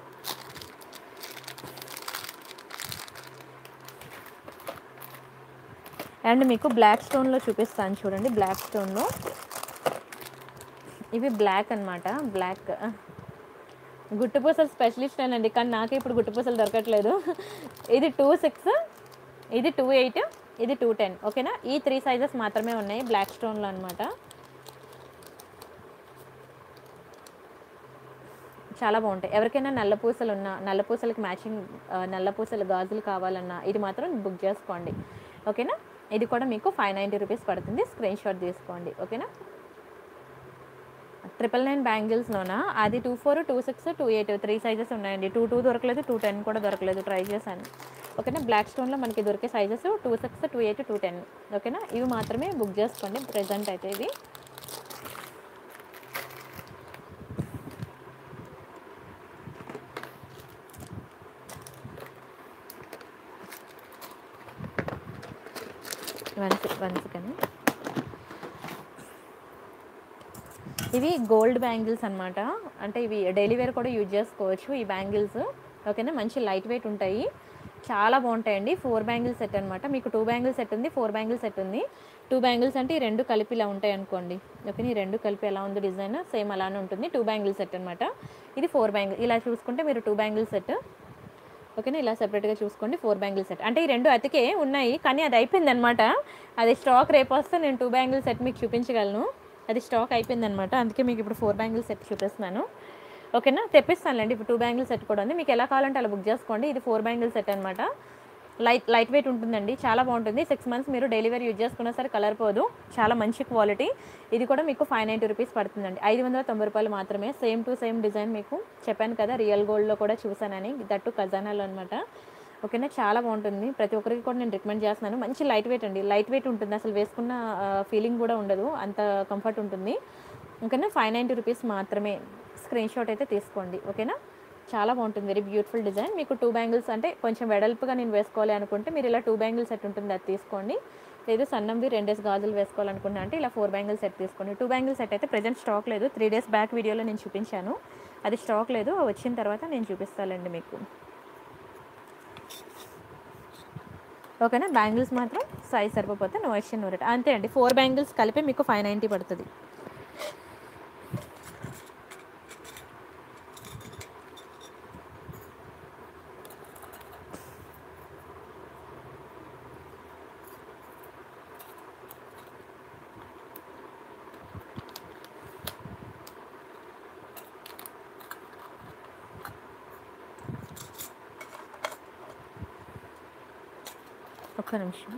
అండ్ మీకు బ్లాక్ స్టోన్లో చూపిస్తాను చూడండి బ్లాక్ స్టోన్లో ఇవి బ్లాక్ అన్నమాట బ్లాక్ గుట్టుపూసలు స్పెషలిస్ట్ అండి కానీ నాకే ఇప్పుడు గుట్టుపూసలు దొరకట్లేదు ఇది టూ సిక్స్ ఇది టూ ఎయిట్ ఇది టూ టెన్ ఓకేనా ఈ త్రీ సైజెస్ మాత్రమే ఉన్నాయి బ్లాక్ స్టోన్లో అనమాట చాలా బాగుంటాయి ఎవరికైనా నల్ల పూసలు ఉన్నా నల్ల పూసలకి మ్యాచింగ్ నల్ల పూసల గాజులు కావాలన్నా ఇది మాత్రం బుక్ చేసుకోండి ఓకేనా ఇది కూడా మీకు ఫైవ్ నైంటీ రూపీస్ పడుతుంది స్క్రీన్ షాట్ తీసుకోండి ఓకేనా ట్రిపుల్ నైన్ బ్యాంగిల్స్లోనా అది two four two six two eight three sizes ఉన్నాయండి టూ టూ దొరకలేదు టూ టెన్ కూడా దొరకలేదు ట్రై చేశాను ఓకేనా బ్లాక్ స్టోన్లో మనకి దొరికే sizes two six two eight two ten ఓకేనా ఇవి మాత్రమే బుక్ చేసుకోండి ప్రెజెంట్ అయితే ఇది వన్ వన్ సెకండ్ ఇవి గోల్డ్ బ్యాంగిల్స్ అన్నమాట అంటే ఇవి డైలీ వేర్ కూడా యూజ్ చేసుకోవచ్చు ఈ బ్యాంగిల్స్ ఓకేనా మంచి లైట్ వెయిట్ ఉంటాయి చాలా బాగుంటాయండి ఫోర్ బ్యాంగిల్ సెట్ అనమాట మీకు టూ బ్యాంగిల్ సెట్ ఉంది ఫోర్ బ్యాంగిల్ సెట్ ఉంది టూ బ్యాంగిల్స్ అంటే ఈ రెండు కలిపి ఇలా ఉంటాయి అనుకోండి ఓకే ఈ రెండు కలిపి ఎలా ఉంది డిజైన్ సేమ్ అలానే ఉంటుంది టూ బ్యాంగిల్ సెట్ అనమాట ఇది ఫోర్ బ్యాంగిల్ ఇలా చూసుకుంటే మీరు టూ బ్యాంగిల్ సెట్ ఓకేనా ఇలా సెపరేట్గా చూసుకోండి ఫోర్ బ్యాంగిల్ సెట్ అంటే ఈ రెండు అతికే ఉన్నాయి కానీ అది అయిపోయింది అనమాట అది స్టాక్ రేపు వస్తే నేను టూ బ్యాంగిల్ సెట్ మీకు చూపించగలను అది స్టాక్ అయిపోయింది అనమాట అందుకే మీకు ఇప్పుడు ఫోర్ బ్యాంగిల్ సెట్ చూపిస్తున్నాను ఓకేనా తెప్పిస్తానులేండి ఇప్పుడు టూ బ్యాంగిల్ సెట్ కూడా ఉంది మీకు ఎలా కావాలంటే అలా బుక్ చేసుకోండి ఇది ఫోర్ బ్యాంగిల్ సెట్ అనమాట లైట్ లైట్ వెయిట్ ఉంటుందండి చాలా బాగుంటుంది సిక్స్ మంత్స్ మీరు డెలివరీ యూజ్ చేసుకున్నా సరే కలర్ పోదు చాలా మంచి క్వాలిటీ ఇది కూడా మీకు ఫైవ్ నైంటీ రూపీస్ పడుతుందండి ఐదు వందల తొంభై రూపాయలు మాత్రమే సేమ్ టు సేమ్ డిజైన్ మీకు చెప్పాను కదా రియల్ గోల్డ్లో కూడా చూసానని దట్టు ఖజానాలో అనమాట ఓకేనా చాలా బాగుంటుంది ప్రతి ఒక్కరికి కూడా నేను రికమెండ్ చేస్తున్నాను మంచి లైట్ వెయిట్ అండి లైట్ వెయిట్ ఉంటుంది అసలు వేసుకున్న ఫీలింగ్ కూడా ఉండదు అంత కంఫర్ట్ ఉంటుంది ఓకేనా ఫైవ్ నైంటీ రూపీస్ మాత్రమే స్క్రీన్ షాట్ అయితే తీసుకోండి ఓకేనా చాలా బాగుంటుంది వెరీ బ్యూటిఫుల్ డిజైన్ మీకు టూ బ్యాంగిల్స్ అంటే కొంచెం వెడల్పుగా నేను వేసుకోవాలి అనుకుంటే మీరు ఇలా టూ బ్యాంగిల్ సెట్ ఉంటుంది అది తీసుకోండి లేదు సన్నంవి రెండేసి గాజులు వేసుకోవాలనుకున్నా అంటే ఇలా ఫోర్ బ్యాంగిల్ సెట్ తీసుకోండి టూ బ్యాంగిల్ సెట్ అయితే ప్రజెంట్ స్టాక్ లేదు త్రీ డేస్ బ్యాక్ వీడియోలో నేను చూపించాను అది స్టాక్ లేదు వచ్చిన తర్వాత నేను చూపిస్తానండి మీకు ఓకేనా బ్యాంగిల్స్ మాత్రం సైజ్ సరిపోతే నో ఎక్షన్ నో రేట్ అంతే అండి ఫోర్ బ్యాంగిల్స్ కలిపి మీకు ఫైవ్ నైంటీ పడుతుంది ఒక్క నిమిషం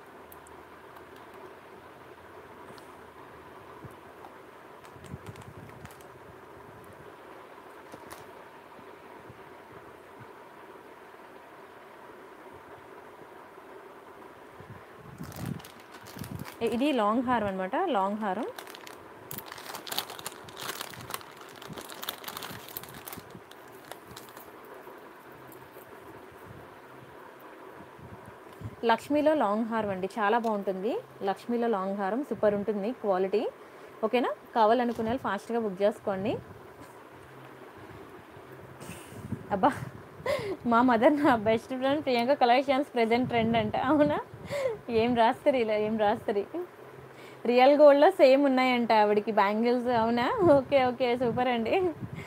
ఇ- ఇది లాంగ్ హారం అనమాట లాంగ్ హారం లక్ష్మీలో లాంగ్ హారం అండి చాలా బాగుంటుంది లక్ష్మీలో లాంగ్ హారం సూపర్ ఉంటుంది క్వాలిటీ ఓకేనా కావాలనుకునే వాళ్ళు ఫాస్ట్గా బుక్ చేసుకోండి అబ్బా మా మదర్ నా best friend Priyanka collections present trend అంట అవునా ఏం రాస్తారు ఇలా ఏం రాస్తారు రియల్ గోల్డ్లో సేమ్ ఉన్నాయంట ఆవిడకి బ్యాంగిల్స్ అవునా ఓకే ఓకే సూపర్ అండి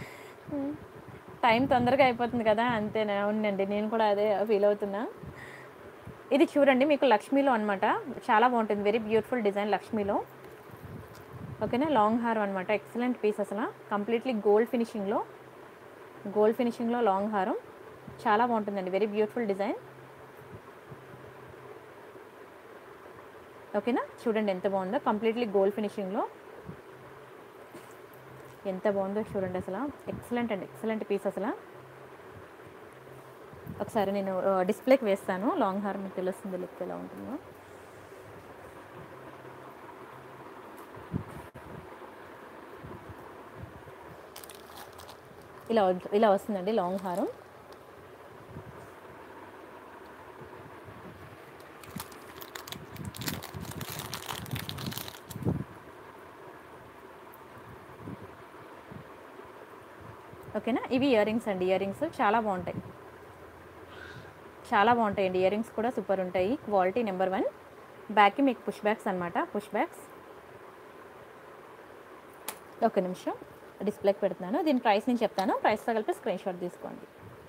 టైం తొందరగా అయిపోతుంది కదా అంతేనా అవునండి నేను కూడా అదే ఫీల్ అవుతున్నా ఇది చూడండి మీకు లక్ష్మీలో అనమాట చాలా బాగుంటుంది వెరీ బ్యూటిఫుల్ డిజైన్ లక్ష్మీలో ఓకేనా లాంగ్ హారం అనమాట ఎక్సలెంట్ పీస్ అసలు కంప్లీట్లీ గోల్డ్ ఫినిషింగ్లో గోల్డ్ ఫినిషింగ్లో లాంగ్ హారం చాలా బాగుంటుందండి వెరీ బ్యూటిఫుల్ డిజైన్ ఓకేనా చూడండి ఎంత బాగుందో కంప్లీట్లీ గోల్డ్ ఫినిషింగ్లో ఎంత బాగుందో చూడండి అసలు ఎక్సలెంట్ అండి ఎక్సలెంట్ పీస్ అసలు ఒకసారి నేను డిస్ప్లేకి వేస్తాను లాంగ్ హార్ మీకు తెలుస్తుంది లుక్ ఎలా ఉంటుందో ఇలా వద్ద- ఇలా వస్తుందండి లాంగ్ హారం ఓకేనా ఇవి ఇయర్ రింగ్స్ అండి ఇయర్ రింగ్స్ చాలా బాగుంటాయి చాలా బాగుంటాయండి ఇయర్ రింగ్స్ కూడా సూపర్ ఉంటాయి క్వాలిటీ నెంబర్ వన్ బ్యాక్కి మీకు పుష్ బ్యాగ్స్ అనమాట పుష్ బ్యాగ్స్ ఒక నిమిషం డిస్ప్లేకి పెడుతున్నాను దీని ప్రైస్ నేను చెప్తాను ప్రైస్తో కలిపి స్క్రీన్ షాట్ తీసుకోండి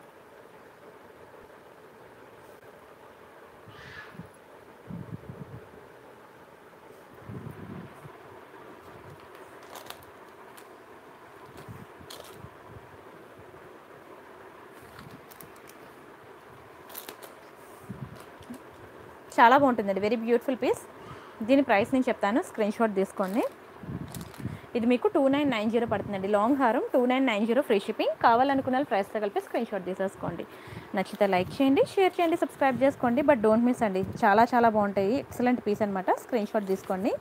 చాలా బాగుంటుందండి వెరీ బ్యూటిఫుల్ పీస్ దీని ప్రైస్ నేను చెప్తాను స్క్రీన్ షాట్ తీసుకోండి ఇది మీకు టూ నైన్ నైన్ జీరో పడుతుందండి లాంగ్ హారం two nine nine zero free shipping కావాలనుకున్న వాళ్ళు ప్రైస్తో కలిపి స్క్రీన్ షాట్ తీసేసుకోండి నచ్చితే లైక్ చేయండి షేర్ చేయండి సబ్స్క్రైబ్ చేసుకోండి బట్ డోంట్ మిస్ అండి చాలా చాలా బాగుంటాయి ఎక్సలెంట్ పీస్ అనమాట స్క్రీన్ షాట్ తీసుకోండి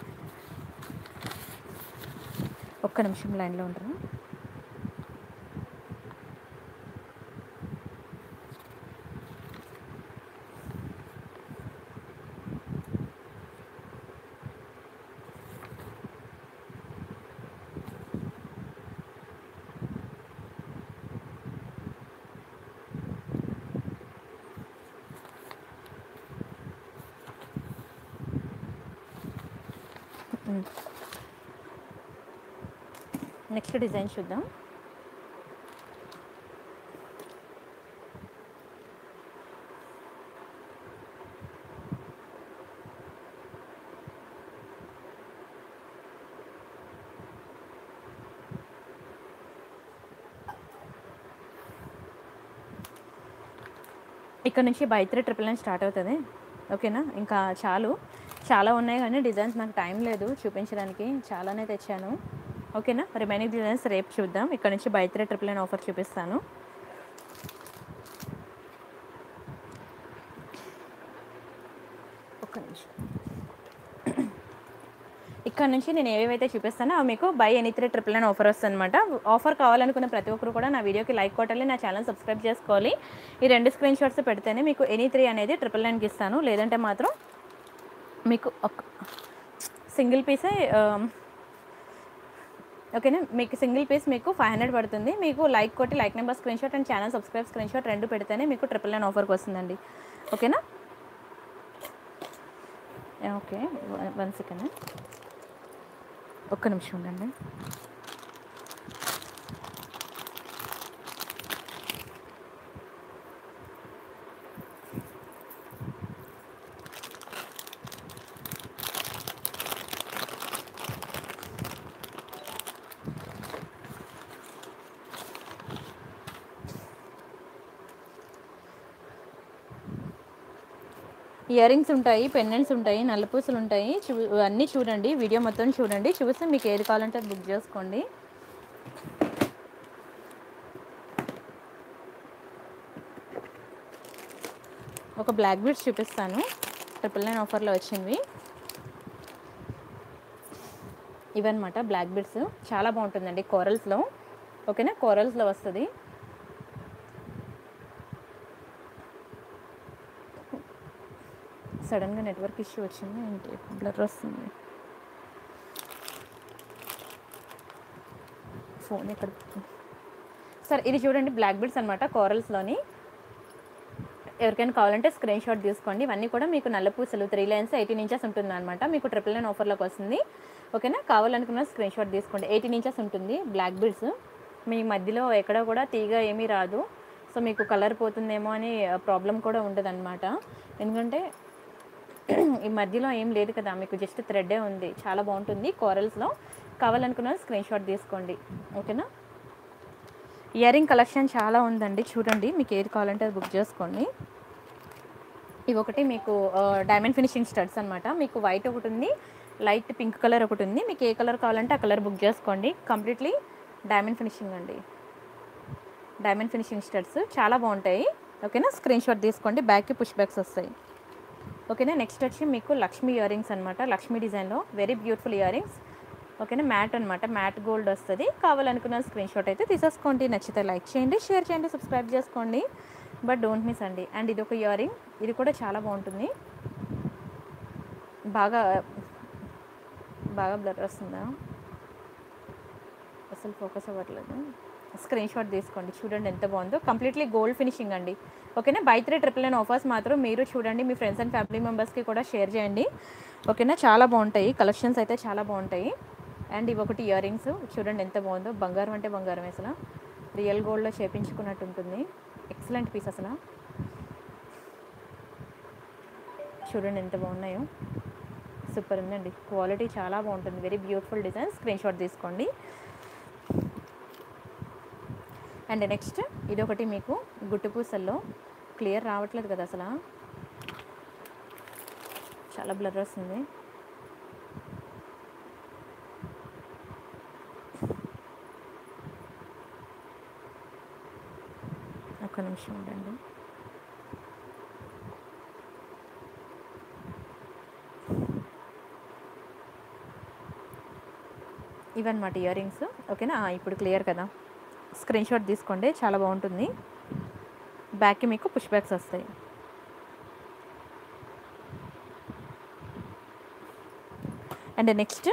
ఒక్క నిమిషం లైన్లో ఉంటాను నెక్స్ట్ డిజైన్ చూద్దాం ఇక్కడ నుంచి buy three triple nine start అవుతుంది ఓకేనా ఇంకా చాలు చాలా ఉన్నాయి కానీ డిజైన్స్ నాకు టైం లేదు చూపించడానికి చాలానే తెచ్చాను ఓకేనా రిమైనింగ్ డిజైన్స్ రేపు చూద్దాం ఇక్కడ నుంచి buy three triple nine offer చూపిస్తాను ఒక్క నిమిషం ఇక్కడ నుంచి నేను ఏవేవైతే చూపిస్తానో అవి మీకు buy any three triple nine offer వస్తుంది అనమాట ఆఫర్ కావాలనుకున్న ప్రతి ఒక్కరు కూడా నా వీడియోకి లైక్ కొట్టాలి నా ఛానల్ సబ్స్క్రైబ్ చేసుకోవాలి ఈ రెండు స్క్రీన్ షాట్స్ పెడితేనే మీకు ఎనీ త్రీ అనేది ట్రిపుల్ నైన్కి ఇస్తాను లేదంటే మాత్రం మీకు ఒక సింగిల్ పీసే ఓకేనా మీకు సింగిల్ పీస్ మీకు ఫైవ్ హండ్రెడ్ పడుతుంది మీకు లైక్ కొట్టి like number screen screenshot and channel subscribe screenshot రెండు పెడితేనే మీకు ట్రిపుల్ నైన్ ఆఫర్కి వస్తుందండి ఓకేనా ఓకే వన్ సెకండ్ ఒక్క నిమిషం ఉండండి ఇయర్ రింగ్స్ ఉంటాయి పెండెంట్స్ ఉంటాయి నల్లపూసలు ఉంటాయి చూ అన్నీ చూడండి వీడియో మొత్తం చూడండి చూసి మీకు ఏది కావాలంటే అది బుక్ చేసుకోండి ఒక బ్లాక్ బీడ్స్ చూపిస్తాను ట్రిపుల్ నైన్ ఆఫర్లో వచ్చినవి ఇవన్నమాట బ్లాక్ బీడ్స్ చాలా బాగుంటుందండి కోరల్స్లో ఓకేనా కోరల్స్లో వస్తుంది సడన్గా నెట్వర్క్ ఇష్యూ వచ్చింది ఏంటి బ్లర్ వస్తుంది ఫోన్ ఎక్కడ సరే ఇది చూడండి బ్లాక్ బీడ్స్ అనమాట కోరల్స్లోని ఎవరికైనా కావాలంటే స్క్రీన్ షాట్ తీసుకోండి ఇవన్నీ కూడా మీకు నల్ల పూసలు త్రీ లైన్స్ ఎయిటీన్ ఇంచెస్ ఉంటుంది అనమాట మీకు ట్రిపుల్ నైన్ ఆఫర్లోకి వస్తుంది ఓకేనా కావాలనుకున్న స్క్రీన్ షాట్ తీసుకోండి ఎయిటీన్ ఇంచెస్ ఉంటుంది బ్లాక్ బీడ్స్ మీ మధ్యలో ఎక్కడ కూడా తీగ ఏమీ రాదు సో మీకు కలర్ పోతుందేమో అని ప్రాబ్లం కూడా ఉండదు అనమాట ఎందుకంటే ఈ మధ్యలో ఏం లేదు కదా మీకు జస్ట్ థ్రెడ్డే ఉంది చాలా బాగుంటుంది కోరల్స్లో కావాలనుకున్న స్క్రీన్ షాట్ తీసుకోండి ఓకేనా ఇయర్ రింగ్ కలెక్షన్ చాలా ఉందండి చూడండి మీకు ఏది కావాలంటే అది బుక్ చేసుకోండి ఇవి ఒకటి మీకు డైమండ్ ఫినిషింగ్ స్టడ్స్ అనమాట మీకు వైట్ ఒకటి ఉంది లైట్ పింక్ కలర్ ఒకటి ఉంది మీకు ఏ కలర్ కావాలంటే ఆ కలర్ బుక్ చేసుకోండి కంప్లీట్లీ డైమండ్ ఫినిషింగ్ అండి డైమండ్ ఫినిషింగ్ స్టడ్స్ చాలా బాగుంటాయి ఓకేనా స్క్రీన్ షాట్ తీసుకోండి బ్యాక్కి పుష్ బ్యాక్స్ వస్తాయి ఓకేనా నెక్స్ట్ వచ్చి మీకు లక్ష్మీ ఇయర్ రింగ్స్ అనమాట లక్ష్మీ డిజైన్లో వెరీ బ్యూటిఫుల్ ఇయర్ రింగ్స్ ఓకేనా మ్యాట్ అనమాట మ్యాట్ గోల్డ్ వస్తుంది కావాలనుకున్న స్క్రీన్ షాట్ అయితే తీసేసుకోండి నచ్చితే లైక్ చేయండి షేర్ చేయండి సబ్స్క్రైబ్ చేసుకోండి బట్ డోంట్ మిస్ అండి అండ్ ఇది ఒక ఇయర్ రింగ్ ఇది కూడా చాలా బాగుంటుంది బాగా బాగా బ్లర్ వస్తుందా అసలు ఫోకస్ అవ్వట్లేదు స్క్రీన్ షాట్ తీసుకోండి చూడండి ఎంత బాగుందో కంప్లీట్లీ గోల్డ్ ఫినిషింగ్ అండి ఓకేనా buy three triple nine offers మాత్రం మీరు చూడండి మీ ఫ్రెండ్స్ అండ్ ఫ్యామిలీ మెంబర్స్కి కూడా షేర్ చేయండి ఓకేనా చాలా బాగుంటాయి కలెక్షన్స్ అయితే చాలా బాగుంటాయి అండ్ ఇవి ఒకటి ఇయర్ రింగ్స్ చూడండి ఎంత బాగుందో బంగారం అంటే బంగారం అసలు రియల్ గోల్డ్లో చేపించుకున్నట్టు ఉంటుంది ఎక్సలెంట్ పీస్ అసలు చూడండి ఎంత బాగున్నాయో సూపర్ ఉందండి క్వాలిటీ చాలా బాగుంటుంది very beautiful design screen shot తీసుకోండి అండ్ నెక్స్ట్ ఇది ఒకటి మీకు గుట్టు పూసల్లో క్లియర్ రావట్లేదు కదా అసలు చాలా బ్లర్ వస్తుంది ఒక్క నిమిషం ఉండండి ఇవన్నమాట ఇయర్ రింగ్స్ ఓకేనా ఆ, ఇప్పుడు క్లియర్ కదా స్క్రీన్ షాట్ తీసుకోండి చాలా బాగుంటుంది బ్యాక్కి మీకు పుష్ బ్యాక్స్ వస్తాయి అండ్ నెక్స్ట్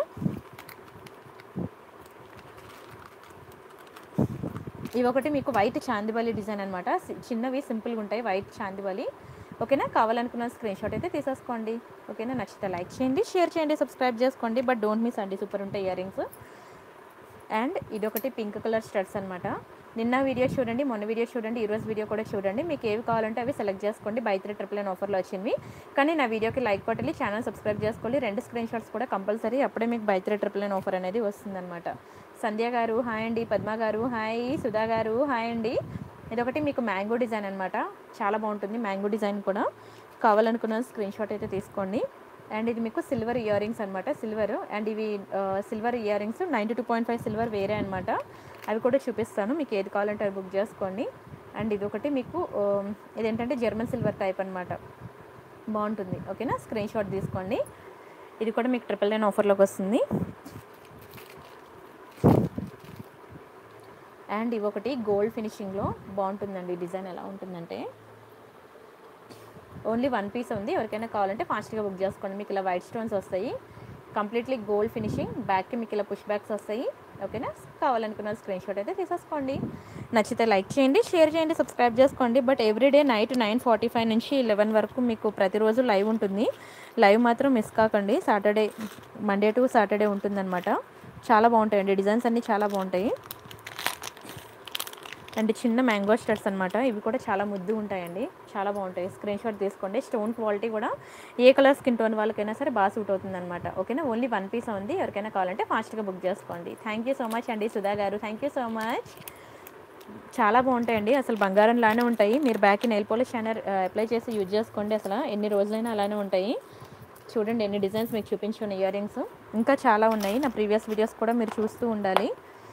ఇవి ఒకటి మీకు వైట్ చాందిబలి డిజైన్ అనమాట చిన్నవి సింపుల్గా ఉంటాయి వైట్ చాందిబలి ఓకేనా కావాలనుకున్న స్క్రీన్ షాట్ అయితే తీసేసుకోండి ఓకేనా నచ్చితే లైక్ చేయండి షేర్ చేయండి సబ్స్క్రైబ్ చేసుకోండి బట్ డోంట్ మిస్ అండి సూపర్ ఉంటాయి ఇయర్ రింగ్స్ అండ్ ఇదొకటి పింక్ కలర్ స్టడ్స్ అనమాట నిన్న వీడియో చూడండి మొన్న వీడియో చూడండి ఈ రోజు వీడియో కూడా చూడండి మీకు ఏవి కావాలంటే అవి సెలెక్ట్ చేసుకోండి బై త్రీ ట్రిపుల్ నైన్ ఆఫర్లో వచ్చింది కానీ నా వీడియోకి లైక్ కొట్టాలి ఛానల్ సబ్స్క్రైబ్ చేసుకోండి రెండు స్క్రీన్ షాట్స్ కూడా కంపల్సరీ అప్పుడే మీకు buy three triple nine offer అనేది వస్తుందన్నమాట సంధ్య గారు హాయ్ అండి పద్మ గారు హాయ్ సుధా గారు హాయ్ అండి ఇదొకటి మీకు మ్యాంగో డిజైన్ అనమాట చాలా బాగుంటుంది మ్యాంగో డిజైన్ కూడా కావాలనుకున్న స్క్రీన్ షాట్ అయితే తీసుకోండి అండ్ ఇది మీకు సిల్వర్ ఇయర్ రింగ్స్ అనమాట సిల్వర్ అండ్ ఇవి silver ear rings ninety two point five silver వేరే అనమాట అవి కూడా చూపిస్తాను మీకు ఏది కావాలంటే అది బుక్ చేసుకోండి అండ్ ఇది ఒకటి మీకు ఆ, ఇదేంటంటే జర్మన్ సిల్వర్ టైప్ అనమాట బాగుంటుంది ఓకేనా స్క్రీన్ షాట్ తీసుకోండి ఇది కూడా మీకు ట్రిపుల్ నైన్ ఆఫర్లోకి వస్తుంది అండ్ ఇవి ఒకటి గోల్డ్ ఫినిషింగ్లో బాగుంటుందండి డిజైన్ ఎలా ఉంటుందంటే ఓన్లీ వన్ పీస్ ఉంది ఎవరికైనా కావాలంటే ఫాస్ట్గా బుక్ చేసుకోండి మీకు ఇలా వైట్ స్టోన్స్ వస్తాయి కంప్లీట్లీ గోల్డ్ ఫినిషింగ్ బ్యాక్కి మీకు ఇలా పుష్ బ్యాక్స్ వస్తాయి ఓకేనా కావాలనుకున్న స్క్రీన్ షాట్ అయితే తీసేసుకోండి నచ్చితే లైక్ చేయండి షేర్ చేయండి సబ్స్క్రైబ్ చేసుకోండి but everyday night nine forty five నుంచి లెవెన్ వరకు మీకు ప్రతిరోజు లైవ్ ఉంటుంది లైవ్ మాత్రం మిస్ కాకండి సాటర్డే మండే టు సాటర్డే ఉంటుందన్నమాట చాలా బాగుంటాయండి డిజైన్స్ అన్నీ చాలా బాగుంటాయి అండ్ చిన్న మ్యాంగో స్టడ్స్ అనమాట ఇవి కూడా చాలా ముద్దు ఉంటాయండి చాలా బాగుంటాయి స్క్రీన్ షాట్ తీసుకోండి స్టోన్ క్వాలిటీ కూడా ఏ కలర్ స్కిన్ టోన్ వాళ్ళకైనా సరే బాగా సూట్ అవుతుంది అనమాట ఓకేనా ఓన్లీ వన్ పీస్ ఉంది ఎవరికైనా కావాలంటే ఫాస్ట్గా బుక్ చేసుకోండి థ్యాంక్ యూ సో మచ్ అండి సుధా గారు థ్యాంక్ యూ సో మచ్ చాలా బాగుంటాయండి అసలు బంగారం లానే ఉంటాయి మీరు back nail polish shiner apply చేసి యూజ్ చేసుకోండి అసలు ఎన్ని రోజులైనా అలానే ఉంటాయి చూడండి ఎన్ని డిజైన్స్ మీకు చూపించాను ఇయర్ రింగ్స్ ఇంకా చాలా ఉన్నాయి నా ప్రీవియస్ వీడియోస్ కూడా మీరు చూస్తూ ఉండాలి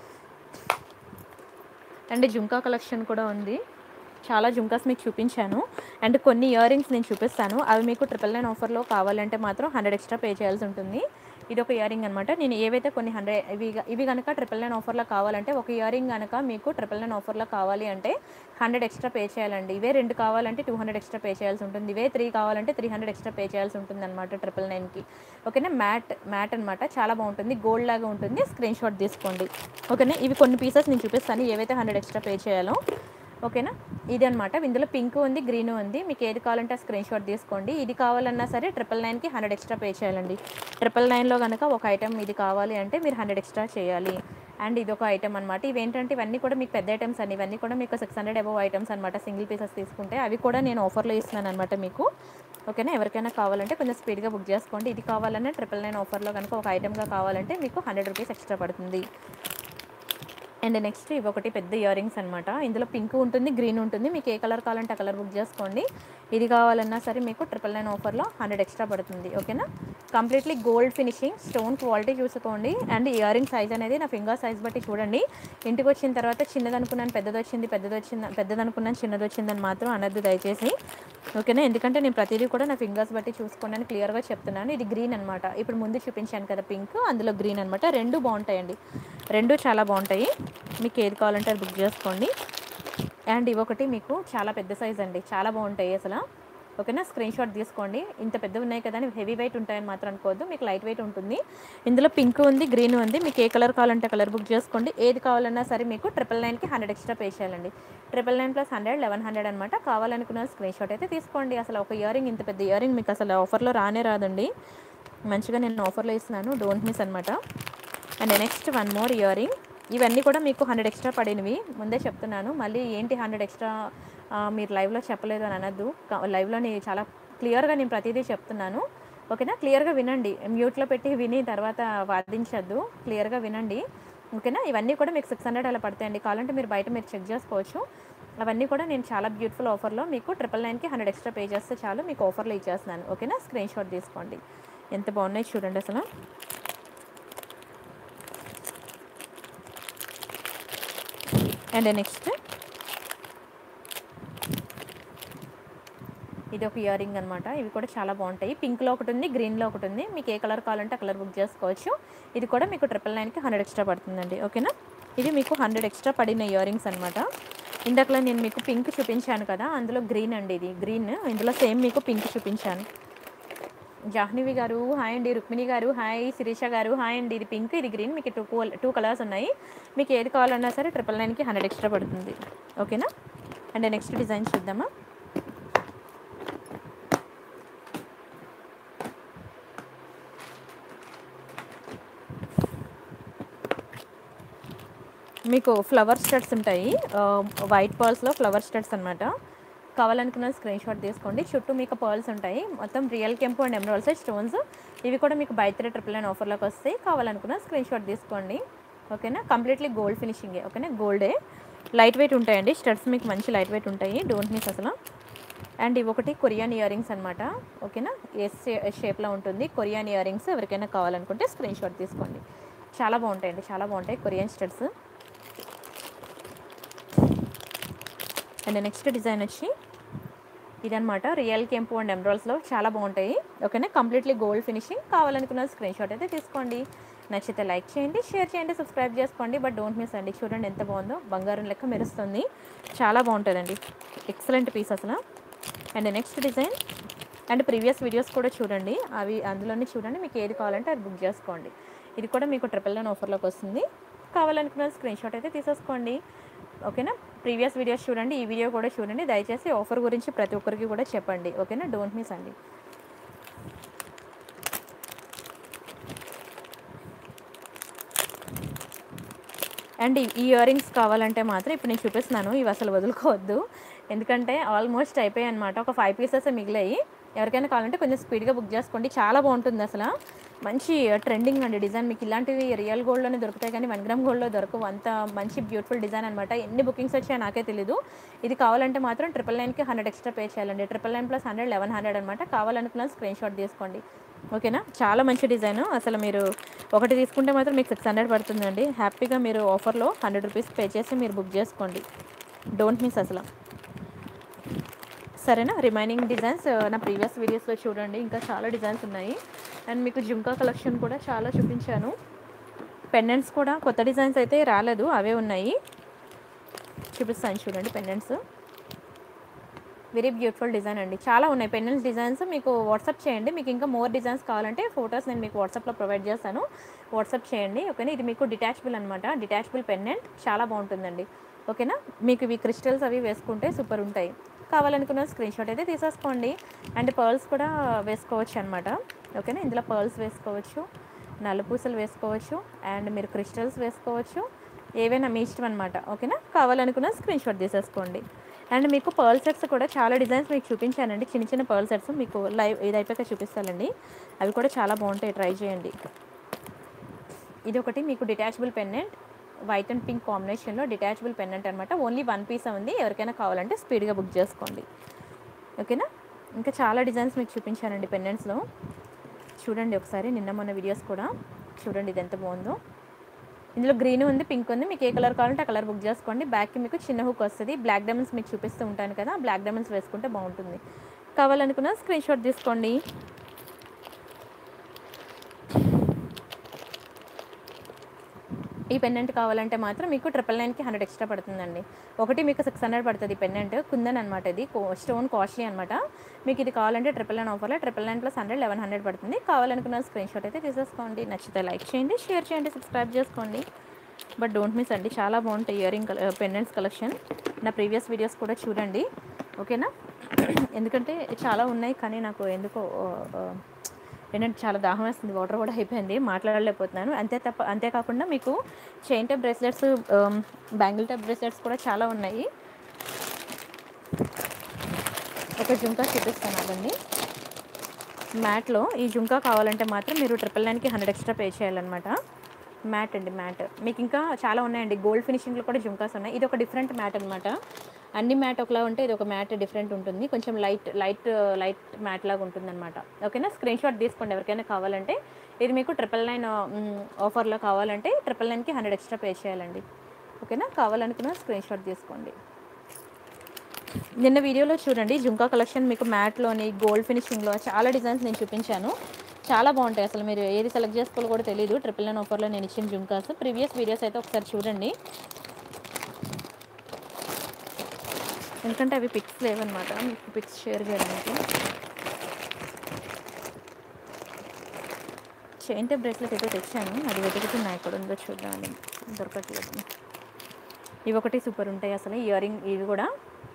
అండ్ జుంకా కలెక్షన్ కూడా ఉంది చాలా జుంకాస్ మీకు చూపించాను అండ్ కొన్ని ఇయర్ రింగ్స్ నేను చూపిస్తాను అవి మీకు ట్రిపుల్ నైన్ ఆఫర్లో కావాలంటే మాత్రం హండ్రెడ్ ఎక్స్ట్రా పే చేయాల్సి ఉంటుంది ఇది ఒక ఇయర్ రింగ్ అనమాట నేను ఏవైతే కొన్ని హండ్రెడ్ ఇవి ఇవి కనుక ట్రిపుల్ నైన్ ఆఫర్లో కావాలంటే ఒక ఇయర్ రింగ్ కనుక మీకు ట్రిపుల్ నైన్ ఆఫర్లో కావాలి అంటే హండ్రెడ్ ఎక్స్ట్రా పే చేయాలండి ఇవే రెండు కావాలంటే టూ హండ్రెడ్ ఎక్స్ట్రా పే చేయాల్సి ఉంటుంది ఇవే త్రీ కావాలంటే త్రీ హండ్రెడ్ ఎక్స్ట్రా పే చేయాల్సి ఉంటుంది అనమాట ట్రిపుల్ నైన్కి ఓకేనా మ్యాట్ మ్యాట్ అనమాట చాలా బాగుంటుంది గోల్డ్ లాగా ఉంటుంది స్క్రీన్ షాట్ తీసుకోండి ఓకేనా ఇవి కొన్ని పీసెస్ నేను చూపిస్తాను ఏవైతే హండ్రెడ్ ఎక్స్ట్రా పే చేయాలో ఓకేనా ఇది అనమాట ఇందులో పింక్ ఉంది గ్రీన్ ఉంది మీకు ఏది కావాలంటే ఆ స్క్రీన్ షాట్ తీసుకోండి ఇది కావాలన్నా సరే ట్రిపుల్ నైన్కి హండ్రెడ్ ఎక్స్ట్రా పే చేయాలండి ట్రిపుల్ నైన్లో కనుక ఒక ఐటమ్ ఇది కావాలి అంటే మీరు హండ్రెడ్ ఎక్స్ట్రా చేయాలి అండ్ ఇది ఒక ఐటమ్ అనమాట ఇవేంటంటే ఇవన్నీ కూడా మీకు పెద్ద ఐటమ్స్ అండి ఇవన్నీ కూడా మీకు సిక్స్ హండ్రెడ్ అబవ్ ఐటమ్స్ అనమాట సింగిల్ పీసెస్ తీసుకుంటే అవి కూడా నేను ఆఫర్లో ఇస్తున్నాను అనమాట మీకు ఓకేనా ఎవరికైనా కావాలంటే కొంచెం స్పీడ్గా బుక్ చేసుకోండి ఇది కావాలన్నా ట్రిపుల్ నైన్ ఆఫర్లో కనుక ఒక ఐటమ్గా కావాలంటే మీకు హండ్రెడ్ రూపీస్ ఎక్స్ట్రా పడుతుంది అండ్ నెక్స్ట్ ఇవి ఒకటి పెద్ద ఇయర్ రింగ్స్ అనమాట ఇందులో పింక్ ఉంటుంది గ్రీన్ ఉంటుంది మీకు ఏ కలర్ కావాలంటే ఆ కలర్ బుక్ చేసుకోండి ఇది కావాలన్నా సరే మీకు ట్రిపుల్ నైన్ ఆఫర్లో హండ్రెడ్ ఎక్స్ట్రా పడుతుంది ఓకేనా completely gold finishing stone quality చూసుకోండి అండ్ ఇయర్ రింగ్ సైజ్ అనేది నా ఫింగర్ సైజ్ బట్టి చూడండి ఇంటికి వచ్చిన తర్వాత చిన్నది అనుకున్నాను పెద్దది వచ్చింది పెద్దది వచ్చింది పెద్దది అనుకున్నాను చిన్నది వచ్చిందని మాత్రం అనద్దు దయచేసి ఓకేనా ఎందుకంటే నేను ప్రతిదీ కూడా నా ఫింగర్స్ బట్టి చూసుకున్నాను క్లియర్గా చెప్తున్నాను ఇది గ్రీన్ అనమాట ఇప్పుడు ముందు చూపించాను కదా పింక్ అందులో గ్రీన్ అనమాట రెండు బాగుంటాయండి రెండు చాలా బాగుంటాయి మీకు ఏది కావాలంటే అది బుక్ చేసుకోండి అండ్ ఇవొకటి మీకు చాలా పెద్ద సైజ్ అండి చాలా బాగుంటాయి అసలు ఓకేనా స్క్రీన్ షాట్ తీసుకోండి ఇంత పెద్ద ఉన్నాయి కదా అని హెవీ వెయిట్ ఉంటాయని మాత్రం అనుకోవద్దు మీకు లైట్ వెయిట్ ఉంటుంది ఇందులో పింక్ ఉంది గ్రీన్ ఉంది మీకు ఏ కలర్ కావాలంటే కలర్ బుక్ చేసుకోండి ఏది కావాలన్నా సరే మీకు ట్రిపుల్ నైన్కి హండ్రెడ్ ఎక్స్ట్రా పే చేయాలండి triple nine plus hundred eleven hundred అనమాట కావాలనుకున్న స్క్రీన్ షాట్ అయితే తీసుకోండి అసలు ఒక ఇయర్ రింగ్ ఇంత పెద్ద ఇయర్ రింగ్ మీకు అసలు ఆఫర్లో రానే రాదండి మంచిగా నేను ఆఫర్లో ఇస్తున్నాను డోంట్ మిస్ అనమాట and next one more ear ring ఇవన్నీ కూడా మీకు హండ్రెడ్ ఎక్స్ట్రా పడినవి ముందే చెప్తున్నాను మళ్ళీ ఏంటి హండ్రెడ్ ఎక్స్ట్రా మీరు లైవ్లో చెప్పలేదు అని అనద్దు లైవ్లో చాలా క్లియర్గా నేను ప్రతిదీ చెప్తున్నాను ఓకేనా క్లియర్గా వినండి మ్యూట్లో పెట్టి విని తర్వాత వాదించద్దు క్లియర్గా వినండి ఓకేనా ఇవన్నీ కూడా మీకు సిక్స్ హండ్రెడ్ అలా పడతాయండి కావాలంటే మీరు బయట మీరు చెక్ చేసుకోవచ్చు అవన్నీ కూడా నేను చాలా బ్యూటిఫుల్ ఆఫర్లో మీకు ట్రిపుల్ నైన్కి హండ్రెడ్ ఎక్స్ట్రా పే చేస్తే చాలు మీకు ఆఫర్లో ఇచ్చేస్తున్నాను ఓకేనా స్క్రీన్ షాట్ తీసుకోండి ఎంత బాగున్నాయి చూడండి అసలు అండ్ నెక్స్ట్ ఇది ఒక ఇయర్ రింగ్ అనమాట ఇవి కూడా చాలా బాగుంటాయి పింక్లో ఒకటి ఉంది గ్రీన్లో ఒకటి ఉంది మీకు ఏ కలర్ కావాలంటే ఆ కలర్ బుక్ చేసుకోవచ్చు ఇది కూడా మీకు ట్రిపుల్ నైన్కి హండ్రెడ్ ఎక్స్ట్రా పడుతుందండి ఓకేనా ఇది మీకు హండ్రెడ్ ఎక్స్ట్రా పడిన ఇయర్ రింగ్స్ అనమాట ఇందాకలా నేను మీకు పింక్ చూపించాను కదా అందులో గ్రీన్ అండి ఇది గ్రీన్ ఇందులో సేమ్ మీకు పింక్ చూపించాను జాహ్నవి గారు హాయ్ అండి రుక్మిణి గారు హాయ్ శిరీష గారు హాయ్ అండి ఇది పింక్ ఇది గ్రీన్ మీకు టూ టూ కలర్స్ ఉన్నాయి మీకు ఏది కావాలన్నా సరే ట్రిపుల్ నైన్కి హండ్రెడ్ ఎక్స్ట్రా పడుతుంది ఓకేనా అండ్ నెక్స్ట్ డిజైన్ చూద్దామా మీకు ఫ్లవర్ స్టడ్స్ ఉంటాయి వైట్ పర్ల్స్లో ఫ్లవర్ స్టడ్స్ అనమాట కావాలనుకున్న స్క్రీన్ షాట్ తీసుకోండి చుట్టూ మీకు పర్ల్స్ ఉంటాయి మొత్తం రియల్ కెంపు అండ్ ఎమరాల్స్ స్టోన్స్ ఇవి కూడా మీకు బై త్రీ ట్రిపుల్ నైన్ ఆఫర్లోకి వస్తాయి కావాలనుకున్న స్క్రీన్ షాట్ తీసుకోండి ఓకేనా కంప్లీట్లీ గోల్డ్ ఫినిషింగే ఓకేనా గోల్డే లైట్ వెయిట్ ఉంటాయండి స్టడ్స్ మీకు మంచి లైట్ వెయిట్ ఉంటాయి డోంట్ మిస్ అసలు అండ్ ఇవి ఒకటి కొరియన్ ఇయర్ రింగ్స్ అనమాట ఓకేనా ఎస్ షేప్లో ఉంటుంది కొరియన్ ఇయర్ రింగ్స్ ఎవరికైనా కావాలనుకుంటే స్క్రీన్ షాట్ తీసుకోండి చాలా బాగుంటాయండి చాలా బాగుంటాయి Korean studs and next design వచ్చి ఇదనమాట రియల్ కెంపు అండ్ ఎమరాల్స్లో చాలా బాగుంటాయి ఓకేనా కంప్లీట్లీ గోల్డ్ ఫినిషింగ్ కావాలనుకున్న స్క్రీన్ షాట్ అయితే తీసుకోండి నచ్చితే లైక్ చేయండి షేర్ చేయండి సబ్స్క్రైబ్ చేసుకోండి బట్ డోంట్ మిస్ అండి చూడండి ఎంత బాగుందో బంగారం లెక్క మెరుస్తుంది చాలా బాగుంటుందండి ఎక్సలెంట్ పీస్ అసలు and next design and previous videos కూడా చూడండి అవి అందులోనే చూడండి మీకు ఏది కావాలంటే అది బుక్ చేసుకోండి ఇది కూడా మీకు ట్రిపుల్ నైన్ ఆఫర్లోకి వస్తుంది కావాలనుకున్న స్క్రీన్ షాట్ అయితే తీసేసుకోండి ఓకేనా ప్రీవియస్ వీడియోస్ చూడండి ఈ వీడియో కూడా చూడండి దయచేసి ఆఫర్ గురించి ప్రతి ఒక్కరికి కూడా చెప్పండి ఓకేనా డోంట్ మిస్ అండి అండ్ ఈ ఇయర్ రింగ్స్ కావాలంటే మాత్రం ఇప్పుడు నేను చూపిస్తున్నాను ఇవి అసలు వదులుకోవద్దు ఎందుకంటే ఆల్మోస్ట్ అయిపోయాయి అనమాట ఒక ఫైవ్ పీసెస్ మిగిలాయి ఎవరికైనా కావాలంటే కొంచెం స్పీడ్గా బుక్ చేసుకోండి చాలా బాగుంటుంది అసలు మంచి ట్రెండింగ్ అండి డిజైన్ మీకు ఇలాంటివి రియల్ గోల్డ్లోనే దొరుకుతాయి కానీ వన్ గ్రామ్ గోల్డ్లో దొరకవు అంత మంచి బ్యూటిఫుల్ డిజైన్ అనమాట ఎన్ని బుకింగ్స్ వచ్చాయో నాకే తెలీదు ఇది కావాలంటే మాత్రం ట్రిపుల్ నైన్కి హండ్రెడ్ ఎక్స్ట్రా పే చేయాలండి triple nine plus hundred eleven hundred అనమాట కావాలనుకున్న స్క్రీన్ షాట్ తీసుకోండి ఓకేనా చాలా మంచి డిజైన్ అసలు మీరు ఒకటి తీసుకుంటే మాత్రం మీకు సిక్స్ హండ్రెడ్ పడుతుందండి హ్యాపీగా మీరు ఆఫర్లో హండ్రెడ్ రూపీస్ పే చేసి మీరు బుక్ చేసుకోండి డోంట్ మిస్ అసలు సరేనా రిమైనింగ్ డిజైన్స్ నా ప్రీవియస్ వీడియోస్లో చూడండి ఇంకా చాలా డిజైన్స్ ఉన్నాయి అండ్ మీకు జుంకా కలెక్షన్ కూడా చాలా చూపించాను పెండెంట్స్ కూడా కొత్త డిజైన్స్ అయితే రాలేదు అవే ఉన్నాయి చూపిస్తాను చూడండి పెండెంట్స్ వెరీ బ్యూటిఫుల్ డిజైన్ అండి చాలా ఉన్నాయి పెండెంట్స్ డిజైన్స్ మీకు వాట్సాప్ చేయండి మీకు ఇంకా మోర్ డిజైన్స్ కావాలంటే ఫొటోస్ నేను మీకు వాట్సాప్లో ప్రొవైడ్ చేస్తాను వాట్సాప్ చేయండి ఓకేనా ఇది మీకు డిటాచబుల్ అనమాట డిటాచబుల్ పెండెంట్ చాలా బాగుంటుందండి ఓకేనా మీకు ఇవి క్రిస్టల్స్ అవి వేసుకుంటే సూపర్ ఉంటాయి కావాలనుకున్న స్క్రీన్ షాట్ అయితే తీసేసుకోండి అండ్ పర్ల్స్ కూడా వేసుకోవచ్చు అనమాట ఓకేనా ఇందులో పర్ల్స్ వేసుకోవచ్చు నలుపూసలు వేసుకోవచ్చు అండ్ మీరు క్రిస్టల్స్ వేసుకోవచ్చు ఏవైనా మీ ఇష్టం అనమాట ఓకేనా కావాలనుకున్న స్క్రీన్ షాట్ తీసేసుకోండి అండ్ మీకు పర్ల్ సెట్స్ కూడా చాలా డిజైన్స్ మీకు చూపించానండి చిన్న చిన్న పర్ల్ సెట్స్ మీకు లైవ్ ఇది అయిపోయాక చూపిస్తానండి అవి కూడా చాలా బాగుంటాయి ట్రై చేయండి ఇది ఒకటి మీకు detachable pendant white and pink కాంబినేషన్లో డిటాచబుల్ పెండెంట్ అనమాట ఓన్లీ వన్ పీస్ ఉంది ఎవరికైనా కావాలంటే స్పీడ్గా బుక్ చేసుకోండి ఓకేనా ఇంకా చాలా డిజైన్స్ మీకు చూపించానండి పెండెంట్స్లో చూడండి ఒకసారి నిన్న మొన్న వీడియోస్ కూడా చూడండి ఇది ఎంత బాగుందో ఇందులో గ్రీన్ ఉంది పింక్ ఉంది మీకు ఏ కలర్ కావాలంటే ఆ కలర్ బుక్ చేసుకోండి బ్యాక్కి మీకు చిన్న హుక్ వస్తుంది బ్లాక్ డైమండ్స్ మీకు చూపిస్తూ ఉంటాను కదా బ్లాక్ డైమండ్స్ వేసుకుంటే బాగుంటుంది కావాలనుకున్న స్క్రీన్ షాట్ తీసుకోండి ఈ పెండెంట్ కావాలంటే మాత్రం మీకు ట్రిపుల్ నైన్కి హండ్రెడ్ ఎక్స్ట్రా పడుతుందండి ఒకటి మీకు సిక్స్ హండ్రెడ్ పడుతుంది పెండెంట్ కుందన్ అనమాట ఇది స్టోన్ కాస్ట్లీ అనమాట మీకు ఇది కావాలంటే ట్రిపుల్ నైన్ ఆఫర్లో triple nine plus hundred eleven hundred పడుతుంది కావాలనుకున్న స్క్రీన్ షాట్ అయితే తీసేసుకోండి నచ్చితే లైక్ చేయండి షేర్ చేయండి సబ్స్క్రైబ్ చేసుకోండి బట్ డోంట్ మిస్ అండి చాలా బాగుంటాయి ఇయరింగ్ పెండెంట్స్ కలెక్షన్ నా ప్రీవియస్ వీడియోస్ కూడా చూడండి ఓకేనా ఎందుకంటే చాలా ఉన్నాయి కానీ నాకు ఎందుకో ఆ, ఆ, ఏంటంటే చాలా దాహం వేస్తుంది వాటర్ కూడా అయిపోయింది మాట్లాడలేకపోతున్నాను అంతే తప్ప అంతేకాకుండా మీకు chain type bracelets bangle type bracelets కూడా చాలా ఉన్నాయి ఒక జుంకా చూపిస్తాను అదండి మ్యాట్లో ఈ జుంకా కావాలంటే మాత్రం మీరు ట్రిపుల్ నైన్కి హండ్రెడ్ ఎక్స్ట్రా పే చేయాలన్నమాట మ్యాట్ అండి మ్యాట్ మీకు ఇంకా చాలా ఉన్నాయండి గోల్డ్ ఫినిషింగ్లో కూడా జుంకాస్ ఉన్నాయి ఇది ఒక డిఫరెంట్ మ్యాట్ అనమాట అన్ని మ్యాట్ ఒకలా ఉంటే ఇది ఒక మ్యాట్ డిఫరెంట్ ఉంటుంది కొంచెం లైట్ లైట్ లైట్ మ్యాట్ లాగా ఉంటుంది అనమాట ఓకేనా స్క్రీన్ షాట్ తీసుకోండి ఎవరికైనా కావాలంటే ఇది మీకు ట్రిపుల్ నైన్ ఆఫర్లో కావాలంటే ట్రిపుల్ నైన్కి హండ్రెడ్ ఎక్స్ట్రా పే చేయాలండి ఓకేనా కావాలనుకున్న స్క్రీన్ షాట్ తీసుకోండి నిన్న వీడియోలో చూడండి జుంకా కలెక్షన్ మీకు మ్యాట్లోని గోల్డ్ ఫినిషింగ్లో చాలా డిజైన్స్ నేను చూపించాను చాలా బాగుంటాయి అసలు మీరు ఏది సెలెక్ట్ చేసుకోవాలో కూడా తెలియదు ట్రిపుల్ నైన్ ఆఫర్లో నేను ఇచ్చిన జుంకాస్ ప్రీవియస్ వీడియోస్ అయితే ఒకసారి చూడండి ఎందుకంటే అవి పిక్స్ లేవన్నమాట మీకు పిక్స్ షేర్ చేయడానికి చైన్ టైప్ బ్రేస్లెట్ అయితే తెచ్చాను అది వెతుకుతున్నా ఎక్కడ ఉందో చూద్దామని దొరకట్లేదు ఇవి ఒకటి సూపర్ ఉంటాయి అసలు ఇయర్ రింగ్ ఇవి కూడా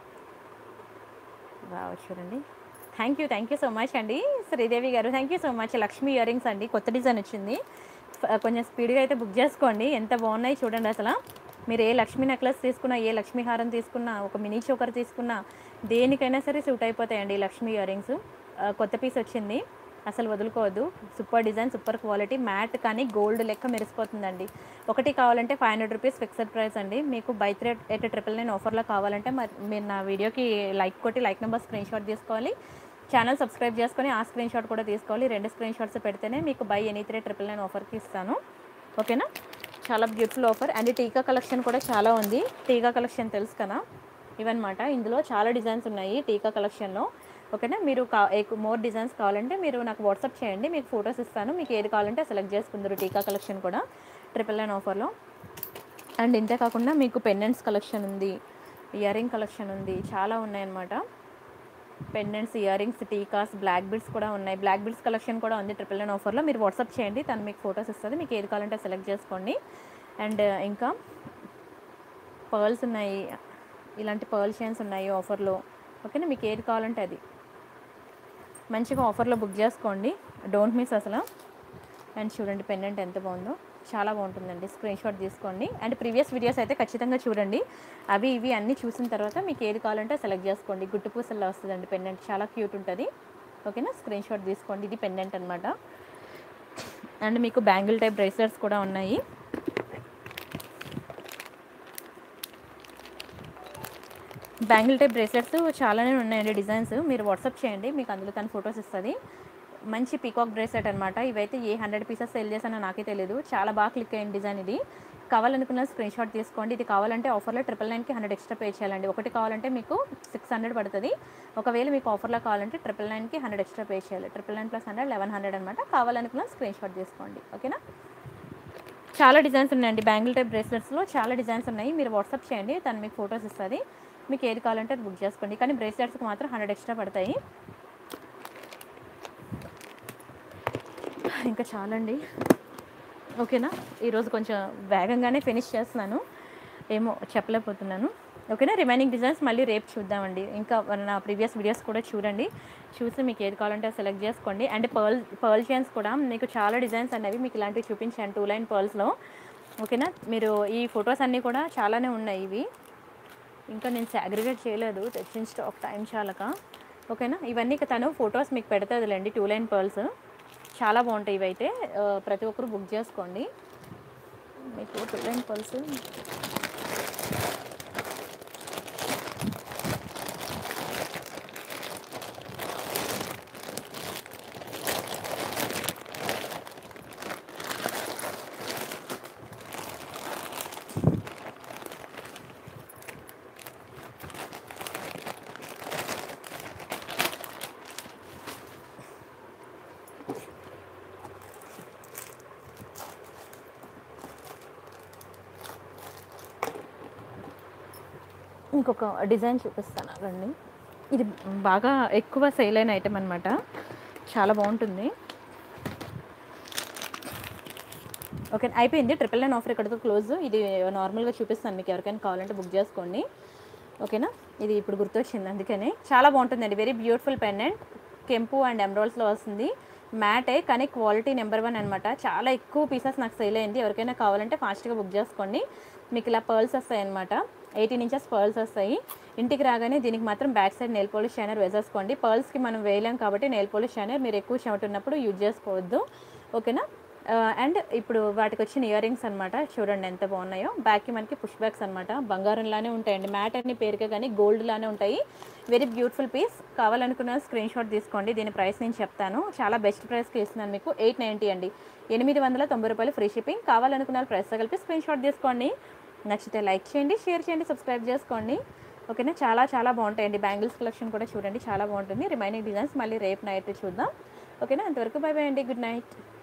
వావ్ చూడండి thank you thank you so much అండి శ్రీదేవి గారు thank you so much Lakshmi ear rings అండి కొత్త డిజైన్ వచ్చింది ఫ- కొంచెం స్పీడ్గా అయితే బుక్ చేసుకోండి ఎంత బాగున్నాయి చూడండి అసలు మీరు ఏ లక్ష్మీ నెక్లెస్ తీసుకున్నా ఏ లక్ష్మీ హారం తీసుకున్నా ఒక మినీ చోకర్ తీసుకున్నా దేనికైనా సరే సూట్ అయిపోతాయండి ఈ లక్ష్మీ ఇయర్ రింగ్స్ కొత్త పీస్ వచ్చింది అసలు వదులుకోవద్దు super design super quality matte కానీ గోల్డ్ లెక్క మెరిసిపోతుందండి ఒకటి కావాలంటే five hundred rupees fixed price అండి మీకు buy three eight triple nine ఆఫర్లో కావాలంటే మరి మీరు నా వీడియోకి లైక్ కొట్టి లైక్ నెంబర్ స్క్రీన్ షాట్ తీసుకోవాలి ఛానల్ సబ్స్క్రైబ్ చేసుకొని ఆ స్క్రీన్ షాట్ కూడా తీసుకోవాలి రెండు స్క్రీన్ షాట్స్ పెడితేనే మీకు buy any three triple nine ఆఫర్కి ఇస్తాను ఓకేనా చాలా beautiful offer and tikka collection కూడా చాలా ఉంది టీకా కలెక్షన్ తెలుసు కదా ఇవన్నమాట ఇందులో చాలా డిజైన్స్ ఉన్నాయి టీకా కలెక్షన్లో ఓకేనా మీరు కా మోర్ డిజైన్స్ కావాలంటే మీరు నాకు వాట్సాప్ చేయండి మీకు ఫొటోస్ ఇస్తాను మీకు ఏది కావాలంటే సెలెక్ట్ చేసుకుందరు టీకా కలెక్షన్ కూడా ట్రిపుల్ నైన్ ఆఫర్లో అండ్ ఇంతే కాకుండా మీకు పెండెంట్స్ కలెక్షన్ ఉంది ఇయర్ రింగ్ కలెక్షన్ ఉంది చాలా ఉన్నాయన్నమాట pendants ear rings tikkas black beads కూడా ఉన్నాయి బ్లాక్ బిడ్స్ కలెక్షన్ కూడా ఉంది ట్రిపుల్ నైన్ ఆఫర్లో మీరు వాట్సాప్ చేయండి తను మీకు ఫొటోస్ ఇస్తుంది మీకు ఏది కావాలంటే సెలెక్ట్ చేసుకోండి అండ్ ఇంకా పర్ల్స్ ఉన్నాయి ఇలాంటి పర్ల్ చైన్స్ ఉన్నాయి ఆఫర్లో ఓకేనా మీకు ఏది కావాలంటే అది మంచిగా ఆఫర్లో బుక్ చేసుకోండి డోంట్ మిస్ అసలు అండ్ చూడండి పెండెంట్ ఎంత బాగుందో చాలా బాగుంటుందండి స్క్రీన్ షాట్ తీసుకోండి అండ్ ప్రీవియస్ వీడియోస్ అయితే ఖచ్చితంగా చూడండి అవి ఇవి అన్నీ చూసిన తర్వాత మీకు ఏది కావాలంటే సెలెక్ట్ చేసుకోండి గుట్టు పూసల్లో వస్తుందండి పెండెంట్ చాలా క్యూట్ ఉంటుంది ఓకేనా స్క్రీన్ షాట్ తీసుకోండి ఇది పెండెంట్ అనమాట అండ్ మీకు బ్యాంగిల్ టైప్ బ్రేస్లెట్స్ కూడా ఉన్నాయి బ్యాంగిల్ టైప్ బ్రేస్లెట్స్ చాలానే ఉన్నాయండి డిజైన్స్ మీరు వాట్సాప్ చేయండి మీకు అందులో తను ఫొటోస్ ఇస్తుంది మంచి పీకాక్ బ్రేస్లెట్ అనమాట ఇవైతే ఏ హండ్రెడ్ పీసెస్ సేల్ చేసానో నాకే తెలియదు చాలా బాగా క్లిక్ అయిన డిజైన్ ఇది కావాలనుకున్న స్క్రీన్ షాట్ తీసుకోండి ఇది కావాలంటే ఆఫర్లో ట్రిపుల్ నైన్కి హండ్రెడ్ ఎక్స్ట్రా పే చేయాలండి ఒకటి కావాలంటే మీకు సిక్స్ హండ్రెడ్ పడుతుంది ఒకవేళ మీకు ఆఫర్లో కావాలంటే ట్రిపుల్ నైన్కి హండ్రెడ్ ఎక్స్ట్రా పే చేయాలి triple nine plus hundred eleven hundred అనమాట కావాలనుకున్న స్క్రీన్ షాట్ తీసుకోండి ఓకేనా చాలా డిజైన్స్ ఉన్నాయండి బ్యాంగిల్ టైప్ బ్రేస్లెట్స్లో చాలా డిజైన్స్ ఉన్నాయి మీరు వాట్సాప్ చేయండి తను మీకు ఫొటోస్ ఇస్తుంది మీకు ఏది కావాలంటే అది బుక్ చేసుకోండి కానీ బ్రేస్లెట్స్కి మాత్రం హండ్రెడ్ ఎక్స్ట్రా పడతాయి ఇంకా చాలండి ఓకేనా ఈరోజు కొంచెం వేగంగానే ఫినిష్ చేస్తున్నాను ఏమో చెప్పలేకపోతున్నాను ఓకేనా రిమైనింగ్ డిజైన్స్ మళ్ళీ రేపు చూద్దామండి ఇంకా నా ప్రీవియస్ వీడియోస్ కూడా చూడండి చూసి మీకు ఏది కావాలంటే సెలెక్ట్ చేసుకోండి అండ్ పర్ల్ పర్ల్ చైన్స్ కూడా మీకు చాలా డిజైన్స్ అనేవి మీకు ఇలాంటివి చూపించాను టూ లైన్ పర్ల్స్లో ఓకేనా మీరు ఈ ఫొటోస్ అన్నీ కూడా చాలానే ఉన్నాయి ఇవి ఇంకా నేను సాగ్రిగేట్ చేయలేదు తెచ్చిన స్టాక్ టైం చాలక ఓకేనా ఇవన్నీ ఇక తను ఫొటోస్ మీకు పెడతాదిలేండి టూ లైన్ పర్ల్స్ చాలా బాగుంటాయి ఇవైతే ఆ, ప్రతి ఒక్కరు బుక్ చేసుకోండి మీకు పెళ్ళైన పల్స్ ఇంకొక డిజైన్ చూపిస్తాను రండి ఇది బాగా ఎక్కువ సేల్ అయిన ఐటెం అనమాట చాలా బాగుంటుంది ఓకే అయిపోయింది ట్రిపుల్ నైన్ ఆఫర్ ఇక్కడతో క్లోజ్ ఇది నార్మల్గా చూపిస్తాను మీకు ఎవరికైనా కావాలంటే బుక్ చేసుకోండి ఓకేనా ఇది ఇప్పుడు గుర్తొచ్చింది అందుకనే చాలా బాగుంటుందండి వెరీ బ్యూటిఫుల్ పెండెంట్ కెంపు అండ్ ఎమరాల్డ్స్లో వస్తుంది మ్యాటే కానీ క్వాలిటీ నెంబర్ వన్ అనమాట చాలా ఎక్కువ పీసెస్ నాకు సేల్ అయింది ఎవరికైనా కావాలంటే ఫాస్ట్గా బుక్ చేసుకోండి మీకు ఇలా పర్ల్స్ వస్తాయి అనమాట ఎయిటీన్ ఇంచెస్ పర్ల్స్ వస్తాయి ఇంటికి రాగానే దీనికి మాత్రం back side nail polish shiner వేసేసుకోండి పర్ల్స్కి మనం వేయలేం కాబట్టి నెయిల్ పాలిష్ షైనర్ మీరు ఎక్కువ చెమట ఉన్నప్పుడు యూజ్ చేసుకోవద్దు ఓకేనా అండ్ ఇప్పుడు వాటికి వచ్చిన ఇయర్ రింగ్స్ అనమాట చూడండి ఎంత బాగున్నాయో బ్యాక్కి మనకి పుష్ బ్యాక్స్ అనమాట బంగారంలానే ఉంటాయండి మ్యాట్ అని పేరుగా కానీ గోల్డ్ లానే ఉంటాయి వెరీ బ్యూటిఫుల్ పీస్ కావాలనుకున్న స్క్రీన్ షాట్ తీసుకోండి దీని ప్రైస్ నేను చెప్తాను చాలా బెస్ట్ ప్రైస్కి ఇస్తున్నాను మీకు ఎయిట్ నైంటీ అండి ఎనిమిది వందల తొంభై రూపాయలు ఫ్రీ షిప్పింగ్ కావాలనుకున్న ప్రైస్ కలిపి స్క్రీన్ షాట్ తీసుకోండి నచ్చితే లైక్ చేయండి షేర్ చేయండి సబ్స్క్రైబ్ చేసుకోండి ఓకేనా చాలా చాలా బాగుంటాయండి బ్యాంగిల్స్ కలెక్షన్ కూడా చూడండి చాలా బాగుంటుంది రిమైనింగ్ డిజైన్స్ మళ్ళీ రేపు నైట్ చూద్దాం ఓకేనా అంతవరకు బై బై అండి గుడ్ నైట్